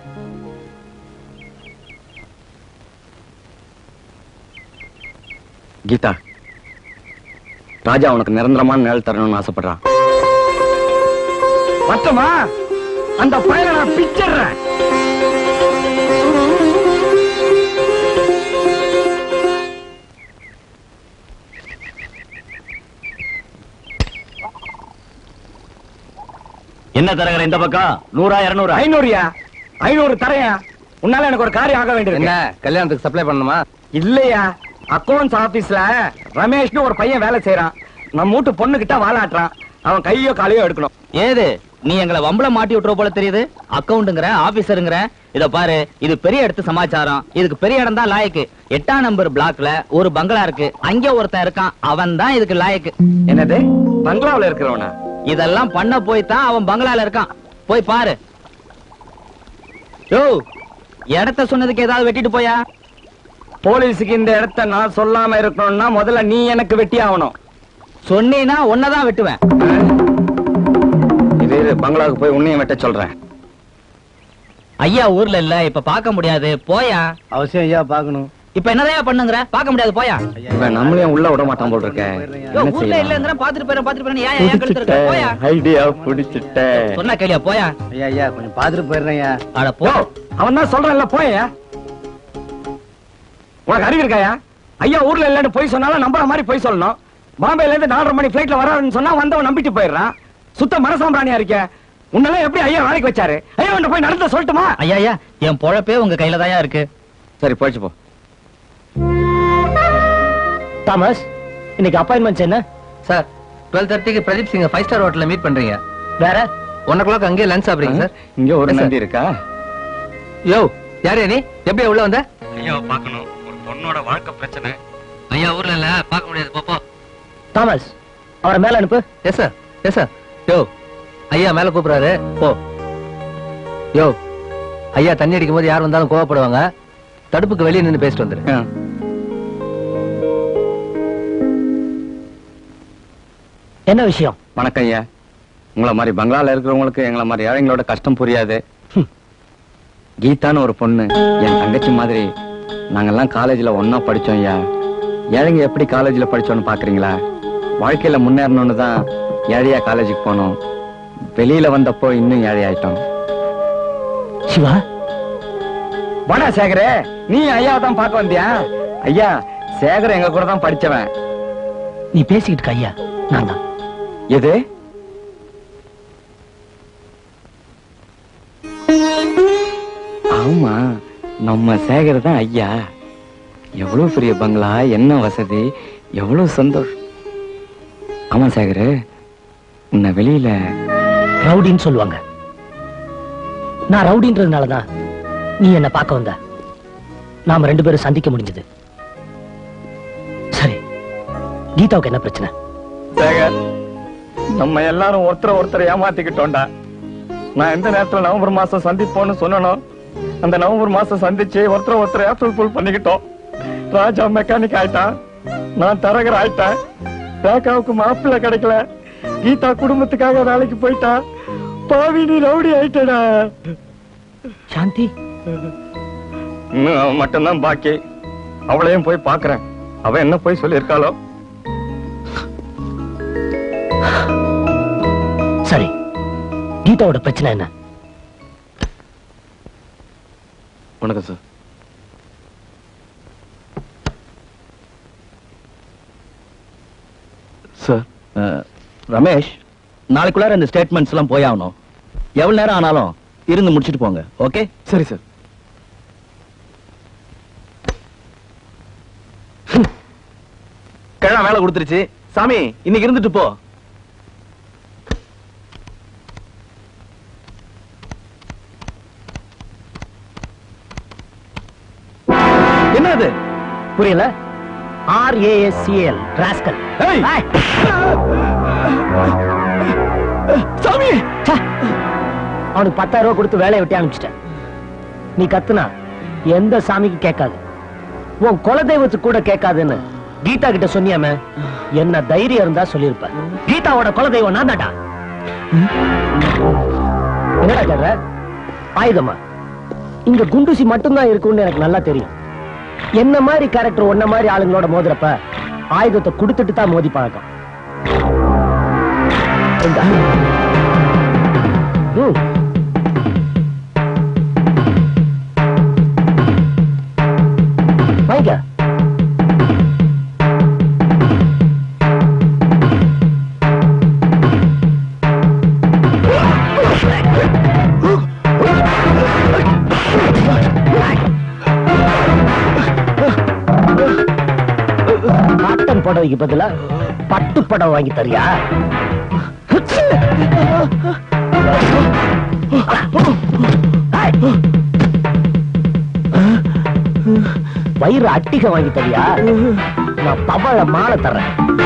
[SPEAKER 2] கீதா ராஜா உனக்கு நிரந்தரமான நிழல் தரணும்னு ஆசைப்படுறான் மட்டுமா அந்த பயலை நான் பிச்சிடுறேன்
[SPEAKER 17] என்ன தரகர இந்த பக்கம் நூறா இருநூறு
[SPEAKER 2] ஐநூறுயா ஐநூறு தரையா உன்னால எனக்கு ஒரு காரியம் ஆக வேண்டியது
[SPEAKER 4] என்ன கல்யாணத்துக்கு சப்ளை பண்ணணுமா
[SPEAKER 2] இல்லையா அக்கௌண்ட்ஸ் ஆபீஸ்ல ரமேஷ்னு ஒரு பையன் வேலை செய்யறான் நம்ம வீட்டு பொண்ணு கிட்ட வாலாட்டுறான் அவன் கையோ காலையோ எடுக்கணும்
[SPEAKER 5] ஏது நீ எங்களை வம்பள மாட்டி விட்டுற போல தெரியுது அக்கவுண்ட்ங்கிற ஆபீசருங்கிற இத பாரு இது பெரிய இடத்து சமாச்சாரம் இதுக்கு பெரிய இடம் தான் லாயக்கு எட்டாம் நம்பர் பிளாக்ல ஒரு பங்களா இருக்கு அங்க ஒருத்தன் இருக்கான் அவன் தான் இதுக்கு லாயக்கு
[SPEAKER 2] என்னது பங்களாவுல இருக்கிறவனா
[SPEAKER 5] இதெல்லாம் பண்ண போய் தான் அவன் பங்களால இருக்கான் போய் பாரு யோ இடத்த சொன்னதுக்கு ஏதாவது வெட்டிட்டு போயா
[SPEAKER 2] போலீஸுக்கு இந்த இடத்த நான் சொல்லாம இருக்கணும்னா முதல்ல நீ எனக்கு வெட்டி ஆகணும்
[SPEAKER 5] சொன்னீனா உன்னதான் வெட்டுவேன்
[SPEAKER 2] இது இரு, பங்களாவுக்கு போய் உன்னையும் வெட்ட சொல்றேன்
[SPEAKER 5] ஐயா ஊர்ல இல்ல இப்ப பார்க்க முடியாது போயா
[SPEAKER 3] அவசியம் ஐயா பாக்கணும்
[SPEAKER 5] இப்ப என்னதையா பண்ணுங்கற பார்க்க முடியாது போயா
[SPEAKER 2] இவன் நம்மளையும் உள்ள விட மாட்டான் போல் இருக்க
[SPEAKER 5] யோ,
[SPEAKER 2] என்ன
[SPEAKER 5] ஊர்ல
[SPEAKER 2] செய்யலாம்
[SPEAKER 5] இல்லங்கிற பாத்துட்டு போறேன் பாத்துட்டு போறேன் ஏன் ஏன் கழுத்து இருக்க போயா
[SPEAKER 2] ஐடியா புடிச்சிட்டேன்
[SPEAKER 5] சொன்னா கேளியா போயா
[SPEAKER 3] ஐயா ஐயா கொஞ்சம் பாத்துட்டு போயிடுறேன் ஐயா
[SPEAKER 5] அட போ
[SPEAKER 2] அவன் தான் சொல்றான்ல போயா உனக்கு அறிவு இருக்காயா ஐயா ஊர்ல இல்லன்னு போய் சொன்னாலும் நம்புற மாதிரி போய் சொல்லணும் பாம்பேல இருந்து நாலரை மணி பிளைட்ல வராருன்னு சொன்னா வந்தவன் நம்பிட்டு போயிடுறான் சுத்த மனசாம்பிராணியா இருக்க உன்னெல்லாம் எப்படி ஐயா வேலைக்கு வச்சாரு ஐயா உன்னை போய் நடந்த சொல்லட்டுமா
[SPEAKER 5] ஐயா ஐயா என் பொழப்பே உங்க கையில தான் இருக்கு
[SPEAKER 2] சரி போயிடுச்சு போ
[SPEAKER 11] தாமஸ் இன்னைக்கு அப்பாயின்மெண்ட்ஸ் என்ன
[SPEAKER 19] சார் டுவெல் தேர்ட்டிக்கு பிரதீப் சிங்க ஃபைவ் ஸ்டார் ஹோட்டல்ல மீட் பண்றீங்க
[SPEAKER 11] வேற
[SPEAKER 19] ஒன் ஓ கிளாக் அங்கேயே லஞ்ச் சாப்பிடுறீங்க சார்
[SPEAKER 2] இங்க ஒரு
[SPEAKER 19] Yes, sir.
[SPEAKER 2] நந்தி இருக்கா
[SPEAKER 19] யோ யாரு நீ எப்படி உள்ள வந்த
[SPEAKER 2] ஐயா பார்க்கணும் ஒரு பொண்ணோட வாழ்க்கை பிரச்சனை
[SPEAKER 19] ஐயா ஊர்ல இல்ல பார்க்க முடியாது போப்போ
[SPEAKER 11] தாமஸ் அவரை மேல அனுப்பு
[SPEAKER 19] எஸ் சார் எஸ் சார் யோ ஐயா மேல கூப்பிடுறாரு போ யோ ஐயா தண்ணி அடிக்கும் போது யார் வந்தாலும் கோவப்படுவாங்க தடுப்புக்கு வெளியே நின்னு பேசிட்டு வந்துரு
[SPEAKER 11] என்ன விஷயம்
[SPEAKER 2] வணக்கம் ஐயா உங்களை மாதிரி பங்களால இருக்கிறவங்களுக்கு எங்களை மாதிரி ஏழைங்களோட கஷ்டம் புரியாது கீதான்னு ஒரு பொண்ணு என் தங்கச்சி மாதிரி நாங்கெல்லாம் காலேஜ்ல ஒண்ணா படிச்சோம் ஐயா ஏழைங்க எப்படி காலேஜ்ல படிச்சோன்னு பாக்குறீங்களா வாழ்க்கையில முன்னேறணும்னு தான் ஏழையா காலேஜுக்கு போனோம் வெளியில வந்தப்போ இன்னும் ஏழை ஆயிட்டோம்
[SPEAKER 11] சிவா
[SPEAKER 2] வாடா சேகரே நீ ஐயாவை தான் பார்க்க வந்தியா ஐயா சேகர் எங்க கூட தான் படிச்சவன்
[SPEAKER 11] நீ பேசிக்கிட்டு இருக்க ஐயா நான் தான்
[SPEAKER 2] எது ஆமா நம்ம சேகர் தான் ஐயா எவ்வளவு பெரிய பங்களா என்ன வசதி எவ்வளவு சந்தோஷம் ஆமா சேகர் உன்னை வெளியில
[SPEAKER 11] ரவுடின்னு சொல்லுவாங்க நான் ரவுடின்றதுனால தான் நீ என்ன பார்க்க வந்த நாம ரெண்டு பேரும் சந்திக்க முடிஞ்சது சரி கீதாவுக்கு என்ன பிரச்சனை
[SPEAKER 2] சேகர் நம்ம எல்லாரும் ஒருத்தரை ஒருத்தரை ஏமாத்திக்கிட்டோம்டா நான் எந்த நேரத்துல நவம்பர் மாசம் சந்திப்போம்னு சொன்னனோ அந்த நவம்பர் மாசம் சந்திச்சு ஒருத்தரை ஒருத்தரை ஏப்ரல் ஃபுல் பண்ணிக்கிட்டோம் ராஜா மெக்கானிக் ஆயிட்டான் நான் தரகர் ஆயிட்டேன் ரேகாவுக்கு மாப்பிள்ளை கிடைக்கல கீதா குடும்பத்துக்காக வேலைக்கு போயிட்டா பாவி நீ ரவுடி ஆயிட்டடா
[SPEAKER 11] சாந்தி
[SPEAKER 2] இன்னும் அவன் மட்டும்தான் பாக்கி அவளையும் போய் பாக்குறேன் அவ என்ன போய் சொல்லியிருக்காளோ
[SPEAKER 11] சரி கீதாவோட பிரச்சனை என்ன
[SPEAKER 13] வணக்கம் சார்
[SPEAKER 10] சார் ரமேஷ் நாளைக்குள்ளார இந்த ஸ்டேட்மெண்ட்ஸ் எல்லாம் போயாகணும் எவ்வளவு நேரம் ஆனாலும் இருந்து முடிச்சிட்டு போங்க ஓகே
[SPEAKER 13] சரி சார்
[SPEAKER 4] கிழமை வேலை கொடுத்துருச்சு சாமி இன்னைக்கு இருந்துட்டு போ
[SPEAKER 11] என்னது புரியல ஆர் ஏஎஸ்சிஎல் ராஸ்கல்
[SPEAKER 4] சாமி
[SPEAKER 11] அவனுக்கு பத்தாயிரம் ரூபாய் கொடுத்து வேலையை விட்டு அனுப்பிச்சிட்டேன் நீ கத்துனா எந்த சாமிக்கு கேட்காது உன் குலதெய்வத்துக்கு கூட கேட்காதுன்னு கீதா கிட்ட சொன்னியாமே என்ன தைரியம் இருந்தா சொல்லியிருப்ப கீதாவோட குலதெய்வம் நான் தான்டா என்னடா கேட்ற ஆயுதமா இங்க குண்டுசி மட்டும்தான் இருக்கும்னு எனக்கு நல்லா தெரியும் என்ன மாதிரி கேரக்டர் ஒன்ன மாதிரி ஆளுங்களோட மோதுறப்ப ஆயுதத்தை கொடுத்துட்டு தான் மோதி பழக்கம் இந்தா. ம். வாங்கிக்க காட்டன் புடவைக்கு பதிலா பட்டு படம் வாங்கி தரியா வயிறு அட்டிக வாங்கி தரியா நான் பவள மாலை தர்றேன்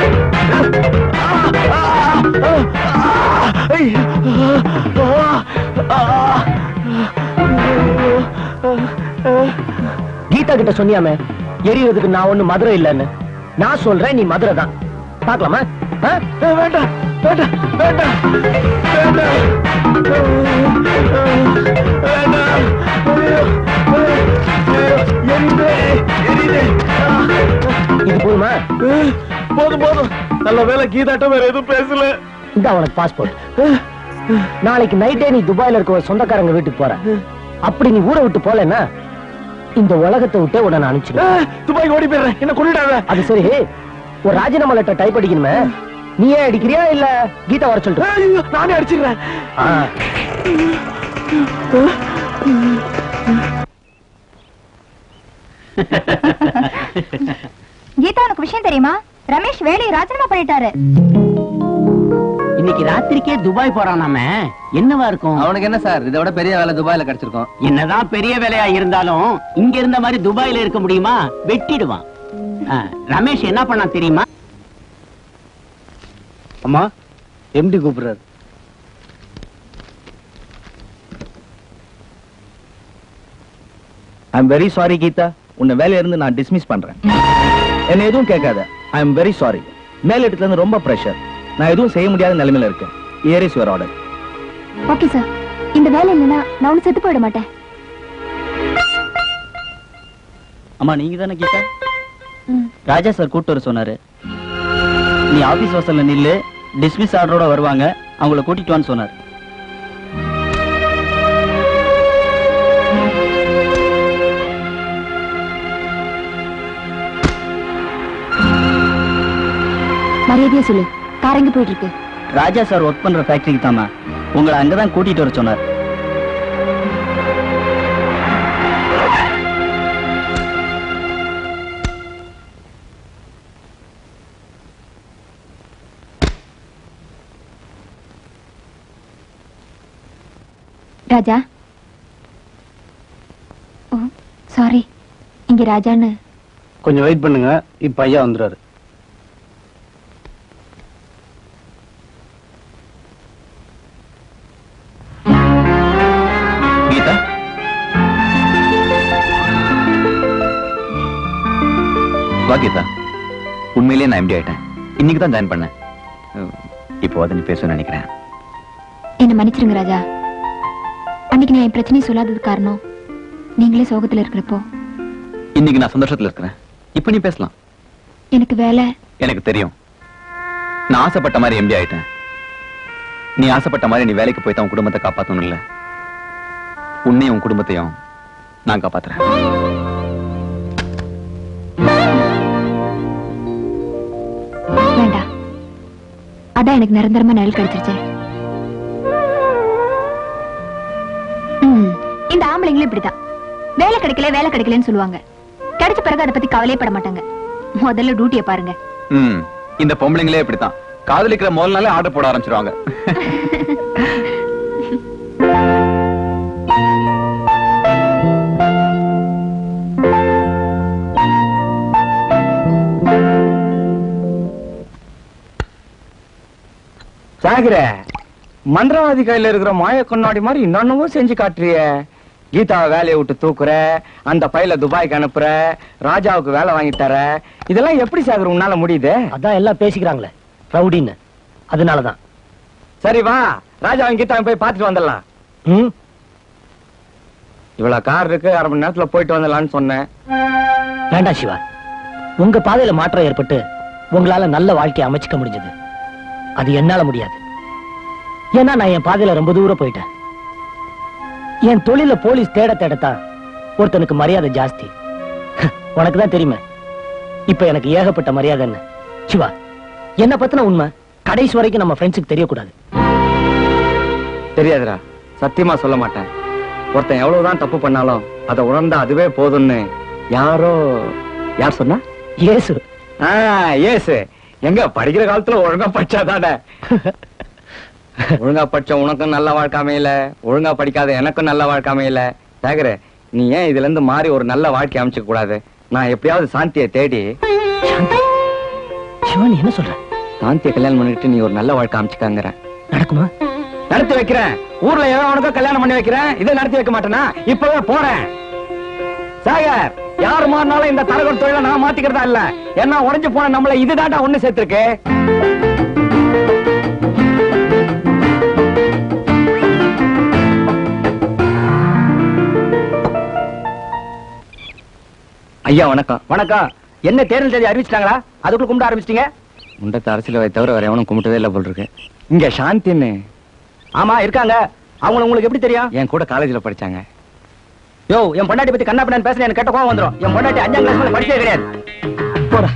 [SPEAKER 11] கீதா கிட்ட சொன்னியாமே எரியறதுக்கு நான் ஒண்ணு மதுரை இல்லைன்னு நான் சொல்றேன் நீ மதுரை தான் பாக்கலாமா வேண்டாம் வேண்டாம் வேண்டாம் இது போதுமா
[SPEAKER 4] போதும் போதும் நல்ல வேலை கீதாட்டம் வேற எதுவும் பேசல
[SPEAKER 11] இந்த உனக்கு பாஸ்போர்ட் நாளைக்கு நைட்டே நீ துபாயில இருக்க ஒரு சொந்தக்காரங்க வீட்டுக்கு போற அப்படி நீ ஊரை விட்டு போலன்னா இந்த உலகத்தை விட்டே உடனே அனுப்பிச்சிடு
[SPEAKER 4] துபாய் ஓடி போயிடுறேன் என்ன கொண்டுட்டாங்க
[SPEAKER 11] அது சரி ஒரு ராஜினாமா லெட்டர் டைப் அடிக்கணுமே நீ ஏன் அடிக்கிறியா இல்ல கீதா வர சொல்லிட்டு
[SPEAKER 4] நானே அடிச்சிடுறேன்
[SPEAKER 1] கீதா உனக்கு விஷயம் தெரியுமா ரமேஷ் வேலையை ராஜினாமா பண்ணிட்டாரு
[SPEAKER 14] இன்னைக்கு ராத்திரிக்கே துபாய் போறானாமே என்னவா இருக்கும்
[SPEAKER 19] அவனுக்கு என்ன சார் இதை விட பெரிய வேலை துபாயில கிடைச்சிருக்கும்
[SPEAKER 14] என்னதான் பெரிய வேலையா இருந்தாலும் இங்க இருந்த மாதிரி துபாயில இருக்க முடியுமா வெட்டிடுவான் ஆ, ரமேஷ் என்ன பண்ணா தெரியுமா
[SPEAKER 3] அம்மா எம்டி கூப்பிடுறாரு
[SPEAKER 13] I am very sorry Geetha உன்னை வேலையில இருந்து நான் டிஸ்மிஸ் பண்றேன் என்ன எதுவும் கேட்காத ஐ எம் வெரி சாரி மேலிடத்துல இருந்து ரொம்ப பிரஷர் நான் எதுவும் செய்ய முடியாத நிலைமையில இருக்கேன் here is your order
[SPEAKER 1] okay sir இந்த வேலை இல்லைன்னா நான் ஒன்னும் செத்து போயிட மாட்டேன்
[SPEAKER 5] அம்மா நீங்க தானே கீதா
[SPEAKER 1] ம்.
[SPEAKER 5] ராஜா சார் கூட்டு வர சொன்னாரு நீ ஆபீஸ் வாசல்ல நில்லு டிஸ்மிஸ் ஆர்டரோட வருவாங்க அவங்கள கூட்டிட்டு வான்னு சொன்னார்
[SPEAKER 1] மரியாதையா சொல்லு கார் எங்க போயிட்டு இருக்கு
[SPEAKER 5] ராஜா சார் ஒர்க் பண்ற ஃபேக்டரிக்கு தாமா உங்களை அங்கதான் கூட்டிட்டு வர சொன்னார்
[SPEAKER 1] ராஜா ஓ சாரி இங்க ராஜான்னு
[SPEAKER 3] கொஞ்சம் வெயிட் பண்ணுங்க இப்ப ஐயா வந்துறாரு
[SPEAKER 16] கீதா வா கீதா உண்மையிலேயே நான் எம்டி ஆயிட்டேன் இன்னைக்கு தான் ஜாயின் பண்ணேன் அஹ், இப்போ அதை நீ பேச நினைக்கிறேன்
[SPEAKER 1] என்ன மன்னிச்சிருங்க ராஜா அன்னைக்கு நான் என் பிரச்சனையை சொல்லாதது காரணம் நீங்களே சோகத்துல இருக்கிறப்போ
[SPEAKER 16] இன்னைக்கு நான் சந்தோஷத்துல இருக்கிறேன் இப்போ நீ பேசலாம்
[SPEAKER 1] எனக்கு வேலை
[SPEAKER 16] எனக்கு தெரியும் நான் ஆசைப்பட்ட மாதிரி எம்டி ஆயிட்டேன் நீ ஆசைப்பட்ட மாதிரி நீ வேலைக்கு போய் தான் உன் குடும்பத்தை காப்பாத்தணும் இல்ல உன்னையும் உன் குடும்பத்தையும் நான் காப்பாத்துறேன்
[SPEAKER 1] வேண்டாம் அதான் எனக்கு நிரந்தரமா நிழல் கிடைச்சிருச்சு ம், இந்த ஆம்பளைங்களும் இப்படிதான் வேலை கிடைக்கல வேலை கிடைக்கலன்னு சொல்லுவாங்க கிடைச்ச பிறகு அதை பத்தி கவலையே பட மாட்டாங்க முதல்ல டியூட்டியை பாருங்க
[SPEAKER 16] ம் இந்த பொம்பளைங்களே இப்படித்தான் காதலிக்கிற முதல் நாளே ஆர்டர் போட ஆரம்பிச்சிருவாங்க
[SPEAKER 2] சாகுற மந்திரவாதி கையில இருக்கிற மாய கண்ணாடி மாதிரி இன்னொன்னவும் செஞ்சு காட்டுறிய கீதா வேலையை விட்டு தூக்குற அந்த பையில துபாய்க்கு அனுப்புற ராஜாவுக்கு வேலை வாங்கி தர இதெல்லாம் எப்படி சாகுற உன்னால முடியுது
[SPEAKER 11] அதான் எல்லாம் பேசிக்கிறாங்களே ரவுடின்னு அதனாலதான்
[SPEAKER 2] சரி வா ராஜாவும் கீதாவும் போய் பார்த்துட்டு வந்துடலாம்
[SPEAKER 11] ம்
[SPEAKER 2] இவ்வளவு கார் இருக்கு அரை மணி நேரத்துல போயிட்டு வந்துடலாம்னு சொன்னேன்
[SPEAKER 11] வேண்டாம் சிவா உங்க பாதையில மாற்றம் ஏற்பட்டு உங்களால நல்ல வாழ்க்கையை அமைச்சுக்க முடிஞ்சது அது என்னால முடியாது ஏன்னா நான் என் பாதையில ரொம்ப தூரம் போயிட்டேன் என் தொழில போலீஸ் தேட தேடத்தான் ஒருத்தனுக்கு மரியாதை ஜாஸ்தி உனக்கு தான் தெரியுமே இப்ப எனக்கு ஏகப்பட்ட மரியாதை என்ன சிவா என்ன பத்தின உண்மை கடைசி வரைக்கும் நம்ம ஃப்ரெண்ட்ஸுக்கு தெரியக்கூடாது
[SPEAKER 2] தெரியாதுடா சத்தியமா சொல்ல மாட்டேன் ஒருத்தன் எவ்வளவுதான் தப்பு பண்ணாலும் அதை உணர்ந்தா அதுவே போதும்னு யாரோ யார் சொன்னா
[SPEAKER 11] ஏசு
[SPEAKER 2] ஆ, ஏசு எங்க படிக்கிற காலத்துல ஒழுங்கா படிச்சாதானே ஒழுங்கா படிச்ச உனக்கும் நல்ல வாழ்க்கை அமையல ஒழுங்கா படிக்காத எனக்கும் நல்ல வாழ்க்கை அமையல சேகர நீ ஏன் இதுல இருந்து மாறி ஒரு நல்ல வாழ்க்கை அமைச்சுக்க கூடாது நான் எப்படியாவது சாந்தியை தேடி
[SPEAKER 11] சிவன் என்ன சொல்ற
[SPEAKER 2] சாந்தியை கல்யாணம் பண்ணிட்டு நீ ஒரு நல்ல வாழ்க்கை அமைச்சுக்காங்கிற
[SPEAKER 11] நடக்குமா
[SPEAKER 2] நடத்தி வைக்கிறேன் ஊர்ல ஏதோ அவனுக்கோ கல்யாணம் பண்ணி வைக்கிறேன் இதை நடத்தி வைக்க மாட்டேனா இப்பவே போறேன் சாகர் யாரு மாறினாலும் இந்த தரகர் தொழிலை நான் மாத்திக்கிறதா இல்ல என்ன உடைஞ்சு போன நம்மள இதுதான்டா ஒண்ணு சேர்த்திருக்கு ஐயா வணக்கம் வணக்கம் என்ன தேர்தல் தேதி அறிவிச்சிட்டாங்களா அதுக்குள்ள கும்பிட ஆரம்பிச்சிட்டீங்க முண்டத்தை அரசியல் தவிர வேற எவனும் கும்பிட்டதே இல்ல போல் இருக்கு இங்க சாந்தின்னு ஆமா இருக்காங்க அவங்க உங்களுக்கு எப்படி தெரியும் என் கூட காலேஜ்ல படிச்சாங்க யோ என் பொண்டாட்டி பத்தி கண்ணா பின்னான்னு பேசுறேன் எனக்கு கெட்ட கோவம் வந்துரும் என் பொண்டாட்டி அஞ்சாம் கிளாஸ் மேல படிச்சே கிடையாது போடா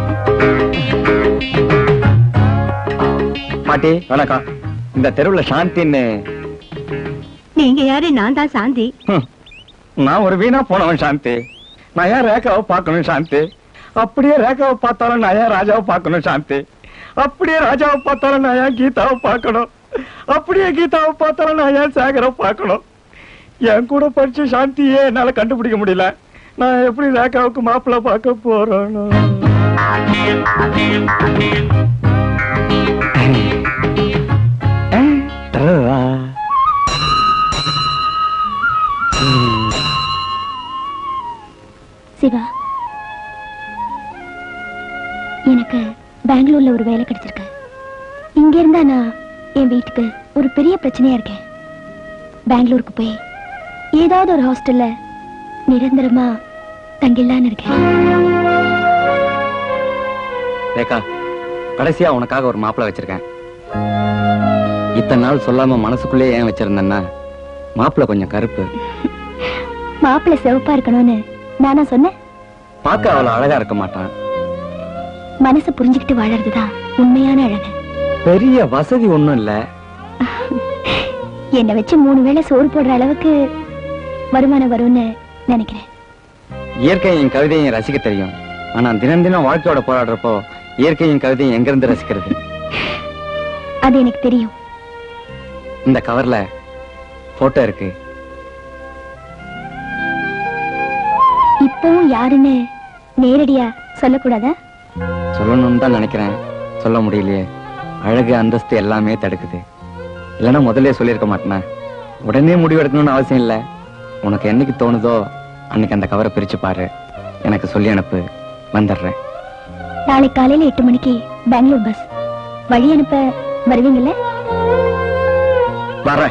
[SPEAKER 2] பாட்டி வணக்கம் இந்த தெருவுல சாந்தின்னு
[SPEAKER 20] நீங்க யாரு நான் தான் சாந்தி
[SPEAKER 2] ஹம், நான் ஒரு வீணா போனவன் சாந்தி நான் ஏன் ரேகாவை பார்க்கணும் சாந்தி அப்படியே ரேகாவை பார்த்தாலும் நான் ஏன் ராஜாவை பார்க்கணும் சாந்தி அப்படியே ராஜாவை பார்த்தாலும் நான் ஏன் கீதாவை பார்க்கணும் அப்படியே கீதாவை பார்த்தாலும் நான் ஏன் சேகரை பார்க்கணும் என் கூட படிச்ச சாந்தியே என்னால கண்டுபிடிக்க முடியல நான் எப்படி ரேகாவுக்கு மாப்பிள்ளை பார்க்க போறேன்னு
[SPEAKER 1] சிவா எனக்கு பெங்களூர்ல ஒரு வேலை கிடைச்சிருக்கு இங்க இருந்தா நான் என் வீட்டுக்கு ஒரு பெரிய பிரச்சனையா இருக்கேன் பெங்களூருக்கு போய் ஏதாவது ஒரு ஹாஸ்டல்ல நிரந்தரமா தங்கிடலான்னு இருக்கேன்
[SPEAKER 2] ரேகா கடைசியா உனக்காக ஒரு மாப்பிள்ளை வச்சிருக்கேன் இத்தனை நாள் சொல்லாம மனசுக்குள்ளே ஏன் வச்சிருந்தேன்னா மாப்பிள்ளை கொஞ்சம் கருப்பு
[SPEAKER 1] மாப்பிள்ளை சிவப்பா இருக்கணும்னு நானா சொன்னேன்
[SPEAKER 2] பார்க்க அவ்வளவு அழகா இருக்க மாட்டான்
[SPEAKER 1] மனசை புரிஞ்சுக்கிட்டு வாழறதுதான் உண்மையான அழகு
[SPEAKER 2] பெரிய வசதி ஒண்ணும் இல்ல
[SPEAKER 1] என்னை வச்சு மூணு வேளை சோறு போடுற அளவுக்கு வருமானம் வரும்னு நினைக்கிறேன்
[SPEAKER 2] இயற்கையின் கவிதையும் ரசிக்க தெரியும் ஆனா தினம் தினம் வாழ்க்கையோட போராடுறப்போ இயற்கையின் கவிதையும் எங்க இருந்து ரசிக்கிறது
[SPEAKER 1] அது எனக்கு தெரியும்
[SPEAKER 2] இந்த கவர்ல போட்டோ இருக்கு
[SPEAKER 1] இப்பவும் யாருன்னு நேரடியா சொல்லக்கூடாதா
[SPEAKER 2] சொல்லணும்னு தான் நினைக்கிறேன் சொல்ல முடியலையே அழகு அந்தஸ்து எல்லாமே தடுக்குது இல்லைன்னா முதல்ல சொல்லியிருக்க மாட்டேனா உடனே முடிவெடுக்கணும்னு அவசியம் இல்லை உனக்கு என்னைக்கு தோணுதோ அன்னைக்கு அந்த கவரை பிரிச்சு பாரு எனக்கு சொல்லி அனுப்பு வந்துடுறேன்
[SPEAKER 1] நாளை காலையில எட்டு மணிக்கு பெங்களூர் பஸ் வழி அனுப்ப வருவீங்கல்ல
[SPEAKER 2] வரேன்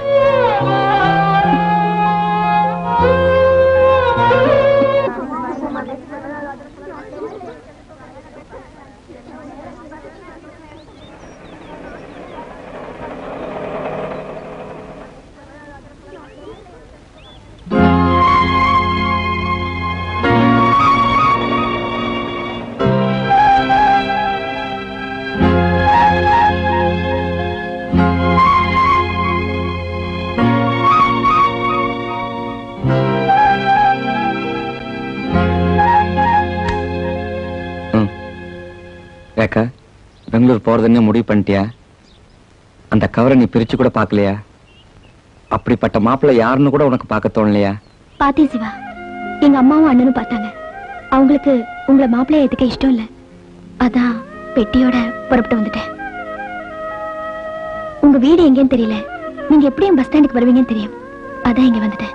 [SPEAKER 2] ரேக்கா பெங்களூர் போறதுன்னு முடிவு பண்ணிட்டியா அந்த கவரை நீ பிரிச்சு கூட பார்க்கலையா அப்படிப்பட்ட மாப்பிள்ளை யாருன்னு கூட உனக்கு பார்க்க தோணலையா
[SPEAKER 1] பாத்தேன் சிவா எங்க அம்மாவும் அண்ணனும் பார்த்தாங்க அவங்களுக்கு உங்களை மாப்பிள்ளைய ஏத்துக்க இஷ்டம் இல்ல அதான் பெட்டியோட புறப்பட்டு வந்துட்டேன் உங்க வீடு எங்கேன்னு தெரியல நீங்க எப்படியும் பஸ் ஸ்டாண்டுக்கு வருவீங்கன்னு தெரியும் அதான் இங்க வந்துட்டேன்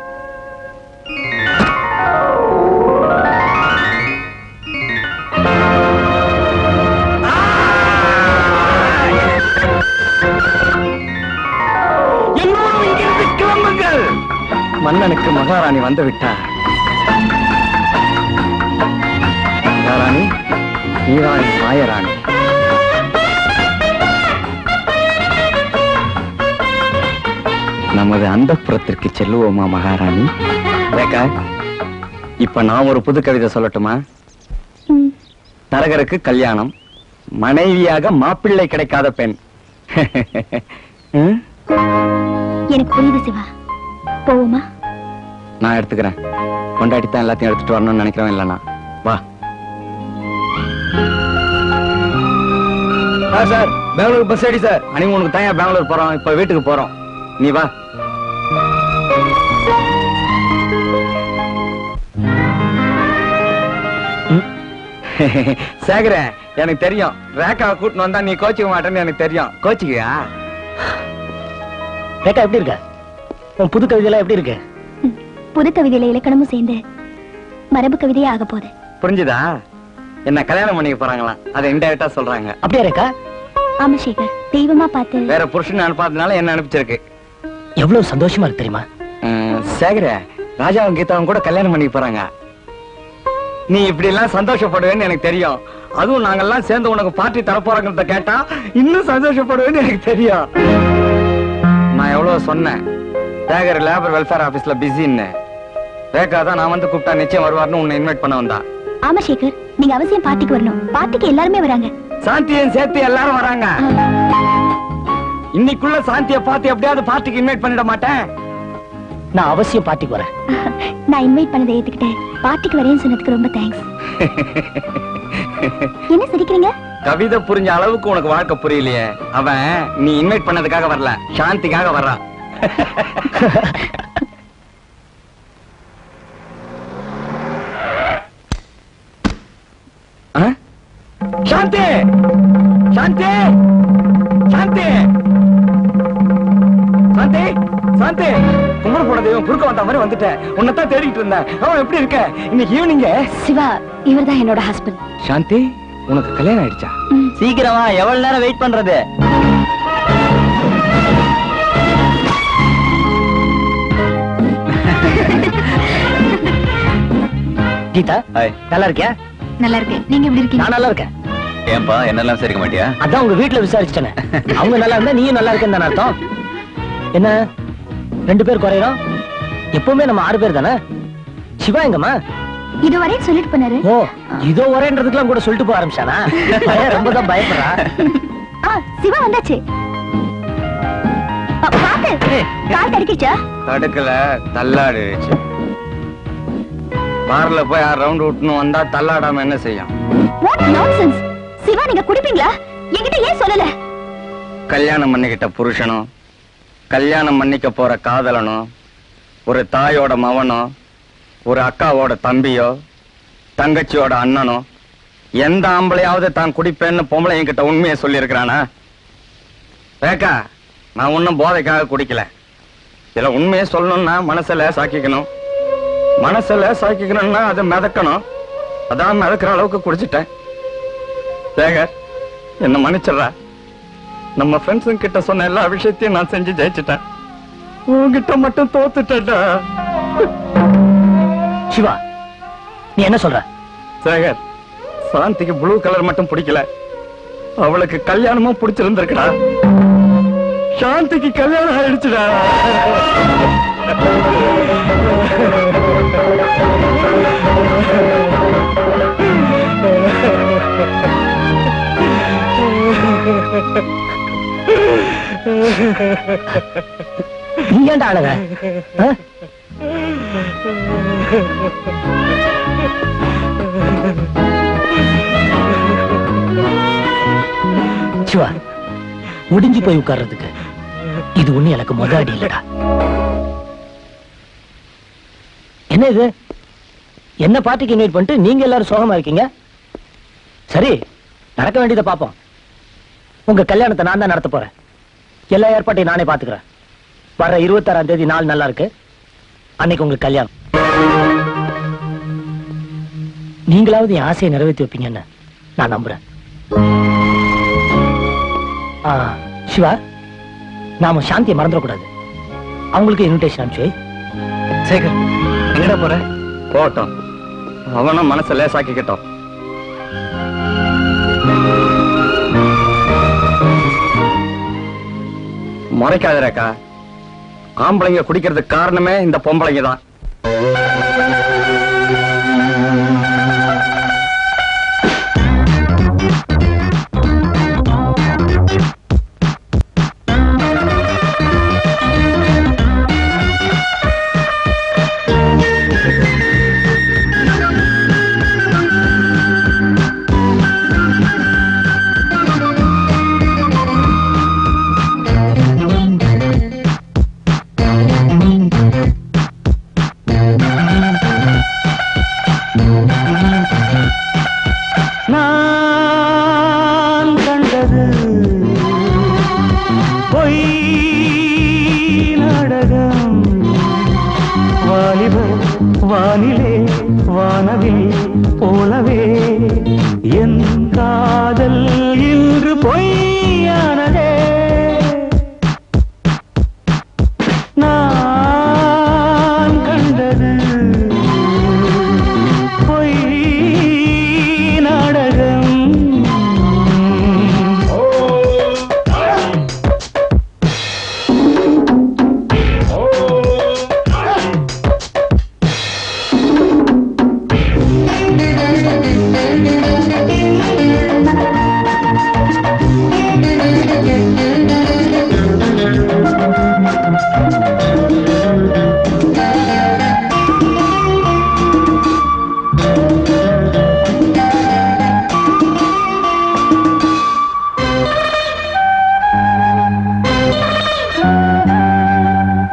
[SPEAKER 2] எல்லோரும் இங்கிருந்து கிளம்புங்கள் மன்னனுக்கு மகாராணி வந்து விட்டார் மகாராணி நீராணி மாயராணி நமது அந்தப்புறத்திற்கு செல்லுவோமா மகாராணி ரேகா இப்ப நான் ஒரு புது கவிதை சொல்லட்டுமா தரகருக்கு கல்யாணம் மனைவியாக மாப்பிள்ளை கிடைக்காத பெண் ம்?
[SPEAKER 1] எனக்கு புரியுது சிவா போவோமா
[SPEAKER 2] நான் எடுத்துக்கிறேன் கொண்டாடி தான் எல்லாத்தையும் எடுத்துட்டு வரணும்னு நினைக்கிறேன் இல்லைனா வா சார் சார் பெங்களூர் பஸ் ஏடி சார் அன்னைக்கு உனக்கு தனியா பெங்களூர் போறோம் இப்ப வீட்டுக்கு போறோம் நீ வா சேகரன் எனக்கு தெரியும் ரேக்காவை கூட்டின்னு வந்தா நீ கோச்சிக்க மாட்டேன்னு எனக்கு தெரியும் கோச்சிக்கியா
[SPEAKER 11] ரேகா எப்படி இருக்க உன் புது கவிதையெல்லாம் எப்படி இருக்கு
[SPEAKER 1] புது கவிதையில இலக்கணமும் சேர்ந்து மரபு கவிதையே ஆக போகுது
[SPEAKER 2] புரிஞ்சுதா என்ன கல்யாணம் பண்ணிக்க போறாங்களாம் அதை இன்டெரக்டா சொல்றாங்க
[SPEAKER 11] அப்படியா ரேகா
[SPEAKER 1] ஆமா சேகர் தெய்வமா பார்த்து
[SPEAKER 2] வேற புருஷன் அனுப்பாதனால என்ன அனுப்பிச்சிருக்கு
[SPEAKER 11] எவ்வளவு சந்தோஷமா இருக்கு தெரியுமா
[SPEAKER 2] ம், சேகர ராஜாவும் கீதாவும் கூட கல்யாணம் பண்ணிக்க போறாங்க நீ இப்படி எல்லாம் சந்தோஷப்படுவேன்னு எனக்கு தெரியும் அதுவும் நாங்கெல்லாம் சேர்ந்து உனக்கு பார்ட்டி தரப்போறாங்கிறத கேட்டா இன்னும் சந்தோஷப்படுவேன்னு எனக்கு தெரியும் நான் எவ்வளவு சொன்னேன் சேகர் லேபர் வெல்ஃபேர் ஆபீஸ்ல பிஸின்னு ரேகா தான் நான் வந்து கூப்பிட்டா நிச்சயம் வருவார்னு உன்னை இன்வைட் பண்ண வந்தா
[SPEAKER 1] ஆமா சேகர் நீங்க அவசியம் பார்ட்டிக்கு வரணும் பார்ட்டிக்கு எல்லாருமே வராங்க
[SPEAKER 2] சாந்தியும் சேர்த்து எல்லாரும் வராங்க இன்னைக்குள்ள சாந்தியை பார்த்து எப்படியாவது பார்ட்டிக்கு இன்வைட் பண்ணிட மாட்டேன்
[SPEAKER 11] நான் அவசியம் பார்ட்டிக்கு வரேன்
[SPEAKER 1] நான் இன்வைட் பண்ணதை ஏத்துக்கிட்டேன் பார்ட்டிக்கு வரேன்னு சொன்னதுக்கு ரொம்ப தேங்க்ஸ் என்ன சிரிக்கிறீங்க
[SPEAKER 2] கவிதை புரிஞ்ச அளவுக்கு உனக்கு வாழ்க்கை புரியலையே அவன் நீ இன்வைட் பண்ணதுக்காக வரல சாந்திக்காக வர்றான் ஆ? சாந்தி சாந்தி சாந்தி சாந்தி சாந்தி குமர போட தெய்வம் குறுக்க வந்த மாதிரி வந்துட்டேன் உன்னைத்தான் தேடிட்டு இருந்தேன் அவன் எப்படி இருக்க இன்னைக்கு ஈவினிங்க
[SPEAKER 1] சிவா இவர்தான் என்னோட ஹஸ்பண்ட்
[SPEAKER 2] சாந்தி உனக்கு கல்யாணம் ஆயிடுச்சா
[SPEAKER 18] சீக்கிரமா எவ்வளவு நேரம் வெயிட் பண்றது
[SPEAKER 11] கீதா நல்லா இருக்கியா
[SPEAKER 1] நல்லா இருக்கேன் நீங்க எப்படி இருக்கீங்க
[SPEAKER 11] நான் நல்லா இருக்கேன்
[SPEAKER 16] ஏன்பா என்னெல்லாம் சரிக்க மாட்டியா
[SPEAKER 11] அதான் உங்க வீட்டுல விசாரிச்சுட்டேனே அவங்க நல்லா இருந்தா நீயும் நல்லா இருக்கேன்னு தானே அர்த்தம் என்ன ரெண்டு பேர் குறையிறோம் எப்பவுமே நம்ம ஆறு பேர் தானே சிவா எங்கம்மா
[SPEAKER 1] இதுவரையும் சொல்லிட்டு போனாரு
[SPEAKER 11] ஓ இதோ ஒரேன்றதுக்கெல்லாம் கூட சொல்லிட்டு போக ஆரம்பிச்சானா பையன் ரொம்ப தான் பயப்படுறா
[SPEAKER 1] ஆ சிவா வந்தாச்சு பா- பாத்து கால் தடுக்கிச்சா
[SPEAKER 2] தடுக்கல தள்ளாடிடுச்சு பார்ல போய் யார் ரவுண்ட் விட்டுன்னு வந்தா தள்ளாடாம என்ன செய்யும்
[SPEAKER 1] வாட் நான்சென்ஸ் சிவா நீங்க குடிப்பீங்களா என்கிட்ட ஏன் சொல்லல
[SPEAKER 2] கல்யாணம் பண்ணிக்கிட்ட புருஷனும் கல்யாணம் பண்ணிக்க போற காதலனும் ஒரு தாயோட மவனோ ஒரு அக்காவோட தம்பியோ தங்கச்சியோட அண்ணனோ எந்த ஆம்பளையாவது தான் குடிப்பேன்னு பொம்பளை என்கிட்ட உண்மையை சொல்லியிருக்கிறானா ரேக்கா நான் ஒன்னும் போதைக்காக குடிக்கல இதுல உண்மையை சொல்லணும்னா மனசை லேசாக்கிக்கணும் மனசை லேசாக்கிக்கணும்னா அதை மிதக்கணும் அதான் மிதக்கிற அளவுக்கு குடிச்சிட்டேன் சேகர் என்ன மன்னிச்சிடுறா நம்ம ஃப்ரெண்ட்ஸுங்க கிட்ட சொன்ன எல்லா விஷயத்தையும் நான் செஞ்சு ஜெயிச்சிட்டேன் உன்கிட்ட மட்டும் தோத்துட்டேன்டா
[SPEAKER 11] சிவா நீ என்ன சொல்ற
[SPEAKER 2] சேகர் சாந்திக்கு ப்ளூ கலர் மட்டும் பிடிக்கல அவளுக்கு கல்யாணமும் பிடிச்சிருந்திருக்குடா சாந்திக்கு கல்யாணம் ஆயிடுச்சுடா
[SPEAKER 11] நீ ஏன்டா அழக ஆ? சிவா முடிஞ்சு போய் உட்கார்றதுக்கு இது ஒண்ணு எனக்கு முத அடி இல்லடா என்ன இது என்ன பார்ட்டிக்கு இன்வைட் பண்ணிட்டு நீங்க எல்லாரும் சோகமா இருக்கீங்க சரி நடக்க வேண்டியதை பாப்போம் உங்க கல்யாணத்தை நான் தான் நடத்த போறேன் எல்லா ஏற்பாட்டையும் நானே பாத்துக்கிறேன் வர இருபத்தாறாம் தேதி நாள் நல்லா இருக்கு அன்னைக்கு உங்களுக்கு கல்யாணம் நீங்களாவது என் ஆசையை நிறைவேற்றி வைப்பீங்கன்னு நான் நம்புறேன் ஆ, சிவா நாம சாந்தியை மறந்துடக்கூடாது அவங்களுக்கு இன்விடேஷன் அனுப்பிச்சு வை.
[SPEAKER 2] சேகர் எங்கடா போற போகட்டும் அவனும் மனசை லேசாக்கிக்கிட்டோம் முறைக்காத ரேக்கா ஆம்பளைங்க குடிக்கிறதுக்கு காரணமே இந்த பொம்பளைங்க தான்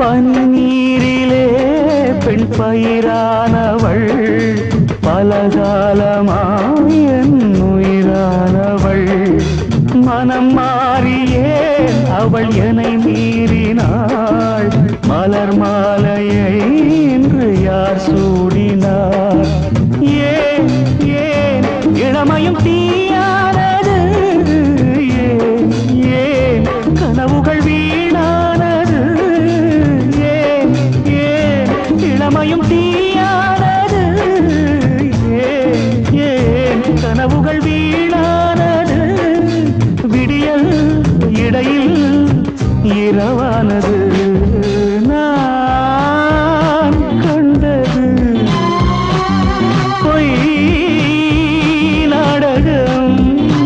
[SPEAKER 15] பனி நீரிலே பெண் பயிரானவள் பலகாலமாய் என் உயிரானவள் மனம் மாறியே அவள் என்னை மீறினாள் மலர் மாலையை இன்று யார் சூடினார் ஏன் ஏன் இளமையும் தீயானது ஏன் ஏன் கனவுகள் வீணானது ஏன் ஏன் இளமையும் தீயானது ஏன் ஏன் கனவுகள் வீணானது விடியல் இடையில் இரவானது நான் கண்டது பொய் நாடகம்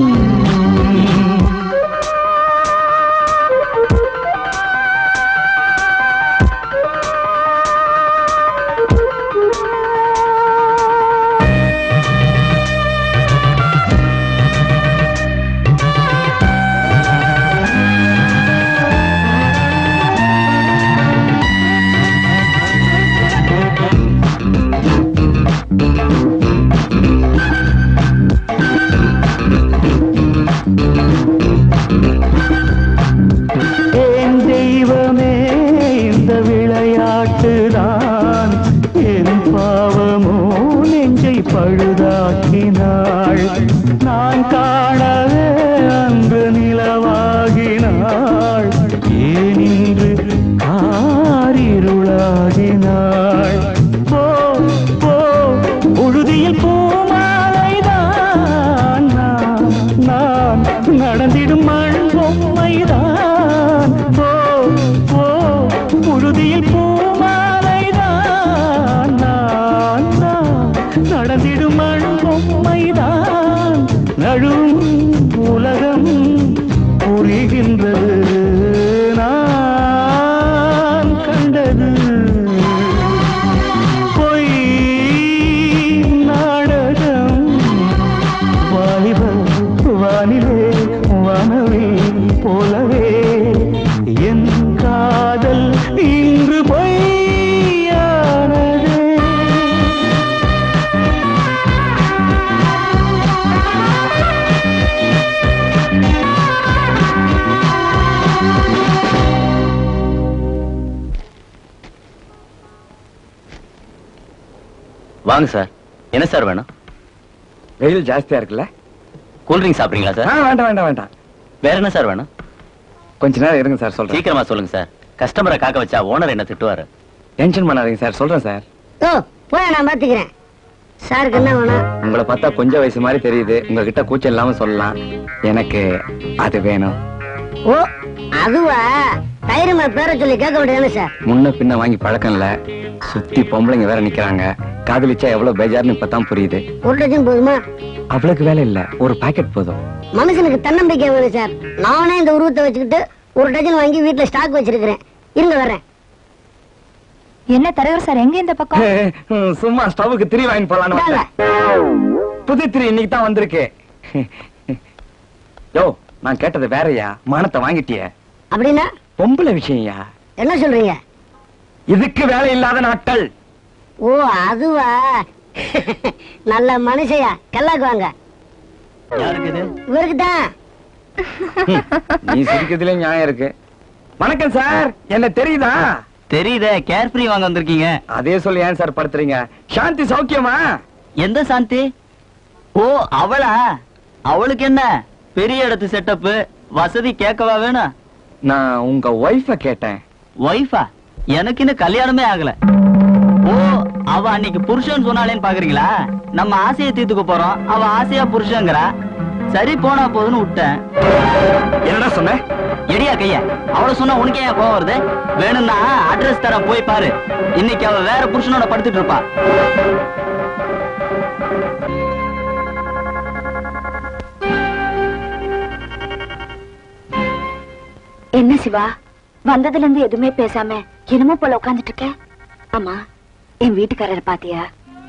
[SPEAKER 15] என் தெய்வமே இந்த விளையாட்டு தான் என் பாவமோ நெஞ்சை பழுதாக்கினாள் நான் காணவே அன்று நிலவாகினாள் ஏன் இன்று காரிருளாகினாள் போ போ உழுதியில் பூமாலைதான் நான் நான் நடந்திடும் மண் பொம்மைதான் போ போ புழுதியில் பூமாலைதான் நான் நான் நடந்திடும் மண் பொம்மைதான் நழும் உலகம் புரிகின்றது நான் கண்டது பொய் நாடகம் வாலிபம் வானிலே வானவே போலவே என் காதல் இன்று பொய்யானதே
[SPEAKER 17] வாங்க சார் என்ன சார் வேணும்
[SPEAKER 2] வெயில் ஜாஸ்தியா இருக்குல்ல
[SPEAKER 17] கூல்ட்ரிங்க் சாப்பிடுறீங்களா
[SPEAKER 2] ஆ,
[SPEAKER 17] சார்
[SPEAKER 2] வேண்டாம் வேண்டாம் வேண்டாம்
[SPEAKER 17] வேற என்ன சார் வேணும்
[SPEAKER 2] கொஞ்ச நேரம் இருங்க சார் சொல்றேன்
[SPEAKER 17] சீக்கிரமா சொல்லுங்க சார் கஸ்டமரை காக்க வச்சா ஓனர் என்ன திட்டுவாரு
[SPEAKER 2] டென்ஷன் பண்ணாதீங்க சார் சொல்றேன் சார்
[SPEAKER 21] ஓ போய் நான் பாத்துக்கிறேன் சாருக்கு என்ன வேணும்
[SPEAKER 2] உங்களை பார்த்தா கொஞ்சம் வயசு மாதிரி தெரியுது உங்ககிட்ட கூச்சம் இல்லாம சொல்லலாம் எனக்கு அது வேணும்
[SPEAKER 21] ஓ அதுவா தைரியமா பேரை சொல்லி கேட்க வேண்டியதானே சார்
[SPEAKER 2] முன்ன பின்ன வாங்கி பழக்கம் இல்ல சுத்தி பொம்பளைங்க வேற நிக்கிறாங்க காதலிச்சா எவ்வளவு பேஜார்னு இப்பதான் புரியுது
[SPEAKER 21] ஒரு டஜன் போதுமா
[SPEAKER 2] அவளுக்கு வேலை இல்ல ஒரு பாக்கெட் போதும்
[SPEAKER 21] மனுஷனுக்கு தன்னம்பிக்கை வேணும் சார் நானே இந்த உருவத்தை வச்சுக்கிட்டு ஒரு டஜன் வாங்கி வீட்டுல ஸ்டாக் வச்சிருக்கிறேன் இருங்க வர்றேன்
[SPEAKER 1] என்ன தரகர் சார் எங்க இந்த பக்கம்
[SPEAKER 2] ஹம், சும்மா ஸ்டவ்வுக்கு திரி வாங்கி போலான்னு வந்தேன். புது திரி இன்னைக்கு தான் வந்திருக்கு யோ நான் கேட்டது வேறயா மானத்தை வாங்கிட்டிய
[SPEAKER 21] அப்படின்னா
[SPEAKER 2] பொம்பளை விஷயம்யா
[SPEAKER 21] என்ன சொல்றீங்க
[SPEAKER 2] இதுக்கு வேலை இல்லாத நாட்கள்
[SPEAKER 21] ஓ அதுவா நல்ல மனுஷயா கல்லாக்கு வாங்க இவருக்கு தான்
[SPEAKER 2] நீ சிரிக்கிறதுல நியாயம் இருக்கு வணக்கம் சார் என்ன தெரியுதா
[SPEAKER 5] தெரியுதே கேர்ஃப்ரீ வாங்க வந்திருக்கீங்க
[SPEAKER 2] அதே சொல்லி ஏன் சார் படுத்துறீங்க சாந்தி சௌக்கியமா
[SPEAKER 5] எந்த சாந்தி ஓ அவளா அவளுக்கு என்ன பெரிய இடத்து செட்டப் வசதி கேட்கவா வேணும்
[SPEAKER 2] நான் உங்க ஒய்ஃப கேட்டேன்
[SPEAKER 5] ஒய்ஃபா எனக்கு இன்னும் கல்யாணமே ஆகல ஓ அவ அன்னைக்கு புருஷன் சொன்னாலேன்னு பாக்குறீங்களா நம்ம ஆசையை தீர்த்துக்க போறோம் அவ ஆசையா புருஷங்கிறா சரி போனா போதுன்னு விட்டேன்
[SPEAKER 2] என்னடா சொன்ன
[SPEAKER 5] எடியா கைய அவள சொன்னா உனக்கே ஏன் கோவம் வருது வேணும்னா அட்ரஸ் தர போய் பாரு இன்னைக்கு அவ வேற புருஷனோட படுத்துட்டு இருப்பா
[SPEAKER 1] என்ன சிவா வந்ததுல இருந்து எதுவுமே பேசாம என்னமோ போல உட்கார்ந்துட்டு இருக்க ஆமா என் வீட்டுக்காரர் பாத்தியா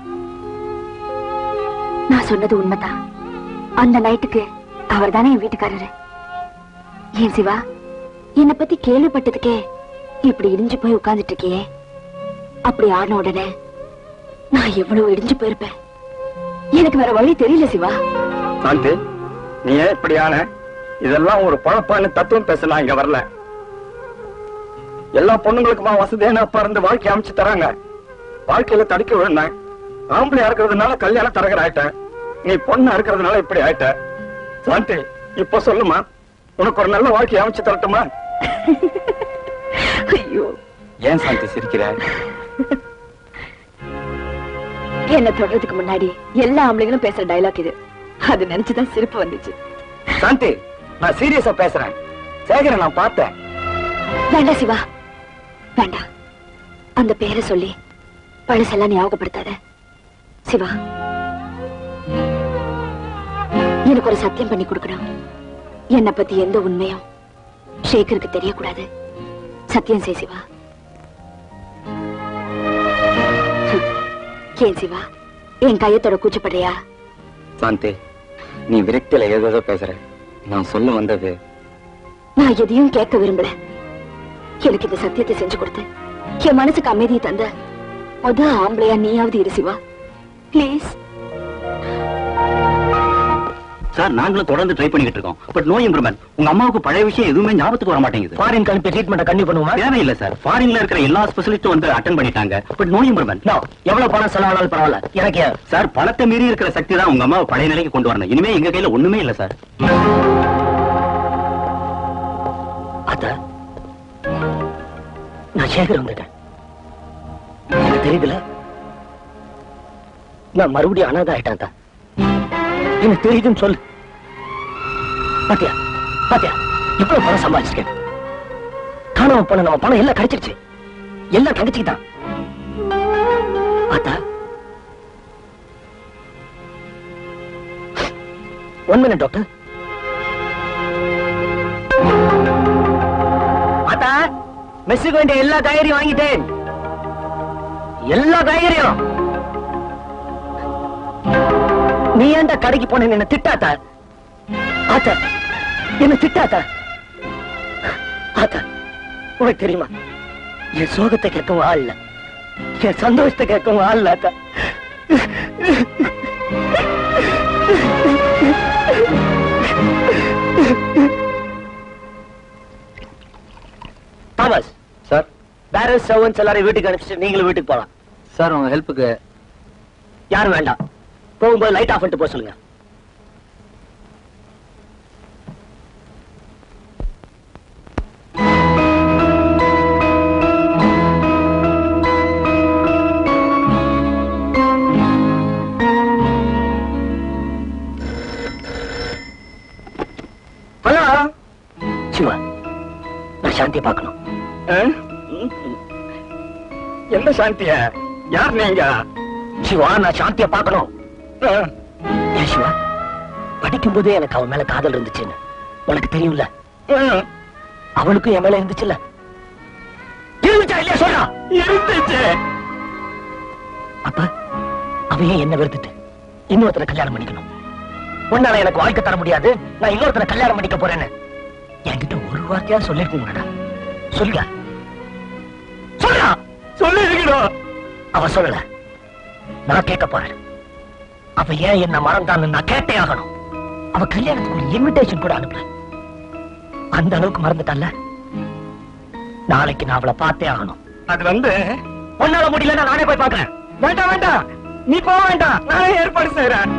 [SPEAKER 1] நான் சொன்னது உண்மைதான் அந்த நைட்டுக்கு அவர் தானே என் வீட்டுக்காரரு ஏன் சிவா என்னை பத்தி கேள்விப்பட்டதுக்கே இப்படி இடிஞ்சு போய் உட்கார்ந்துட்டு இருக்கியே அப்படி ஆடின உடனே நான் எவ்வளவு இடிஞ்சு போயிருப்பேன் எனக்கு வேற வழி தெரியல சிவா
[SPEAKER 2] சாந்தி நீ ஏன் இப்படி ஆன இதெல்லாம் ஒரு பழப்பான்னு தத்துவம் பேச நான் இங்க வரல எல்லா பொண்ணுங்களுக்குமா வசதியான அப்பா இருந்து வாழ்க்கை அமைச்சு தராங்க வாழ்க்கையில தடுக்க விழுந்தேன் ஆம்பளையா இருக்கிறதுனால கல்யாணம் தரகர் ஆயிட்டேன் நீ பொண்ணா இருக்கிறதுனால இப்படி ஆயிட்ட சாந்தி இப்ப சொல்லுமா உனக்கு ஒரு நல்ல வாழ்க்கை அமைச்சு தரட்டுமா
[SPEAKER 1] ஐயோ
[SPEAKER 2] ஏன் சாந்தி சிரிக்கிற
[SPEAKER 1] என்ன தொடறதுக்கு முன்னாடி எல்லா ஆம்பளைங்களும் பேசுற டயலாக் இது அது நினைச்சுதான் சிரிப்பு வந்துச்சு
[SPEAKER 2] சாந்தி நான் சீரியஸா பேசுறேன் சேகரை நான் பார்த்தேன்
[SPEAKER 1] வேண்டாம் சிவா வேண்டாம் அந்த பேரை சொல்லி பழசெல்லாம் ஞாபகப்படுத்தாத சிவா எனக்கு ஒரு சத்தியம் பண்ணி கொடுக்கணும் என்னை பத்தி எந்த உண்மையும் ஷேகருக்கு தெரியக்கூடாது சத்தியம் செய் சிவா ஹம். ஏன் சிவா என் கையத்தோட கூச்சப்படுறியா
[SPEAKER 2] சாந்தி நீ விரக்தியில ஏதோ பேசுற நான் சொல்ல வந்தது
[SPEAKER 1] நான் எதையும் கேட்க விரும்பல எனக்கு இந்த சத்தியத்தை செஞ்சு கொடுத்து என் மனசுக்கு அமைதியை தந்த முத ஆம்பளையா நீயாவது இரு சிவா ப்ளீஸ்
[SPEAKER 17] சார் நாங்களும் தொடர்ந்து ட்ரை பண்ணிட்டு இருக்கோம் பட் நோ இம்ப்ரூவ்மெண்ட் உங்க அம்மாவுக்கு பழைய விஷயம் எதுவுமே ஞாபகத்துக்கு வர மாட்டேங்குது
[SPEAKER 11] ஃபாரின் கணிப்பு ட்ரீட்மெண்ட் கண்டினியூ பண்ணுவோமா
[SPEAKER 17] தேவையில்லை சார் ஃபாரின்ல இருக்கிற எல்லா ஸ்பெஷலிஸ்டும் வந்து அட்டன் பண்ணிட்டாங்க பட் நோ இம்ப்ரூவ்மெண்ட்
[SPEAKER 11] நோ எவ்வளவு பணம் செலவானாலும் பரவாயில்ல எனக்கு ஏன்?
[SPEAKER 17] சார் பணத்தை மீறி இருக்கிற சக்தி தான் உங்க அம்மாவை பழைய நிலைக்கு கொண்டு வரணும் இனிமே எங்க கையில ஒண்ணுமே இல்ல சார்
[SPEAKER 11] அத்த நான் சேகர் வந்துட்டேன் எனக்கு தெரியுதுல நான் மறுபடியும் அனாதை ஆயிட்டேன் அத்தா. எனக்கு தெரியுதுன்னு சொல்லு பாத்தியா பாத்தியா இவ்வளவு பணம் சம்பாதிச்சிருக்கேன் காணாம போன நம்ம பணம் எல்லாம் கிடைச்சிருச்சு எல்லாம் தங்கச்சிக்கு தான் பார்த்தா ஒன் மினிட் டாக்டர் அத்தா மெஸ்ஸுக்கு வேண்டிய எல்லா காய்கறியும் வாங்கிட்டேன் எல்லா காய்கறியும் நீ ஏன்டா கடைக்கு போன என்ன திட்டாத்தா ஆத்தா என்ன திட்டாத்தா ஆத்தா உனக்கு தெரியுமா என் சோகத்தை கேட்கவும் ஆள் இல்ல என் சந்தோஷத்தை கேட்கவும் ஆள் இல்ல ஆத்தா தாமஸ்
[SPEAKER 2] சார்
[SPEAKER 11] பேரல் சர்வன்ஸ் எல்லாரும் வீட்டுக்கு அனுப்பிச்சு நீங்களும் வீட்டுக்கு போலாம்
[SPEAKER 19] சார் உங்க ஹெல்ப்புக்கு
[SPEAKER 11] யாரும் வேண்டாம் போகும்போது லைட் ஆஃப் பண்ணிட்டு போக சொல்லுங்க
[SPEAKER 2] ஹலோ
[SPEAKER 11] சிவா நான் சாந்தியை பார்க்கணும்
[SPEAKER 2] எந்த சாந்திய யார் நீங்க
[SPEAKER 11] சிவா நான் சாந்தியை பார்க்கணும் ஏன் சிவா படிக்கும் போதே எனக்கு அவன் மேல காதல் இருந்துச்சுன்னு உனக்கு தெரியும்ல அவளுக்கும் என் மேல இருந்துச்சுல்ல இருந்துச்சா இல்லையா சொல்றா
[SPEAKER 2] இருந்துச்சு
[SPEAKER 11] அப்ப அவன் ஏன் என்ன வெறுத்துட்டு இன்னொருத்தரை கல்யாணம் பண்ணிக்கணும் உன்னால எனக்கு வாழ்க்கை தர முடியாது நான் இன்னொருத்தரை கல்யாணம் பண்ணிக்க போறேன்னு என்கிட்ட ஒரு வார்த்தையா சொல்லிருக்கீங்கடா சொல்லுடா சொல்லுடா
[SPEAKER 2] சொல்லி இருக்கணும்
[SPEAKER 11] அவ சொல்லல நான் கேட்க போறேன் அவ ஏன் என்ன மறந்தான்னு நான் கேட்டே ஆகணும் அவ கல்யாணத்துக்கு ஒரு இன்விடேஷன் கூட அனுப்பல அந்த அளவுக்கு மறந்துட்டால நாளைக்கு நான் அவளை பார்த்தே ஆகணும்
[SPEAKER 2] அது வந்து
[SPEAKER 11] உன்னால முடியல நானே போய் பார்க்கறேன்
[SPEAKER 2] வேண்டாம் வேண்டாம் நீ போக வேண்டாம் நானே ஏற்பாடு செய்யறேன்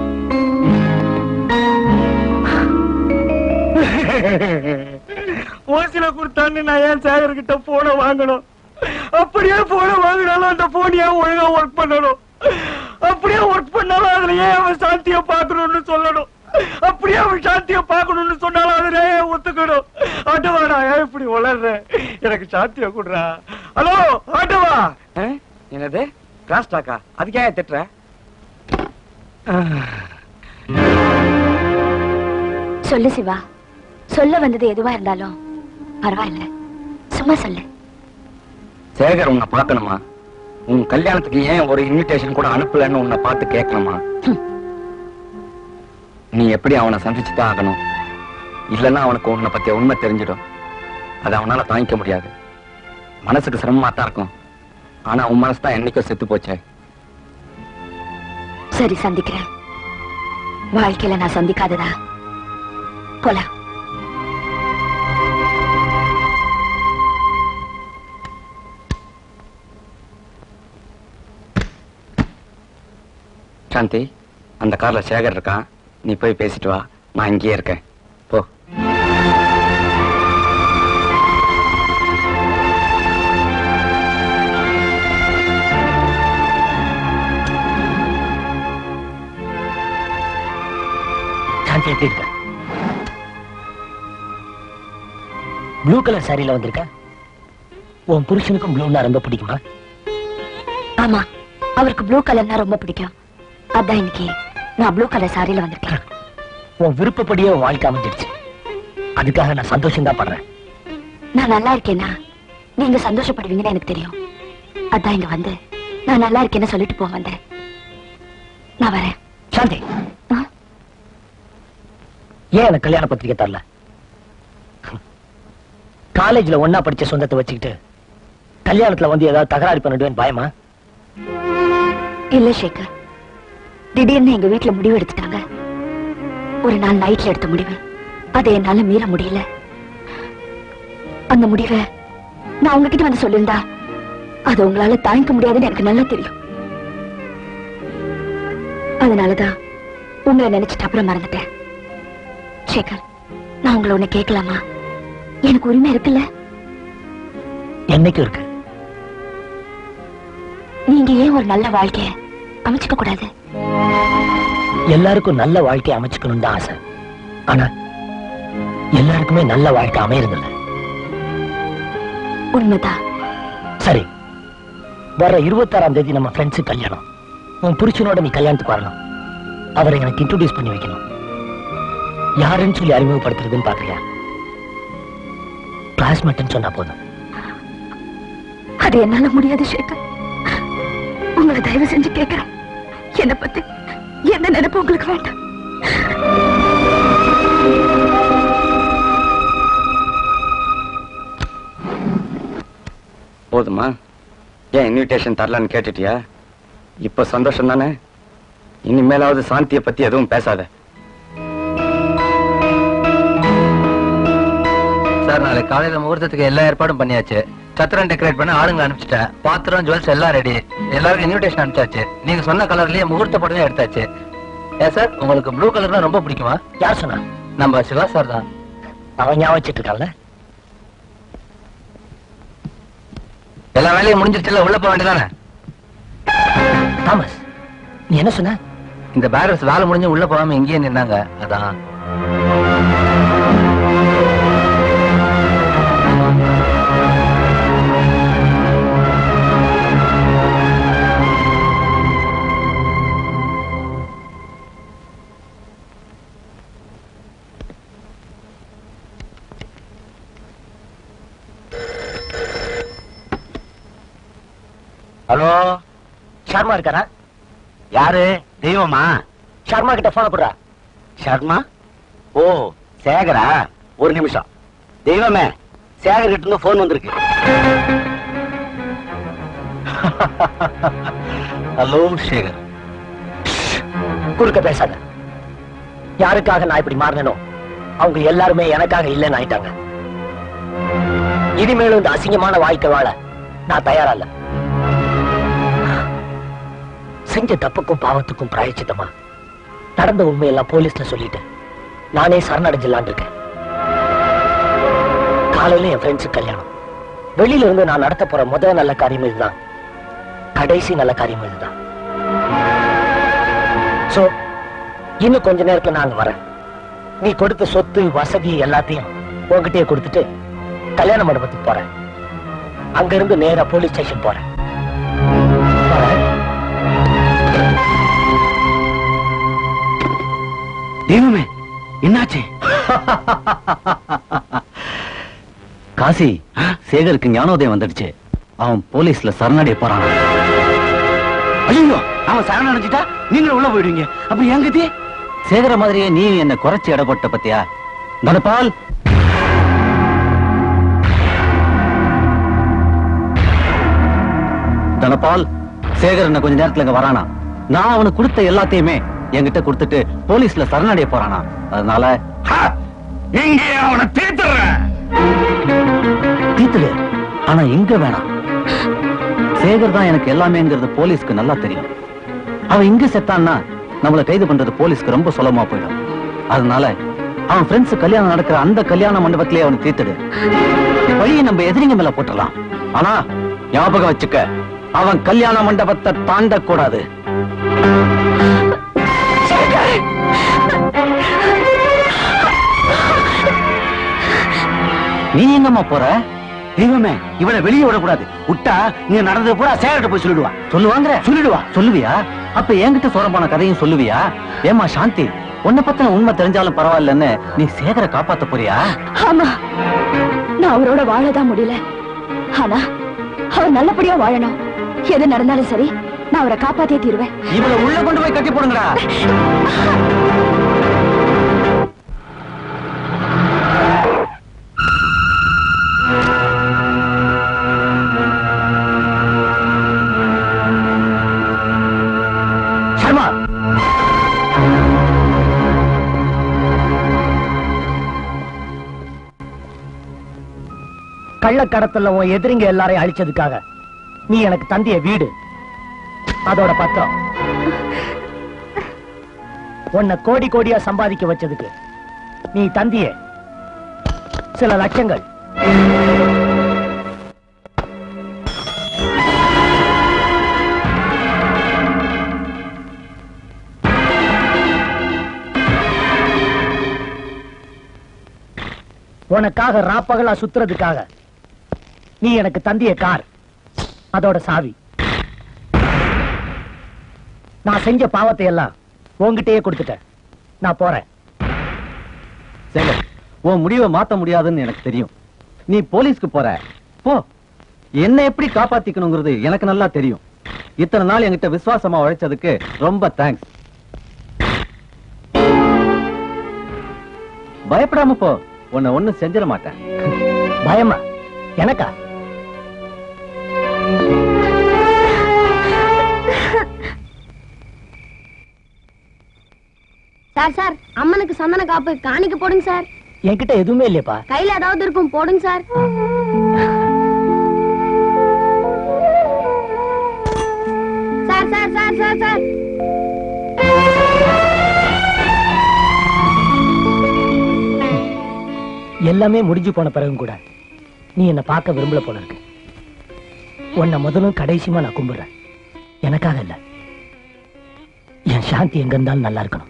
[SPEAKER 2] ஓசில கொடுத்தான்னு நான் ஏன் சேகர் கிட்ட போன வாங்கணும் அப்படியே போன வாங்கினாலும் அந்த போன் ஏன் ஒழுங்கா ஒர்க் பண்ணணும் அப்படியே ஒர்க் பண்ணாலும் அதுல ஏன் அவன் சாந்திய பாக்கணும்னு சொல்லணும் அப்படியே அவன் சாந்திய பாக்கணும்னு சொன்னாலும் அதுல ஏன் ஒத்துக்கணும் ஆட்டவாடா ஏன் இப்படி வளர்ற எனக்கு சாந்திய கொடுறா ஹலோ ஆட்டவா என்னது கிராஸ் டாக்கா அதுக்கே ஏன் திட்டுற
[SPEAKER 1] சொல்லு சிவா சொல்ல வந்தது எதுவா இருந்தாலும் பரவாயில்ல சும்மா சொல்லு
[SPEAKER 2] சேகர் உன்னை பார்க்கணுமா உன் கல்யாணத்துக்கு ஏன் ஒரு இன்விடேஷன் கூட அனுப்பலன்னு உன்னை பார்த்து கேட்கணுமா நீ எப்படி அவனை சந்திச்சுதான் ஆகணும் இல்லைன்னா அவனுக்கு உன்னை பத்திய உண்மை தெரிஞ்சிடும் அது அவனால தாங்கிக்க முடியாது மனசுக்கு சிரமமா தான் இருக்கும் ஆனா உன் மனசு தான் என்னைக்கோ செத்து போச்சே
[SPEAKER 1] சரி சந்திக்கிறேன் வாழ்க்கையில நான் சந்திக்காததா போலாம்
[SPEAKER 2] சாந்தி அந்த கார்ல சேகர் இருக்கான் நீ போய் பேசிட்டு வா நான் இங்கேயே இருக்கேன் போ
[SPEAKER 11] சாந்தி எப்படி இருக்க ப்ளூ கலர் சாரியில வந்திருக்க உன் புருஷனுக்கும் ப்ளூனா ரொம்ப பிடிக்குமா
[SPEAKER 1] ஆமா அவருக்கு ப்ளூ கலர்னா ரொம்ப பிடிக்கும் அதான் இன்னைக்கு நான் ப்ளூ கலர் சாரியில வந்திருக்கேன்
[SPEAKER 11] உன் விருப்பப்படியே உன் வாழ்க்கை அமைஞ்சிடுச்சு அதுக்காக நான் சந்தோஷம் தான் படுறேன்
[SPEAKER 1] நான் நல்லா இருக்கேனா நீங்க சந்தோஷப்படுவீங்கன்னு எனக்கு தெரியும் அதான் இங்க வந்து நான் நல்லா இருக்கேன்னு சொல்லிட்டு போக வந்தேன் நான் வரேன்
[SPEAKER 11] சாந்தி ஏன் எனக்கு கல்யாண பத்திரிக்கை தரல காலேஜ்ல ஒன்னா படிச்ச சொந்தத்தை வச்சுக்கிட்டு கல்யாணத்துல வந்து ஏதாவது தகராறு பண்ணிடுவேன் பயமா
[SPEAKER 1] இல்ல சேகர் திடீர்னு எங்க வீட்டுல முடிவு எடுத்துட்டாங்க ஒரு நாள் நைட்ல எடுத்த முடிவு அதை என்னால மீற முடியல அந்த முடிவை நான் உங்ககிட்ட வந்து சொல்லியிருந்தா அது உங்களால தாங்கிக்க முடியாதுன்னு எனக்கு நல்லா தெரியும் அதனாலதான் உங்களை நினைச்சிட்டு அப்புறம் மறந்துட்டேன் சேகர் நான் உங்களை ஒண்ணு கேட்கலாமா எனக்கு உரிமை இருக்குல்ல
[SPEAKER 11] என்னைக்கும் இருக்கு
[SPEAKER 1] நீங்க ஏன் ஒரு நல்ல வாழ்க்கைய அமைச்சுக்க கூடாது
[SPEAKER 11] எல்லாருக்கும் நல்ல வாழ்க்கை அமைச்சுக்கணும் தான் ஆசை ஆனா எல்லாருக்குமே நல்ல வாழ்க்கை அமையறதில்ல
[SPEAKER 1] உண்மைதான்
[SPEAKER 11] சரி வர்ற இருபத்தாறாம் தேதி நம்ம ஃப்ரெண்ட்ஸு கல்யாணம் உன் புருஷனோட நீ கல்யாணத்துக்கு வரணும் அவரை எனக்கு இன்ட்ரோடியூஸ் பண்ணி வைக்கணும் யாருன்னு சொல்லி அறிமுகப்படுத்துறதுன்னு பாக்குறியா கிளாஸ்மேட்னு சொன்னா போதும்
[SPEAKER 1] அது என்னால முடியாது சேகர் உங்களை தயவு செஞ்சு கேட்கிறேன் என்ன பத்தி எந்த நினைப்பு உங்களுக்கு வேண்டாம்
[SPEAKER 2] போதுமா ஏன் இன்விடேஷன் தரலன்னு கேட்டுட்டியா இப்ப சந்தோஷம் தானே இனிமேலாவது சாந்தியை பத்தி எதுவும் பேசாத
[SPEAKER 19] சார் நாளைக்கு காலையில முகூர்த்தத்துக்கு எல்லா ஏற்பாடும் பண்ணியாச்சு சத்திரம் டெக்கரேட் பண்ண ஆளுங்க அனுப்பிச்சிட்டேன் பாத்திரம் ஜுவல்ஸ் எல்லாம் ரெடி எல்லாருக்கும் இன்விடேஷன் அனுப்பிச்சாச்சு நீங்க சொன்ன கலர்லயே முகூர்த்த படமே எடுத்தாச்சு ஏன் சார் உங்களுக்கு ப்ளூ கலர்னா ரொம்ப பிடிக்குமா
[SPEAKER 11] யார் சொன்னா
[SPEAKER 19] நம்ம சிவா சார் தான்
[SPEAKER 11] அவன் ஞாபகம் வச்சிட்டு இருக்கான்ல
[SPEAKER 19] எல்லா வேலையும் முடிஞ்சிருச்சுல உள்ள போக வேண்டியதானே
[SPEAKER 11] தாமஸ் நீ என்ன சொன்ன
[SPEAKER 19] இந்த பேரர்ஸ் வேலை முடிஞ்சு உள்ள போகாம இங்கேயே நின்னாங்க அதான்
[SPEAKER 11] ஹலோ ஷர்மா இருக்காரா
[SPEAKER 14] யாரு தெய்வமா
[SPEAKER 11] ஷர்மா கிட்ட போன போடுறா
[SPEAKER 14] சர்மா ஓ சேகரா ஒரு நிமிஷம் தெய்வமே சேகர் கிட்ட இருந்து போன் வந்திருக்கு
[SPEAKER 11] ஹலோ சேகர் குறுக்க பேசாத யாருக்காக நான் இப்படி மாறினோ அவங்க எல்லாருமே எனக்காக இல்லைன்னு ஆயிட்டாங்க இனிமேலும் இந்த அசிங்கமான வாழ்க்கை வாழ நான் தயாரா இல்ல செஞ்ச தப்புக்கும் பாவத்துக்கும் பிராயச்சித்தமா நடந்த உண்மையெல்லாம் போலீஸ்ல சொல்லிட்டேன் நானே சரணடைஞ்சலான் இருக்கேன் காலையில என் ஃப்ரெண்ட்ஸுக்கு கல்யாணம் வெளியில இருந்து நான் நடத்த போற முதல் நல்ல காரியம் இதுதான் கடைசி நல்ல காரியம் இதுதான் சோ இன்னும் கொஞ்ச நேரத்துல நான் அங்க வரேன் நீ கொடுத்த சொத்து வசதி எல்லாத்தையும் உன்கிட்டயே கொடுத்துட்டு கல்யாண மண்டபத்துக்கு போறேன் அங்க இருந்து நேரா போலீஸ் ஸ்டேஷன் போறேன் வரேன்.
[SPEAKER 14] தெய்வமே என்னாச்சு
[SPEAKER 10] காசி சேகருக்கு ஞானோதயம் வந்துடுச்சு அவன் போலீஸ்ல சரணடைய போறான்
[SPEAKER 14] ஐயோ அவன் சரண் அடைஞ்சிட்டா நீங்களும் உள்ள போயிடுவீங்க அப்ப என் கதி
[SPEAKER 10] சேகர மாதிரியே நீ என்ன குறைச்சு இடப்பட்ட பத்தியா தனபால் தனபால் சேகர் என்ன கொஞ்ச நேரத்துல இங்க வரானா நான் அவனுக்கு கொடுத்த எல்லாத்தையுமே என்கிட்ட கொடுத்துட்டு போலீஸ்ல சரணடைய போறானா அதனால
[SPEAKER 2] இங்கே அவனை தீர்த்துறேன்
[SPEAKER 10] தீத்துடு ஆனா இங்க வேணாம் சேகர் தான் எனக்கு எல்லாமேங்கிறது போலீஸ்க்கு நல்லா தெரியும் அவன் இங்க செத்தான்னா நம்மள கைது பண்றது போலீஸ்க்கு ரொம்ப சுலபமா போயிடும் அதனால அவன் ஃப்ரெண்ட்ஸ் கல்யாணம் நடக்கிற அந்த கல்யாண மண்டபத்திலே அவனை தீர்த்துடு வழியை நம்ம எதிரிங்க மேல போட்டுடலாம் ஆனா ஞாபகம் வச்சுக்க அவன் கல்யாண மண்டபத்தை தாண்டக்கூடாது நீ எங்கம்மா போற தெய்வமே இவனை வெளியே விடக்கூடாது விட்டா நீ நடந்தது பூரா சேகர்ட்ட போய் சொல்லிடுவா சொல்லுவாங்க சொல்லிடுவா சொல்லுவியா அப்ப என்கிட்ட சோரமான கதையும் சொல்லுவியா ஏமா சாந்தி உன்னை பத்தின உண்மை தெரிஞ்சாலும் பரவாயில்லன்னு நீ சேகரை காப்பாத்த போறியா
[SPEAKER 1] ஆமா நான் அவரோட வாழதான் முடியல ஆனா அவர் நல்லபடியா வாழணும் எது நடந்தாலும் சரி நான் அவரை காப்பாத்தியே தீருவேன்
[SPEAKER 10] இவளை உள்ள கொண்டு போய் கட்டி போடுங்கடா
[SPEAKER 11] சர்மா கள்ளக்கடத்தல உன் எதிரிங்க எல்லாரையும் அழிச்சதுக்காக நீ எனக்கு தந்திய வீடு அதோட பத்திரம் உன்னை கோடி கோடியா சம்பாதிக்க வச்சதுக்கு நீ தந்திய சில லட்சங்கள் உனக்காக ராப்பகலா சுத்துறதுக்காக நீ எனக்கு தந்திய கார் அதோட சாவி நான் செஞ்ச பாவத்தை எல்லாம் உன்கிட்டயே கொடுத்துட்டேன் நான் போறேன்
[SPEAKER 10] சேகர் உன் முடிவை மாத்த முடியாதுன்னு எனக்கு தெரியும் நீ போலீஸ்க்கு போற போ என்ன எப்படி காப்பாத்திக்கணுங்கிறது எனக்கு நல்லா தெரியும் இத்தனை நாள் என்கிட்ட விசுவாசமா உழைச்சதுக்கு ரொம்ப தேங்க்ஸ் பயப்படாம போ உன்னை ஒண்ணும் செஞ்சிட மாட்டேன்
[SPEAKER 11] பயமா எனக்கா
[SPEAKER 9] சார் சார் அம்மனுக்கு சந்தன காப்பு காணிக்க போடுங்க சார்
[SPEAKER 11] என்கிட்ட எதுவுமே இல்லையப்பா
[SPEAKER 9] கையில ஏதாவது இருக்கும் போடுங்க sir sir sir sir sir sir
[SPEAKER 11] எல்லாமே முடிஞ்சு போன பிறகும் கூட நீ என்ன பார்க்க விரும்பல போல இருக்கு உன்னை முதலும் கடைசியுமா நான் கும்பிடுறேன் எனக்காக இல்ல என் சாந்தி எங்க இருந்தாலும் நல்லா இருக்கணும்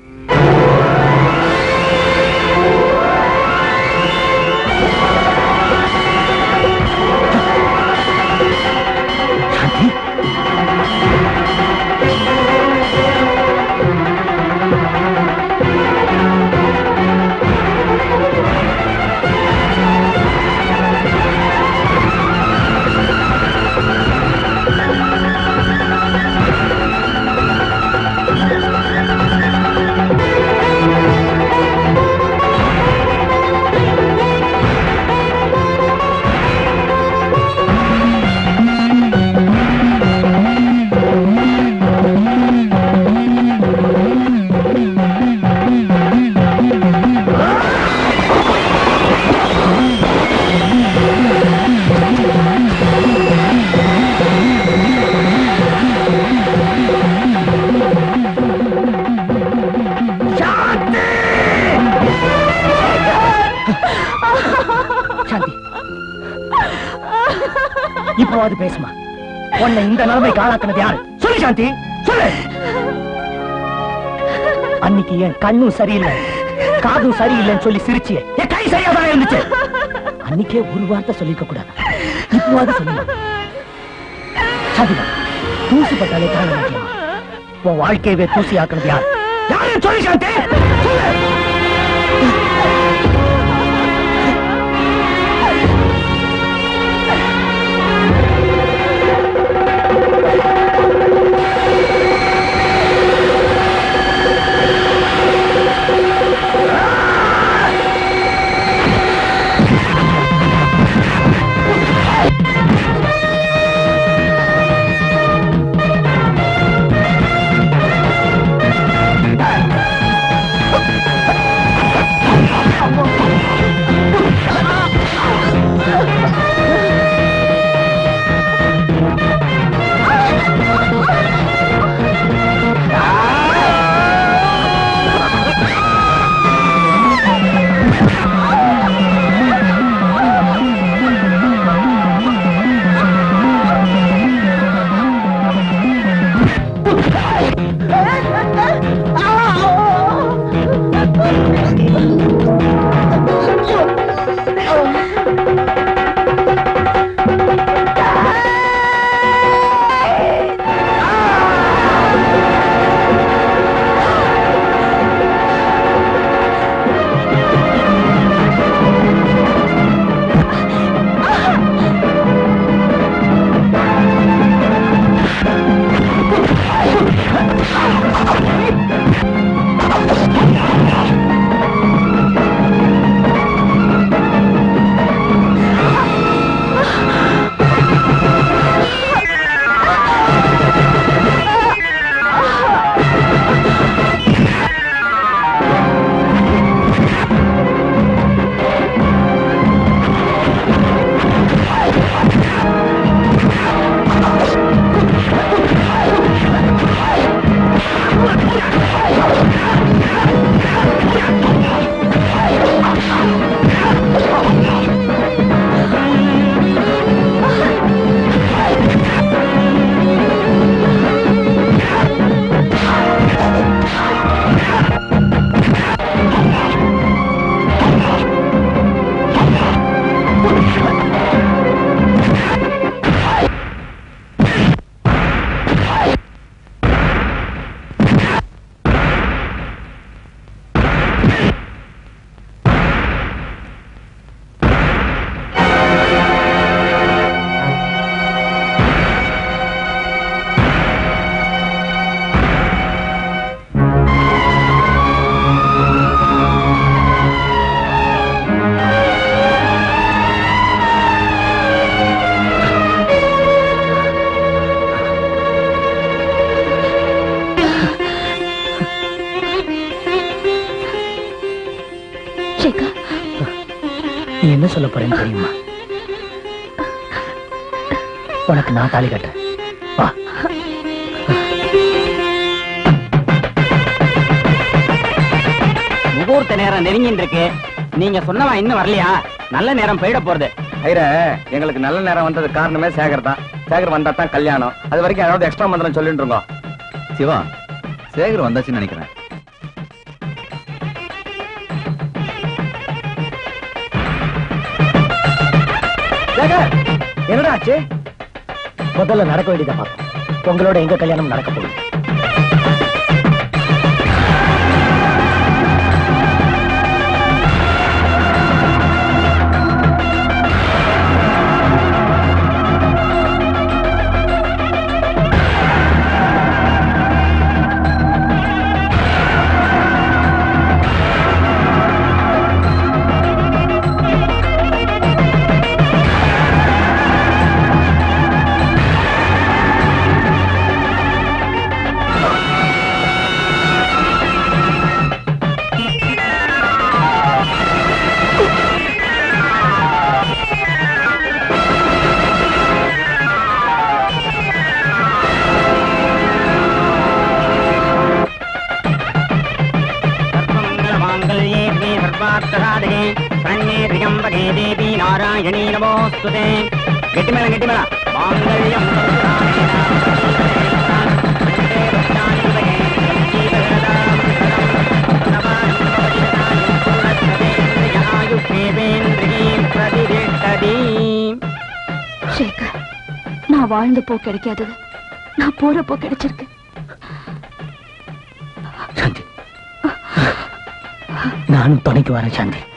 [SPEAKER 11] சாந்தி இப்போவாது பேசுமா உன்னை இந்த நிலைமைக்கு ஆளாக்குனது யாரு சொல்லு சாந்தி சொல்லு அன்னைக்கு என் கண்ணும் சரியில்லை காதும் சரியில்லைன்னு சொல்லி சிரிச்சு என் கை சரியா தான் இருந்துச்சு அன்னைக்கே ஒரு வார்த்தை சொல்லிக்க கூடாது இப்போவாது சொல்லுமா சாந்திமா தூசி பட்டாலே தாழ மாட்டியமா உன் வாழ்க்கையவே தூசி ஆக்குனது யார் யாரு சொல்லு சாந்தி சொல்லு
[SPEAKER 15] ஆ
[SPEAKER 11] என்ன சொல்ல போறேன்னு தெரியுமா உனக்கு நான் தாலி கட்டுறேன் வா
[SPEAKER 5] முகூர்த்த நேரம் நெருங்கின்னு இருக்கு நீங்க சொன்னவன் இன்னும் வரலையா நல்ல நேரம் போயிட போறது
[SPEAKER 2] ஐர எங்களுக்கு நல்ல நேரம் வந்தது காரணமே சேகர் தான் சேகர் வந்தா தான் கல்யாணம் அது வரைக்கும் ஏதாவது எக்ஸ்ட்ரா மந்திரம் சொல்லிட்டு இருக்கோம்
[SPEAKER 16] சிவா சேகர் வந்தாச்சுன்னு நினைக்கிறேன்
[SPEAKER 2] சேகர் என்னடா ஆச்சு
[SPEAKER 11] முதல்ல நடக்க வேண்டியதை பார்ப்போம் உங்களோட எங்க கல்யாணம் நடக்க போகுது
[SPEAKER 5] மாங்கல்யே ஸ்ரீ சர்வார்த்தசாதகே சரண்யே திரியம்பகே தேவி நாராயணீ நமோஸ்துதே கெட்டி மேல கெட்டி மேல மாங்கல்யம்
[SPEAKER 1] சேகர் நான் வாழ்ந்த போ கிடைக்காதது நான் போற போ கிடைச்சிருக்கு
[SPEAKER 11] நானும் துணைக்கு வரேன் சாந்தி